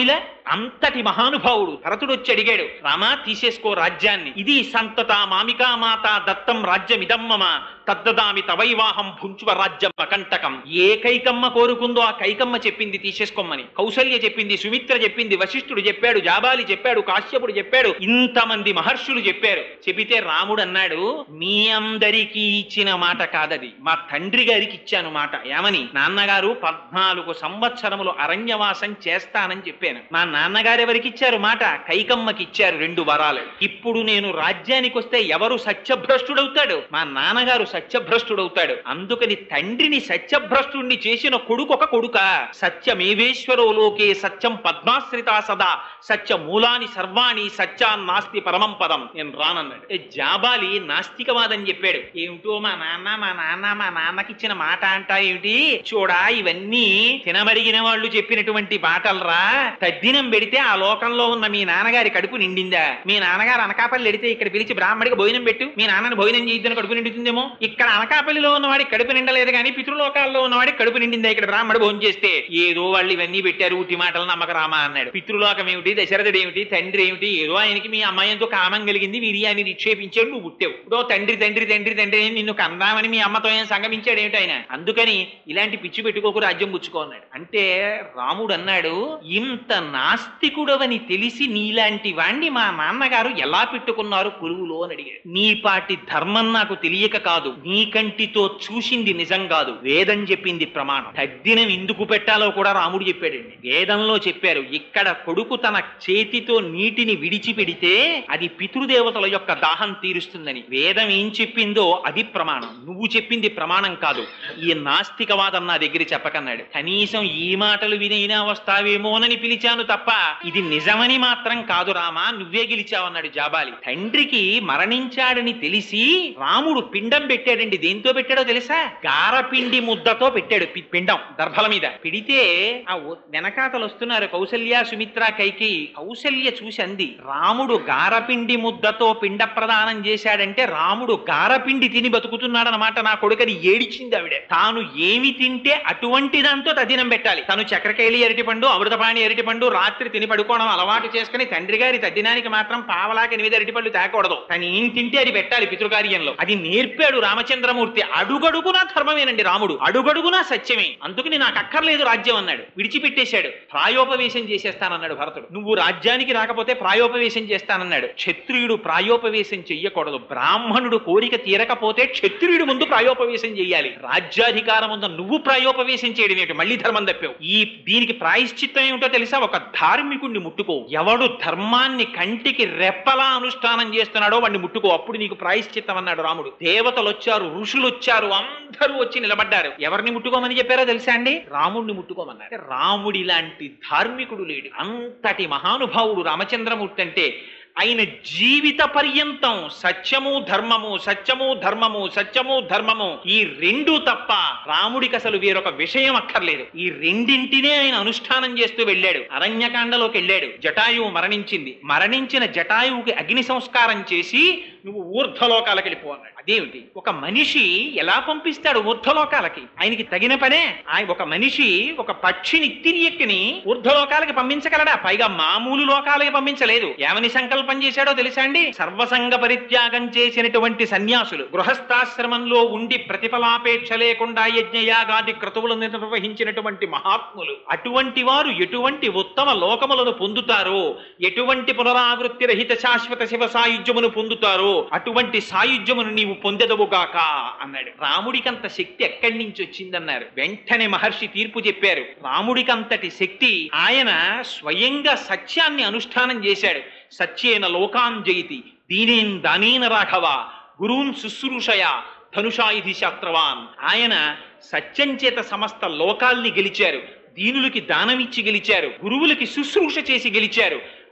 అంతటి మహానుభావుడు భరతుడు వచ్చి అడిగాడు రామా తీసేసుకో రాజ్యాన్ని ఇది సంతత మామికా మాత దత్తం రాజ్యమిదం మమ తద్దదామి తవైవాహం భుంచువ రాజ్యం అకంటకం ఏ కైకమ్మ కోరుకుందో ఆ కైకమ్మ చెప్పింది తీసేసుకోమని కౌసల్య చెప్పింది సుమిత్ర చెప్పింది వశిష్ఠుడు చెప్పాడు జాబాలి చెప్పాడు కాశ్యపుడు చెప్పాడు ఇంతమంది మహర్షులు చెప్పారు చెబితే రాముడు అన్నాడు మీ అందరికీ ఇచ్చిన మాట కాదది మా తండ్రి గారికి ఇచ్చాను మాట ఏమని నాన్నగారు పద్నాలుగు సంవత్సరములు అరణ్యవాసం చేస్తానని చెప్పాను మా నాన్నగారు ఎవరికి ఇచ్చారు మాట కైకమ్మకి ఇచ్చారు రెండు వరాలు ఇప్పుడు నేను రాజ్యానికి వస్తే ఎవరు సత్యభ్రష్టుడవుతాడు మా నాన్నగారు సత్యభ్రష్టుడవుతాడు అందుకని తండ్రిని సత్యభ్రష్టుణ్ణి చేసిన కొడుకు ఒక కొడుక సత్యమేవేశ్వరో లోకే సత్యం పద్మాశ్రితా సదా సత్య మూలాని సర్వాణి సత్యాన్ నాస్తి పరమం పదం నేను రానన్నాడు ఏ జాబాలి నాస్తికవాదం చెప్పాడు ఏమిటో మా నాన్న మా నాన్న మా నాన్నకి ఇచ్చిన మాట అంటా ఏమిటి చూడా ఇవన్నీ తినమరిగిన వాళ్ళు చెప్పినటువంటి మాటలరా తద్దినం పెడితే ఆ లోకంలో ఉన్న మీ నాన్నగారి కడుపు నిండిందా మీ నాన్నగారు అనకాపల్లి ఎడితే ఇక్కడ పిలిచి బ్రాహ్మడికి భోజనం పెట్టు మీ నాన్నని భోజనం చేయొద్దని కడుపు నిండుతుందేమో ఇక్కడ అనకాపల్లిలో ఉన్నవాడికి కడుపు నిండలేదు కానీ పితృలోకాల్లో ఉన్నవాడికి కడుపు నిండిందా ఇక్కడ బ్రాహ్మడు భోజనం చేస్తే ఏదో వాళ్ళు ఇవన్నీ పెట్టారు ఉట్టి మాటలు నమ్మక రామా అన్నాడు పితృలోకం ఏమిటి దశరథుడు ఏమిటి తండ్రి ఏమిటి ఏదో ఆయనకి మీ అమ్మాయితో కామం కలిగింది వీర్యాన్ని నిక్షేపించాడు నువ్వు పుట్టావు ఇప్పుడు తండ్రి తండ్రి తండ్రి తండ్రి అని నిన్ను కందామని మీ అమ్మతో ఏం సంగమించాడు ఏమిటి ఆయన అందుకని ఇలాంటి పిచ్చి పెట్టుకోకు రాజ్యం పుచ్చుకో అన్నాడు అంటే రాముడు అన్నాడు ఇంత నాస్తికుడవని తెలిసి నీలాంటి వాణ్ణి మా నాన్నగారు ఎలా పెట్టుకున్నారు కొలువులో అని అడిగాడు నీ పాటి ధర్మం నాకు తెలియక కాదు నీ కంటితో చూసింది నిజం కాదు వేదం చెప్పింది ప్రమాణం తద్దినం ఎందుకు పెట్టాలో కూడా రాముడు చెప్పాడండి వేదంలో చెప్పారు ఇక్కడ కొడుకు తన చేతితో నీటిని విడిచిపెడితే అది పితృదేవతల యొక్క దాహం తీరుస్తుందని వేదం ఏం చెప్పిందో అది ప్రమాణం నువ్వు చెప్పింది ప్రమాణం కాదు ఈ నాస్తికవాదం నా దగ్గర చెప్పకన్నాడు కనీసం ఈ మాటలు వినైనా వస్తావేమోనని పిలిచాను తప్ప ఇది నిజమని మాత్రం కాదు రామా నువ్వే గెలిచావన్నాడు జాబాలి తండ్రికి మరణించాడని తెలిసి రాముడు పిండం పెట్టాడండి దేంతో పెట్టాడో తెలుసా గారపిండి ముద్దతో పెట్టాడు పి- పిండం దర్భల మీద పిడితే ఆ ఉ- వెనకాతలు వస్తున్నారు కౌసల్య సుమిత్ర కైకి కౌసల్య చూసి అంది రాముడు గారపిండి ముద్దతో పిండ ప్రదానం చేశాడంటే రాముడు గారపిండి తిని బతుకుతున్నాడనమాట నా కొడుకని ఏడిచింది ఆవిడ తాను ఏమి తింటే అటువంటి దాంతో తదినం పెట్టాలి తను చక్రకేళి అరటిపండు అమృతపాణి అరటిపండు రాత్రి తిని పడుకోవడం అలవాటు చేసుకుని తండ్రి గారి తద్దినానికి మాత్రం పావలాకి ఎనిమిది అరటిపళ్ళు తేకూడదు తను ఏం తింటే అది పెట్టాలి పితృకార్యంలో అది నేర్పాడు రామచంద్రమూర్తి అడుగడుగునా ధర్మమేనండి రాముడు అడుగడుగునా సత్యమే అందుకని నాకు అక్కర్లేదు రాజ్యం అన్నాడు విడిచిపెట్టేశాడు ప్రాయోపవేశం చేసేస్తానన్నాడు భరతుడు నువ్వు రాజ్యానికి రాకపోతే ప్రాయోపవేశం చేస్తానన్నాడు క్షత్రియుడు ప్రాయోపవేశం చెయ్యకూడదు బ్రాహ్మణుడు కోరిక తీరకపోతే క్షత్రియుడు ముందు ప్రాయోపవేశం చెయ్యాలి రాజ్యాధికారం ఉంద నువ్వు ప్రాయోపవేశం చేయడం ఏమిటి మళ్ళీ ధర్మం తప్పావు ఈ దీనికి ప్రాయశ్చిత్తం ఏమిటో తెలుసా ఒక ధార్మికుణ్ణి ముట్టుకో ఎవడు ధర్మాన్ని కంటికి రెప్పలా అనుష్ఠానం చేస్తున్నాడో వాడిని ముట్టుకో అప్పుడు నీకు ప్రాయశ్చిత్తం అన్నాడు రాముడు దేవతలు వచ్చారు ఋషులు వచ్చారు అందరూ వచ్చి నిలబడ్డారు ఎవరిని ముట్టుకోమని చెప్పారో తెలుసా అండి రాముడిని ముట్టుకోమన్నారు రాముడి లాంటి ధార్మికుడు లేడు అంతటి మహానుభావుడు రామచంద్రమూర్తి అంటే ఆయన జీవిత పర్యంతం సత్యము ధర్మము సత్యము ధర్మము సత్యము ధర్మము ఈ రెండు తప్ప రాముడికి అసలు వేరొక విషయం అక్కర్లేదు ఈ రెండింటినే ఆయన అనుష్ఠానం చేస్తూ వెళ్ళాడు అరణ్యకాండలోకి వెళ్ళాడు జటాయువు మరణించింది మరణించిన జటాయువుకి అగ్ని సంస్కారం చేసి నువ్వు ఊర్ధ్వలోకాలకు వెళ్ళిపో అన్నాడు అదేమిటి ఒక మనిషి ఎలా పంపిస్తాడు ఊర్ధ్వలోకాలకి ఆయనకి తగిన పనే ఆయన ఒక మనిషి ఒక పక్షిని తిరియక్కిని ఊర్ధ్వలోకాలకి పంపించగలడా పైగా మామూలు లోకాలకి పంపించలేదు ఏమని సంకల్పం చేశాడో తెలుసా అండి సర్వసంగ పరిత్యాగం చేసినటువంటి సన్యాసులు గృహస్థాశ్రమంలో ఉండి ప్రతిఫలాపేక్ష లేకుండా యజ్ఞయాగాది క్రతువులను నిర్వహించినటువంటి మహాత్ములు అటువంటి వారు ఎటువంటి ఉత్తమ లోకములను పొందుతారో ఎటువంటి పునరావృత్తి రహిత శాశ్వత శివ సాయుధ్యమును పొందుతారో అటువంటి సాయుధ్యమును నీవు పొందెదవుగాక అన్నాడు రాముడికంత శక్తి ఎక్కడి నుంచి వచ్చిందన్నారు వెంటనే మహర్షి తీర్పు చెప్పారు రాముడికంతటి శక్తి ఆయన స్వయంగా సత్యాన్ని అనుష్ఠానం చేశాడు సత్యేన లోకాన్ జయితి దీనేన్ దానేన రాఘవ గురూన్ శుశ్రూషయ ధనుషాయుధి శాస్త్రవాన్ ఆయన సత్యం చేత సమస్త లోకాల్ని గెలిచారు దీనులకి దానమిచ్చి గెలిచారు గురువులకి శుశ్రూష చేసి గెలిచారు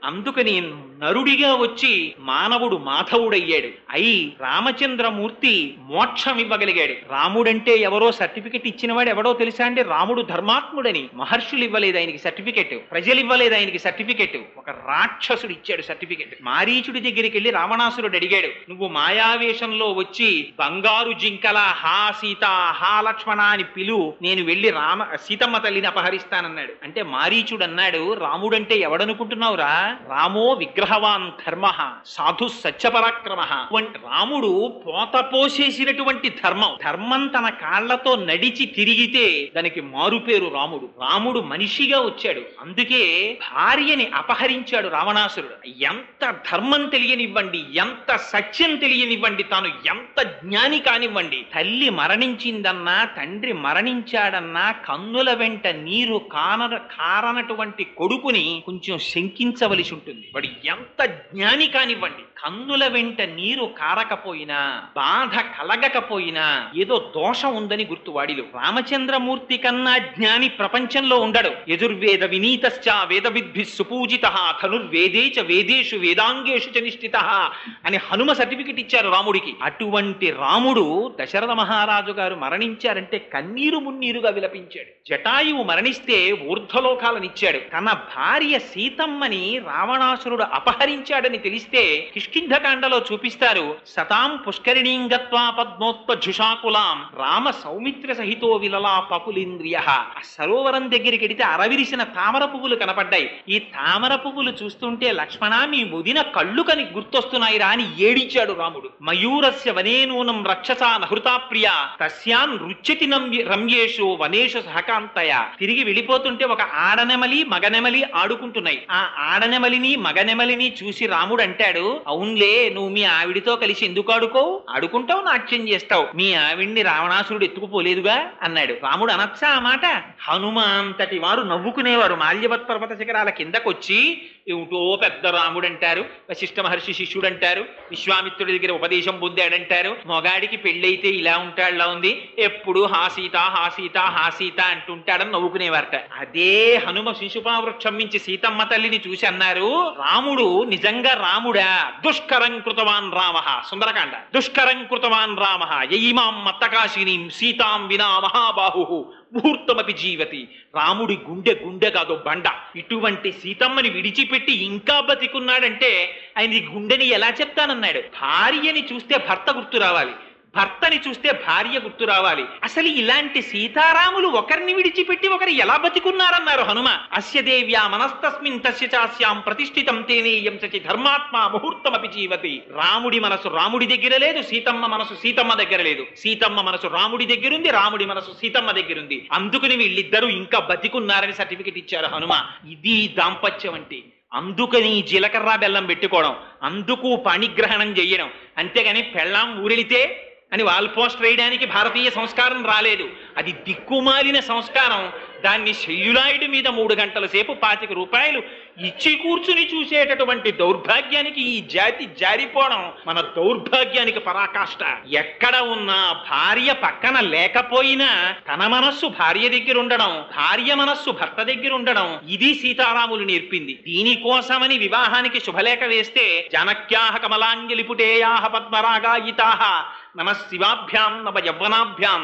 అందుకని నరుడిగా వచ్చి మానవుడు మాధవుడయ్యాడు అయి రామచంద్రమూర్తి మోక్షం ఇవ్వగలిగాడు రాముడంటే ఎవరో సర్టిఫికెట్ ఇచ్చినవాడు ఎవడో తెలుసా అంటే రాముడు ధర్మాత్ముడని మహర్షులు ఇవ్వలేదు ఆయనకి సర్టిఫికెట్ ప్రజలు ఇవ్వలేదు ఆయనకి సర్టిఫికెట్ ఒక రాక్షసుడు ఇచ్చాడు సర్టిఫికెట్ మారీచుడి దగ్గరికి వెళ్ళి రావణాసురుడు అడిగాడు నువ్వు మాయావేషంలో వచ్చి బంగారు జింకల హా సీత హా లక్ష్మణ అని పిలు నేను వెళ్ళి రామ సీతమ్మ తల్లిని అపహరిస్తానన్నాడు అంటే మారీచుడు అన్నాడు రాముడంటే ఎవడనుకుంటున్నావురా రామో విగ్రహవాన్ ధర్మ సాధు సత్యపరాక్రమ రాముడు పోత పోసేసినటువంటి ధర్మం ధర్మం తన కాళ్లతో నడిచి తిరిగితే దానికి మారుపేరు రాముడు రాముడు మనిషిగా వచ్చాడు అందుకే భార్యని అపహరించాడు రావణాసురుడు ఎంత ధర్మం తెలియనివ్వండి ఎంత సత్యం తెలియనివ్వండి తాను ఎంత జ్ఞాని కానివ్వండి తల్లి మరణించిందన్నా తండ్రి మరణించాడన్నా కన్నుల వెంట నీరు కాన కారనటువంటి కొడుకుని కొంచెం శంకించవలసి ఉంటుంది వాడు ఎంత జ్ఞాని కానివ్వండి కన్నుల వెంట నీరు కారకపోయినా బాధ కలగకపోయినా ఏదో దోషం ఉందని గుర్తు వాడిలో రామచంద్రమూర్తి కన్నా జ్ఞాని ప్రపంచంలో ఉండడు యజుర్వేద వినీతశ్చ వేద విద్భి సుపూజిత ధనుర్వేదే చ వేదేషు వేదాంగేషు చ నిష్ఠిత అని హనుమ సర్టిఫికెట్ ఇచ్చారు రాముడికి అటువంటి రాముడు దశరథ మహారాజు గారు మరణించారంటే కన్నీరు మున్నీరుగా విలపించాడు జటాయువు మరణిస్తే ఊర్ధ్వలోకాలనిచ్చాడు తన భార్య సీతమ్మని రావణాసురుడు అపహరించాడని తెలిస్తే కిష్కింధకాండలో చూపిస్తారు సతాం పుష్కరిణీం గత్వా పద్మోత్పజుషాకులాం రామ సౌమిత్ర సహితో విలలా పకులింద్రియ ఆ సరోవరం దగ్గరికి వెడితే అరవిరిసిన తామర పువ్వులు కనపడ్డాయి ఈ తామర పువ్వులు చూస్తుంటే లక్ష్మణ మీ ముదిన కళ్ళు కని గుర్తొస్తున్నాయి రా అని ఏడిచాడు రాముడు మయూరస్య వనేనూనం రక్షసా నహృతా ప్రియ తస్యాన్ రుచ్యతి నంబి- రమ్యేషు వనేషు సహకాంతయ తిరిగి వెళ్ళిపోతుంటే ఒక ఆడనెమలి మగనెమలి ఆడుకుంటున్నాయి ఆ ఆడనెమలిని మగనెమలిని చూసి రాముడు అంటాడు అవునులే నువ్వు మీ ఆవిడితో కలిసి ఎందుకు ఆడుకోవు ఆడుకుంటావు నాట్యం చేస్తావు మీ ఆవిడ్ని రావణాసురుడు ఎత్తుకుపోలేదుగా అన్నాడు రాముడు అనొచ్చా ఆ మాట హనుమ అంతటి వారు నవ్వుకునేవారు మాల్యవత్ పర్వత శిఖరాల కిందకొచ్చి ఏమిటో పెద్ద రాముడు అంటారు వశిష్ఠ మహర్షి శిష్యుడు అంటారు విశ్వామిత్రుడి దగ్గర ఉపదేశం పొందాడంటారు మొగాడికి పెళ్ళైతే ఇలా ఉంటాడులా ఉంది ఎప్పుడు హాసీత హాసీత హాసీత అంటుంటాడని నవ్వుకునేవారట అదే హనుమ శిశుపా వృక్షం మించి సీతమ్మ తల్లిని చూసి అన్నారు రాముడు నిజంగా రాముడా దుష్కరం కృతవాన్ రామ సుందరకాండ దుష్కరం కృతవాన్ రామ యయిమాం మత్తకాశినీం సీతాం వినా మహాబాహు ముహూర్తమపి జీవతి రాముడి గుండె గుండె కాదు బండ ఇటువంటి సీతమ్మని విడిచిపెట్టి ఇంకా బతికున్నాడంటే ఆయన ఈ గుండెని ఎలా చెప్తానన్నాడు భార్యని చూస్తే భర్త గుర్తు రావాలి భర్తని చూస్తే భార్య గుర్తు రావాలి అసలు ఇలాంటి సీతారాములు ఒకరిని విడిచిపెట్టి ఒకరు ఎలా బతికున్నారన్నారు హనుమ అస్య దేవ్యా మనస్తస్మిన్ తస్య చాస్యాం ప్రతిష్ఠితం తేనేయం సచి ధర్మాత్మ ముహూర్తమపి జీవతి రాముడి మనసు రాముడి దగ్గర లేదు సీతమ్మ మనసు సీతమ్మ దగ్గర లేదు సీతమ్మ మనసు రాముడి దగ్గరుంది రాముడి మనసు సీతమ్మ దగ్గరుంది అందుకని వీళ్ళిద్దరూ ఇంకా బతికున్నారని సర్టిఫికెట్ ఇచ్చారు హనుమ ఇది దాంపత్యం అంటే అందుకని జీలకర్ర బెల్లం పెట్టుకోవడం అందుకు పణిగ్రహణం చెయ్యడం అంతేగాని పెళ్ళాం ఊరెళితే అని వాల్ పోస్ట్ వేయడానికి భారతీయ సంస్కారం రాలేదు అది దిక్కుమాలిన సంస్కారం దాన్ని సెల్యులాయిడ్ మీద మూడు గంటల సేపు పాతిక రూపాయలు ఇచ్చి కూర్చుని చూసేటటువంటి దౌర్భాగ్యానికి ఈ జాతి జారిపోవడం మన దౌర్భాగ్యానికి పరాకాష్ట ఎక్కడ ఉన్నా భార్య పక్కన లేకపోయినా తన మనస్సు భార్య దగ్గర ఉండడం భార్య మనస్సు భర్త దగ్గర ఉండడం ఇది సీతారాములు నేర్పింది దీనికోసమని వివాహానికి శుభలేఖ వేస్తే జనక్యాహ కమలాంజలిపుటేయాహ పద్మరాగాయితాహ నమ శివాభ్యాం నవ యవ్వనాభ్యాం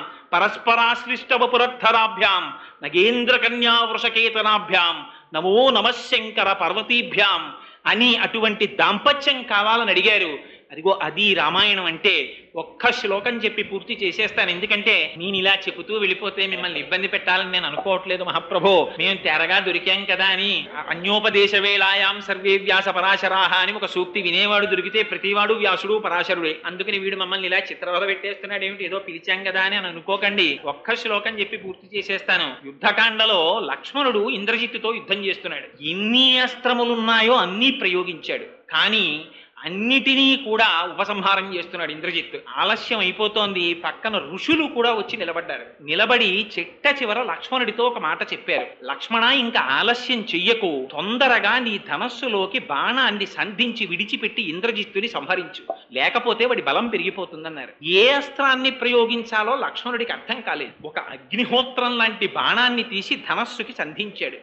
పరస్పరాశ్లిష్టవపురద్ధరాభ్యాం నగేంద్ర కన్యా వృషకేతనాభ్యాం నమో నమశంకర పర్వతీభ్యాం అని అటువంటి దాంపత్యం కావాలని అడిగారు అదిగో అది రామాయణం అంటే ఒక్క శ్లోకం చెప్పి పూర్తి చేసేస్తాను ఎందుకంటే నేను ఇలా చెబుతూ వెళ్ళిపోతే మిమ్మల్ని ఇబ్బంది పెట్టాలని నేను అనుకోవట్లేదు మహాప్రభో మేము తెరగా దొరికాం కదా అని అన్యోపదేశ వేళాయాం సర్వే వ్యాస పరాశరాహ అని ఒక సూక్తి వినేవాడు దొరికితే ప్రతివాడు వ్యాసుడు పరాశరుడే అందుకని వీడు మమ్మల్ని ఇలా చిత్రవద పెట్టేస్తున్నాడు ఏమిటి ఏదో పిలిచాం కదా అని అని అనుకోకండి ఒక్క శ్లోకం చెప్పి పూర్తి చేసేస్తాను యుద్ధకాండలో లక్ష్మణుడు ఇంద్రజిత్తుతో యుద్ధం చేస్తున్నాడు ఎన్ని అస్త్రములున్నాయో అన్నీ ప్రయోగించాడు కానీ అన్నిటినీ కూడా ఉపసంహారం చేస్తున్నాడు ఇంద్రజిత్ ఆలస్యం అయిపోతోంది పక్కన ఋషులు కూడా వచ్చి నిలబడ్డారు నిలబడి చెట్ట చివర లక్ష్మణుడితో ఒక మాట చెప్పారు లక్ష్మణ ఇంకా ఆలస్యం చెయ్యకు తొందరగా నీ ధనస్సులోకి బాణాన్ని సంధించి విడిచిపెట్టి ఇంద్రజిత్తుని సంహరించు లేకపోతే వాడి బలం పెరిగిపోతుందన్నారు ఏ అస్త్రాన్ని ప్రయోగించాలో లక్ష్మణుడికి అర్థం కాలేదు ఒక అగ్నిహోత్రం లాంటి బాణాన్ని తీసి ధనస్సుకి సంధించాడు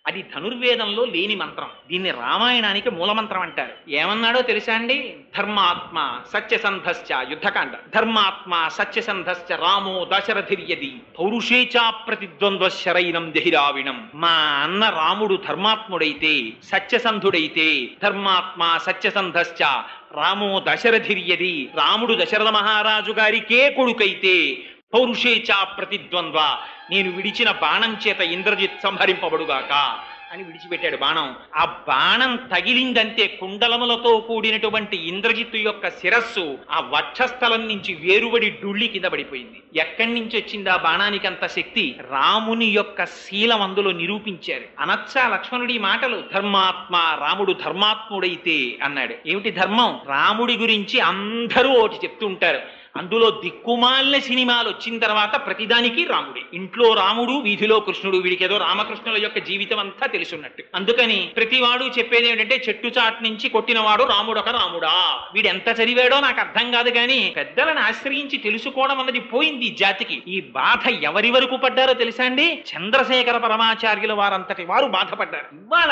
అది ధనుర్వేదంలో లేని మంత్రం దీన్ని రామాయణానికి మూలమంత్రం అంటారు ఏమన్నాడో తెలుసా అండి ధర్మాత్మ సత్యసంధశ్చ యుద్ధకాండ ధర్మాత్మ సత్యసంధశ్చ రామో దశరథిర్యది పౌరుషేచా ప్రతిద్వంద్వ శరైనం జహిరావిణం మా అన్న రాముడు ధర్మాత్ముడైతే సత్యసంధుడైతే ధర్మాత్మ సత్యసంధశ్చ రామో దశరథిర్యది రాముడు దశరథ మహారాజు గారికే కొడుకైతే పౌరుషేచా ప్రతిద్వంద్వ నేను విడిచిన బాణం చేత ఇంద్రజిత్ సంహరింపబడుగాక అని విడిచిపెట్టాడు బాణం ఆ బాణం తగిలిందంటే కుండలములతో కూడినటువంటి ఇంద్రజిత్తు యొక్క శిరస్సు ఆ వక్షస్థలం నుంచి వేరుబడి డుళ్ళి కింద పడిపోయింది ఎక్కడి నుంచి వచ్చింది ఆ బాణానికి అంత శక్తి రాముని యొక్క శీలం అందులో నిరూపించారు అనచ్చా లక్ష్మణుడి మాటలు ధర్మాత్మ రాముడు ధర్మాత్ముడైతే అన్నాడు ఏమిటి ధర్మం రాముడి గురించి అందరూ ఒకటి చెప్తూ ఉంటారు అందులో దిక్కుమాలిన సినిమాలు వచ్చిన తర్వాత ప్రతిదానికి రాముడి ఇంట్లో రాముడు వీధిలో కృష్ణుడు వీడికి ఏదో రామకృష్ణుల యొక్క జీవితం అంతా తెలుసున్నట్టు అందుకని ప్రతివాడు చెప్పేది ఏంటంటే చెట్టు చాటు నుంచి కొట్టినవాడు రాముడు ఒక రాముడా వీడు ఎంత చదివాడో నాకు అర్థం కాదు కానీ పెద్దలను ఆశ్రయించి తెలుసుకోవడం అన్నది పోయింది ఈ జాతికి ఈ బాధ ఎవరి వరకు పడ్డారో తెలుసా అండి చంద్రశేఖర పరమాచార్యుల వారంతటి వారు బాధపడ్డారు ఇవాళ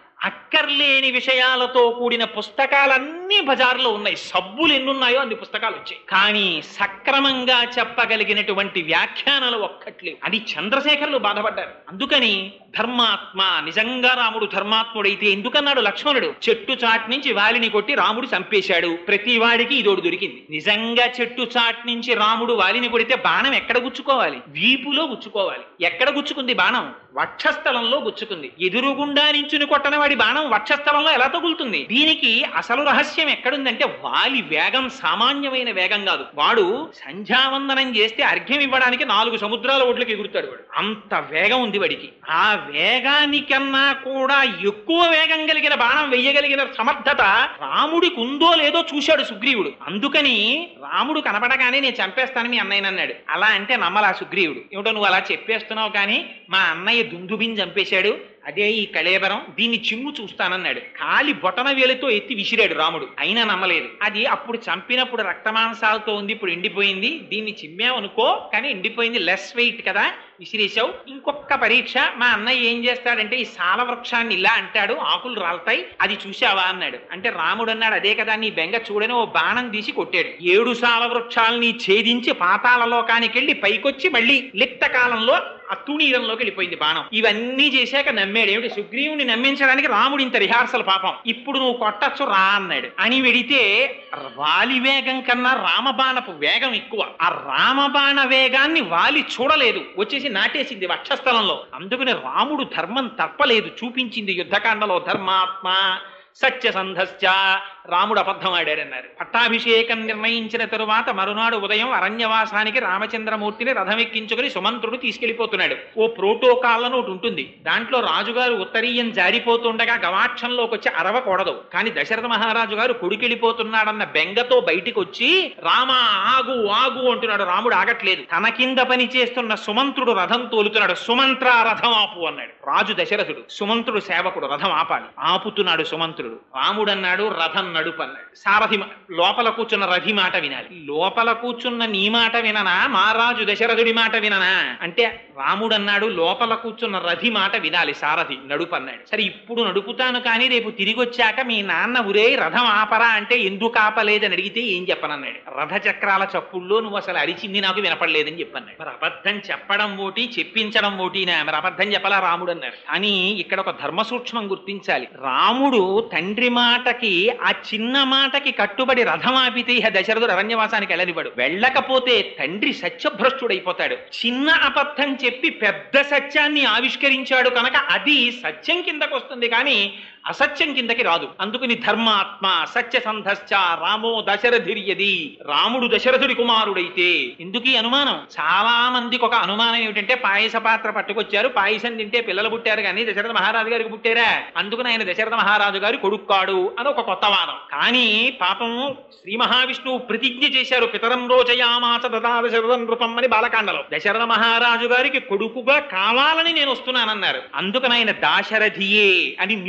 అక్కర్లేని విషయాలతో కూడిన పుస్తకాలన్నీ బజార్లో ఉన్నాయి సబ్బులు ఎన్నున్నాయో అన్ని పుస్తకాలు వచ్చాయి కానీ సక్రమంగా చెప్పగలిగినటువంటి వ్యాఖ్యానాలు ఒక్కట్లేవు అది చంద్రశేఖర్లు బాధపడ్డారు అందుకని ధర్మాత్మ నిజంగా రాముడు ధర్మాత్ముడైతే ఎందుకన్నాడు లక్ష్మణుడు చెట్టు చాట్ నుంచి వాలిని కొట్టి రాముడు చంపేశాడు ప్రతి వాడికి ఇదోడు దొరికింది నిజంగా చెట్టు చాట్ నుంచి రాముడు వాలిని కొడితే బాణం ఎక్కడ గుచ్చుకోవాలి వీపులో గుచ్చుకోవాలి ఎక్కడ గుచ్చుకుంది బాణం వక్షస్థలంలో గుచ్చుకుంది ఎదురుగుండా నించుని కొట్టని వాడి బాణం వక్షస్థలంలో ఎలా తగులుతుంది దీనికి అసలు రహస్యం ఎక్కడుందంటే వాలి వేగం సామాన్యమైన వేగం కాదు వాడు సంధ్యావందనం చేస్తే అర్ఘ్యం ఇవ్వడానికి నాలుగు సముద్రాల ఒడ్లకి ఎగురుతాడు వాడు అంత వేగం ఉంది వాడికి ఆ వేగానికన్నా కూడా ఎక్కువ వేగం కలిగిన బాణం వెయ్యగలిగిన సమర్థత రాముడికి ఉందో లేదో చూశాడు సుగ్రీవుడు అందుకని రాముడు కనపడగానే నేను చంపేస్తాను మీ అన్నయ్య అన్నాడు అలా అంటే నమ్మలా సుగ్రీవుడు ఏమిటో నువ్వు అలా చెప్పేస్తున్నావు కానీ మా అన్నయ్య దుందుబిని చంపేశాడు అదే ఈ కళేబరం దీన్ని చిమ్ము చూస్తానన్నాడు కాలి బొటన వేలుతో ఎత్తి విసిరాడు రాముడు అయినా నమ్మలేదు అది అప్పుడు చంపినప్పుడు రక్తమాంసాలతో ఉంది ఇప్పుడు ఎండిపోయింది దీన్ని చిమ్మామనుకో కానీ ఎండిపోయింది లెస్ వెయిట్ కదా విసిరేశావు ఇంకొక పరీక్ష మా అన్నయ్య ఏం చేస్తాడంటే ఈ సాల వృక్షాన్ని ఇలా అంటాడు ఆకులు రాలుతాయి అది చూసావా అన్నాడు అంటే రాముడు అన్నాడు అదే కదా నీ బెంగ చూడని ఓ బాణం తీసి కొట్టాడు ఏడు సాల వృక్షాలని ఛేదించి పాతాళ లోకానికి వెళ్ళి పైకొచ్చి మళ్ళీ లిప్త కాలంలో ఆ తుణీరంలోకి వెళ్ళిపోయింది బాణం ఇవన్నీ చేశాక నమ్మాడు ఏమిటి సుగ్రీవుని నమ్మించడానికి రాముడు ఇంత రిహార్సల్ పాపం ఇప్పుడు నువ్వు కొట్టచ్చు రా అన్నాడు అని వెడితే వాలి వేగం కన్నా రామబాణపు వేగం ఎక్కువ ఆ రామబాణ వేగాన్ని వాలి చూడలేదు వచ్చేసి నాటేసింది వక్షస్థలంలో అందుకని రాముడు ధర్మం తప్పలేదు చూపించింది యుద్ధకాండలో ధర్మాత్మ సత్యసంధశ్చ రాముడు అబద్ధం ఆడాడన్నారు పట్టాభిషేకం నిర్ణయించిన తరువాత మరునాడు ఉదయం అరణ్యవాసానికి రామచంద్రమూర్తిని రథమెక్కించుకుని సుమంత్రుడు తీసుకెళ్లిపోతున్నాడు ఓ ప్రోటోకాల్ అని ఒకటి ఉంటుంది దాంట్లో రాజుగారు ఉత్తరీయం జారిపోతుండగా గవాక్షంలోకి వచ్చి అరవకూడదు కానీ దశరథ మహారాజు గారు కొడుకెళ్ళిపోతున్నాడన్న బెంగతో బయటికి వచ్చి రామ ఆగు ఆగు అంటున్నాడు రాముడు ఆగట్లేదు తన కింద పని చేస్తున్న సుమంత్రుడు రథం తోలుతున్నాడు సుమంత్ర రథం ఆపు అన్నాడు రాజు దశరథుడు సుమంత్రుడు సేవకుడు రథం ఆపాలి ఆపుతున్నాడు సుమంత్రుడు రాముడు అన్నాడు రథం నడుపు అన్నాడు సారథి మా- లోపల కూర్చున్న రథి మాట వినాలి లోపల కూర్చున్న నీ మాట విననా మహారాజు దశరథుడి మాట విననా అంటే రాముడు అన్నాడు లోపల కూర్చున్న రథి మాట వినాలి సారథి నడుపు అన్నాడు సరే ఇప్పుడు నడుపుతాను కానీ రేపు తిరిగి వచ్చాక మీ నాన్న ఉరే రథం ఆపరా అంటే ఎందుకు ఆపలేదని అడిగితే ఏం చెప్పనన్నాడు రథ చక్రాల చప్పుల్లో నువ్వు అసలు అరిచింది నాకు వినపడలేదని చెప్పన్నాడు మరి అబద్ధం చెప్పడం ఓటి చెప్పించడం ఓటినా మరి అబద్ధం చెప్పలా రాముడు అన్నారు కానీ ఇక్కడ ఒక ధర్మ సూక్ష్మం గుర్తించాలి రాముడు తండ్రి మాటకి ఆ చిన్న మాటకి కట్టుబడి రథం ఆపితే ఇహ దశరథుడు అరణ్యవాసానికి వెళ్ళనివ్వడు వెళ్ళకపోతే తండ్రి సత్యభ్రష్టుడైపోతాడు చిన్న అబద్ధం చెప్పి పెద్ద సత్యాన్ని ఆవిష్కరించాడు కనుక అది సత్యం కిందకు వస్తుంది కానీ అసత్యం కిందకి రాదు అందుకని ధర్మాత్మ సత్యసంధశ్చ రామో దశరథిర్యది రాముడు దశరథుడి కుమారుడైతే ఎందుకు ఈ అనుమానం చాలా మందికి ఒక అనుమానం ఏమిటంటే పాయస పాత్ర పట్టుకొచ్చారు పాయసం తింటే పిల్లలు పుట్టారు కానీ దశరథ మహారాజు గారికి పుట్టారా అందుకని ఆయన దశరథ మహారాజు గారి కొడుక్కాడు అని ఒక కొత్త వాదం కానీ పాపం శ్రీ మహావిష్ణువు ప్రతిజ్ఞ చేశారు పితరం రోచయామాస దదా దశరథం నృపం అని బాలకాండలో దశరథ మహారాజు గారికి కొడుకుగా కావాలని నేను వస్తున్నానన్నారు అందుకని ఆయన దాశరథియే అని నిరూపించి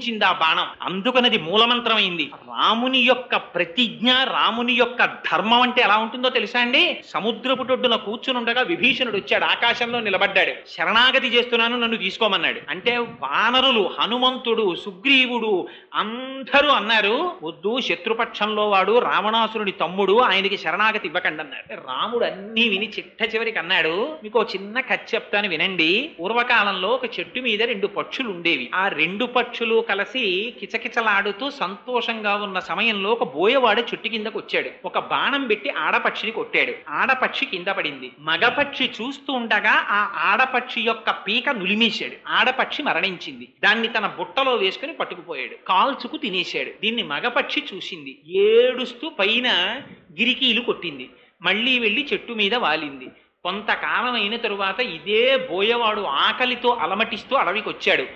ఛేదించింది ఆ బాణం అందుకనది మూలమంత్రమైంది రాముని యొక్క ప్రతిజ్ఞ రాముని యొక్క ధర్మం అంటే ఎలా ఉంటుందో తెలుసా అండి సముద్రపుటొడ్డున కూర్చుని ఉండగా విభీషణుడు వచ్చాడు ఆకాశంలో నిలబడ్డాడు శరణాగతి చేస్తున్నాను నన్ను తీసుకోమన్నాడు అంటే వానరులు హనుమంతుడు సుగ్రీవుడు అందరూ అన్నారు వద్దు శత్రుపక్షంలో వాడు రావణాసురుడి తమ్ముడు ఆయనకి శరణాగతి ఇవ్వకండి అన్నాడు రాముడు అన్ని విని చిట్ట చివరికి అన్నాడు మీకు ఒక చిన్న కథ చెప్తాను వినండి పూర్వకాలంలో ఒక చెట్టు మీద రెండు పక్షులు ఉండేవి ఆ రెండు పక్షులు కలిసి కిచకిచలాడుతూ సంతోషంగా ఉన్న సమయంలో ఒక బోయవాడు చెట్టు కిందకు వచ్చాడు ఒక బాణం పెట్టి ఆడపక్షిని కొట్టాడు ఆడపక్షి కింద పడింది మగపక్షి చూస్తూ ఉండగా ఆ ఆడపక్షి యొక్క పీక నులిమేశాడు ఆడపక్షి మరణించింది దాన్ని తన బుట్టలో వేసుకుని పట్టుకుపోయాడు కాల్చుకు తినేశాడు దీన్ని మగపక్షి చూసింది ఏడుస్తూ పైన గిరికీలు కొట్టింది మళ్ళీ వెళ్ళి చెట్టు మీద వాలింది కొంతకాలం అయిన తరువాత ఇదే బోయవాడు ఆకలితో అలమటిస్తూ అడవికి వచ్చాడు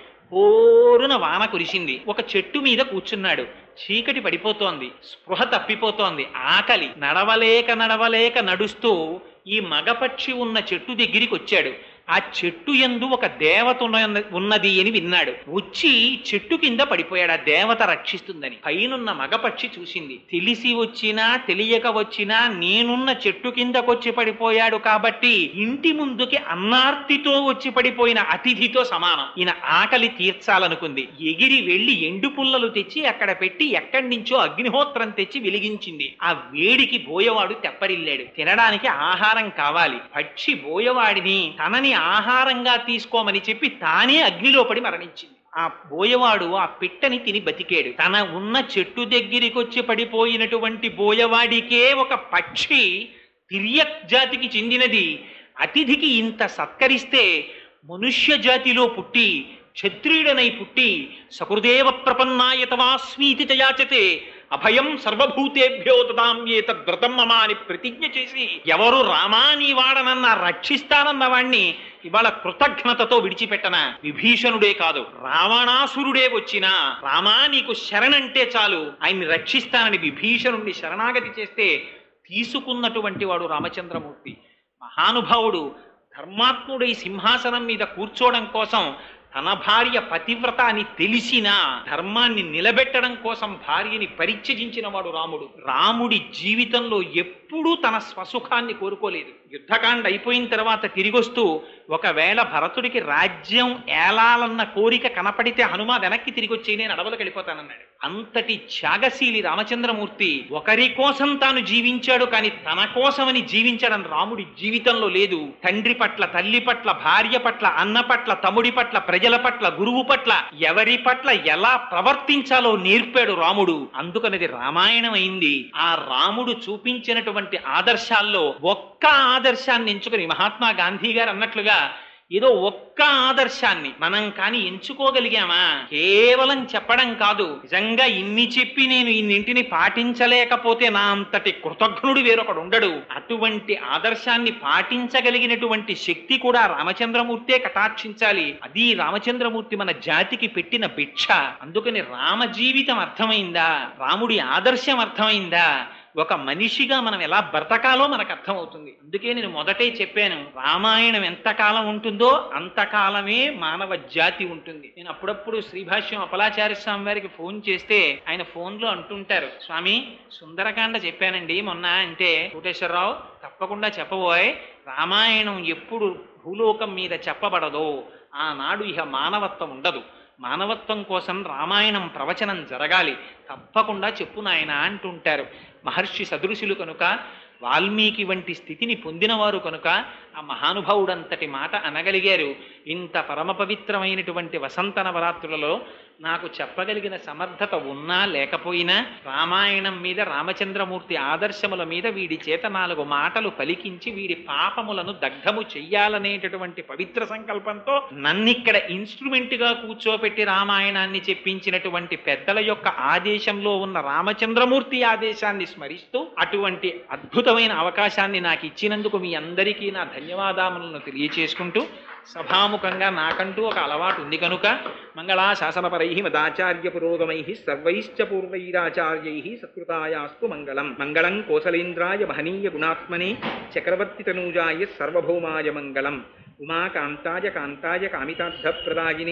ఓరున వాన కురిసింది ఒక చెట్టు మీద కూర్చున్నాడు చీకటి పడిపోతోంది స్పృహ తప్పిపోతోంది ఆకలి నడవలేక నడవలేక నడుస్తూ ఈ మగపక్షి ఉన్న చెట్టు దగ్గరికి వచ్చాడు ఆ చెట్టు ఎందు ఒక దేవత ఉన్న- ఉన్నది అని విన్నాడు వచ్చి చెట్టు కింద పడిపోయాడు ఆ దేవత రక్షిస్తుందని పైనున్న మగపక్షి చూసింది తెలిసి వచ్చినా తెలియక వచ్చినా నేనున్న చెట్టు కిందకొచ్చి పడిపోయాడు కాబట్టి ఇంటి ముందుకి అన్నార్తితో వచ్చి పడిపోయిన అతిథితో సమానం ఈయన ఆకలి తీర్చాలనుకుంది ఎగిరి వెళ్లి ఎండు పుల్లలు తెచ్చి అక్కడ పెట్టి ఎక్కడి నుంచో అగ్నిహోత్రం తెచ్చి వెలిగించింది ఆ వేడికి బోయవాడు తెప్పరిల్లాడు తినడానికి ఆహారం కావాలి పక్షి బోయవాడిని తనని ఆహారంగా తీసుకోమని చెప్పి తానే అగ్నిలో పడి మరణించింది ఆ బోయవాడు ఆ పిట్టని తిని బతికాడు తన ఉన్న చెట్టు దగ్గరికి వచ్చి పడిపోయినటువంటి బోయవాడికే ఒక పక్షి తిర్యక్ జాతికి చెందినది అతిథికి ఇంత సత్కరిస్తే మనుష్య జాతిలో పుట్టి క్షత్రియుడనై పుట్టి సకృదేవ ప్రపన్నాయ తవాస్మీతి చయాచతే అభయం సర్వభూతేభ్యో తదామ్యే తద్వ్రతం మమ అని ప్రతిజ్ఞ చేసి ఎవరు రామాని వాడనన్న రక్షిస్తానన్న వాణ్ణి ఇవాళ కృతజ్ఞతతో విడిచిపెట్టన విభీషణుడే కాదు రావణాసురుడే వచ్చినా రామా నీకు శరణంటే చాలు ఆయన్ని రక్షిస్తానని విభీషణుణ్ణి శరణాగతి చేస్తే తీసుకున్నటువంటి వాడు రామచంద్రమూర్తి మహానుభావుడు ధర్మాత్ముడై సింహాసనం మీద కూర్చోవడం కోసం తన భార్య పతివ్రత అని తెలిసినా ధర్మాన్ని నిలబెట్టడం కోసం భార్యని పరిత్యజించిన వాడు రాముడు రాముడి జీవితంలో ఎప్పుడూ తన స్వసుఖాన్ని కోరుకోలేదు యుద్ధకాండ అయిపోయిన తర్వాత తిరిగొస్తూ ఒకవేళ భరతుడికి రాజ్యం ఏలాలన్న కోరిక కనపడితే హనుమ వెనక్కి తిరిగి వచ్చి నేను అడవులకు వెళ్ళిపోతానన్నాడు అంతటి త్యాగశీలి రామచంద్రమూర్తి ఒకరి కోసం తాను జీవించాడు కానీ తన కోసమని జీవించడం రాముడి జీవితంలో లేదు తండ్రి పట్ల తల్లి పట్ల భార్య పట్ల అన్న పట్ల తమ్ముడి పట్ల ప్రజల పట్ల గురువు పట్ల ఎవరి పట్ల ఎలా ప్రవర్తించాలో నేర్పాడు రాముడు అందుకనది రామాయణం అయింది ఆ రాముడు చూపించినటువంటి ఆదర్శాల్లో ఒక్క ఆదర్శాన్ని ఎంచుకుని మహాత్మా గాంధీ గారు అన్నట్లుగా ఏదో ఒక్క ఆదర్శాన్ని మనం కాని ఎంచుకోగలిగామా కేవలం చెప్పడం కాదు నిజంగా ఇన్ని చెప్పి నేను ఇన్నింటిని పాటించలేకపోతే నా అంతటి కృతజ్ఞుడు వేరొకడు ఉండడు అటువంటి ఆదర్శాన్ని పాటించగలిగినటువంటి శక్తి కూడా రామచంద్రమూర్తే కటాక్షించాలి అది రామచంద్రమూర్తి మన జాతికి పెట్టిన భిక్ష అందుకని రామ జీవితం అర్థమైందా రాముడి ఆదర్శం అర్థమైందా ఒక మనిషిగా మనం ఎలా బ్రతకాలో మనకు అర్థమవుతుంది అందుకే నేను మొదటే చెప్పాను రామాయణం ఎంతకాలం ఉంటుందో అంతకాలమే మానవ జాతి ఉంటుంది నేను అప్పుడప్పుడు శ్రీభాష్యం అపలాచార్య స్వామి వారికి ఫోన్ చేస్తే ఆయన ఫోన్లో అంటుంటారు స్వామి సుందరకాండ చెప్పానండి మొన్న అంటే కోటేశ్వరరావు తప్పకుండా చెప్పబోయ్ రామాయణం ఎప్పుడు భూలోకం మీద చెప్పబడదో ఆనాడు ఇహ మానవత్వం ఉండదు మానవత్వం కోసం రామాయణం ప్రవచనం జరగాలి తప్పకుండా చెప్పు నాయన అంటుంటారు మహర్షి సదృశులు కనుక వాల్మీకి వంటి స్థితిని పొందినవారు కనుక ఆ మహానుభావుడంతటి మాట అనగలిగారు ఇంత పరమ పవిత్రమైనటువంటి వసంత నవరాత్రులలో నాకు చెప్పగలిగిన సమర్థత ఉన్నా లేకపోయినా రామాయణం మీద రామచంద్రమూర్తి ఆదర్శముల మీద వీడి చేత నాలుగు మాటలు పలికించి వీడి పాపములను దగ్ధము చెయ్యాలనేటటువంటి పవిత్ర సంకల్పంతో నన్నిక్కడ ఇన్స్ట్రుమెంట్ గా కూర్చోపెట్టి రామాయణాన్ని చెప్పించినటువంటి పెద్దల యొక్క ఆదేశంలో ఉన్న రామచంద్రమూర్తి ఆదేశాన్ని స్మరిస్తూ అటువంటి అద్భుతమైన అవకాశాన్ని నాకు ఇచ్చినందుకు మీ అందరికీ నా ధన్యవాదాములను తెలియచేసుకుంటూ సభాముఖంగా నాకంటూ ఒక అలవాటు ఉంది కనుక మంగళా శాసనపరై మదాచార్య పురోగమై సర్వైశ్చ పూర్వైరాచార్యై సత్కృతాయాస్తు మంగళం మంగళం కోసలేంద్రాయ మహనీయ గుణాత్మనే చక్రవర్తి తనూజాయ సర్వభౌమాయ మంగళం ఉమాకాంతాయ కాంతాయ కామితార్థప్రదాయినే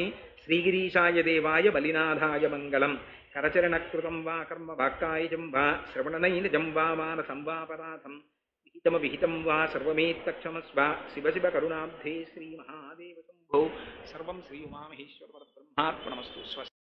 శ్రీగిరీశాయ దేవాయ బలినాథాయ మంగళం కరచరణకృతం వా కర్మ వాక్కాయజం వా శ్రవణనైనజం వా మానసం వా పరాధం విహితమ విహితం వా సర్వమేత్తక్షమస్వ శివ శివ కరుణాబ్ధే శ్రీ మహాదేవ శంభో సర్వం శ్రీ ఉమామహేశ్వర పరబ్రహ్మార్పణమస్తు స్వస్తి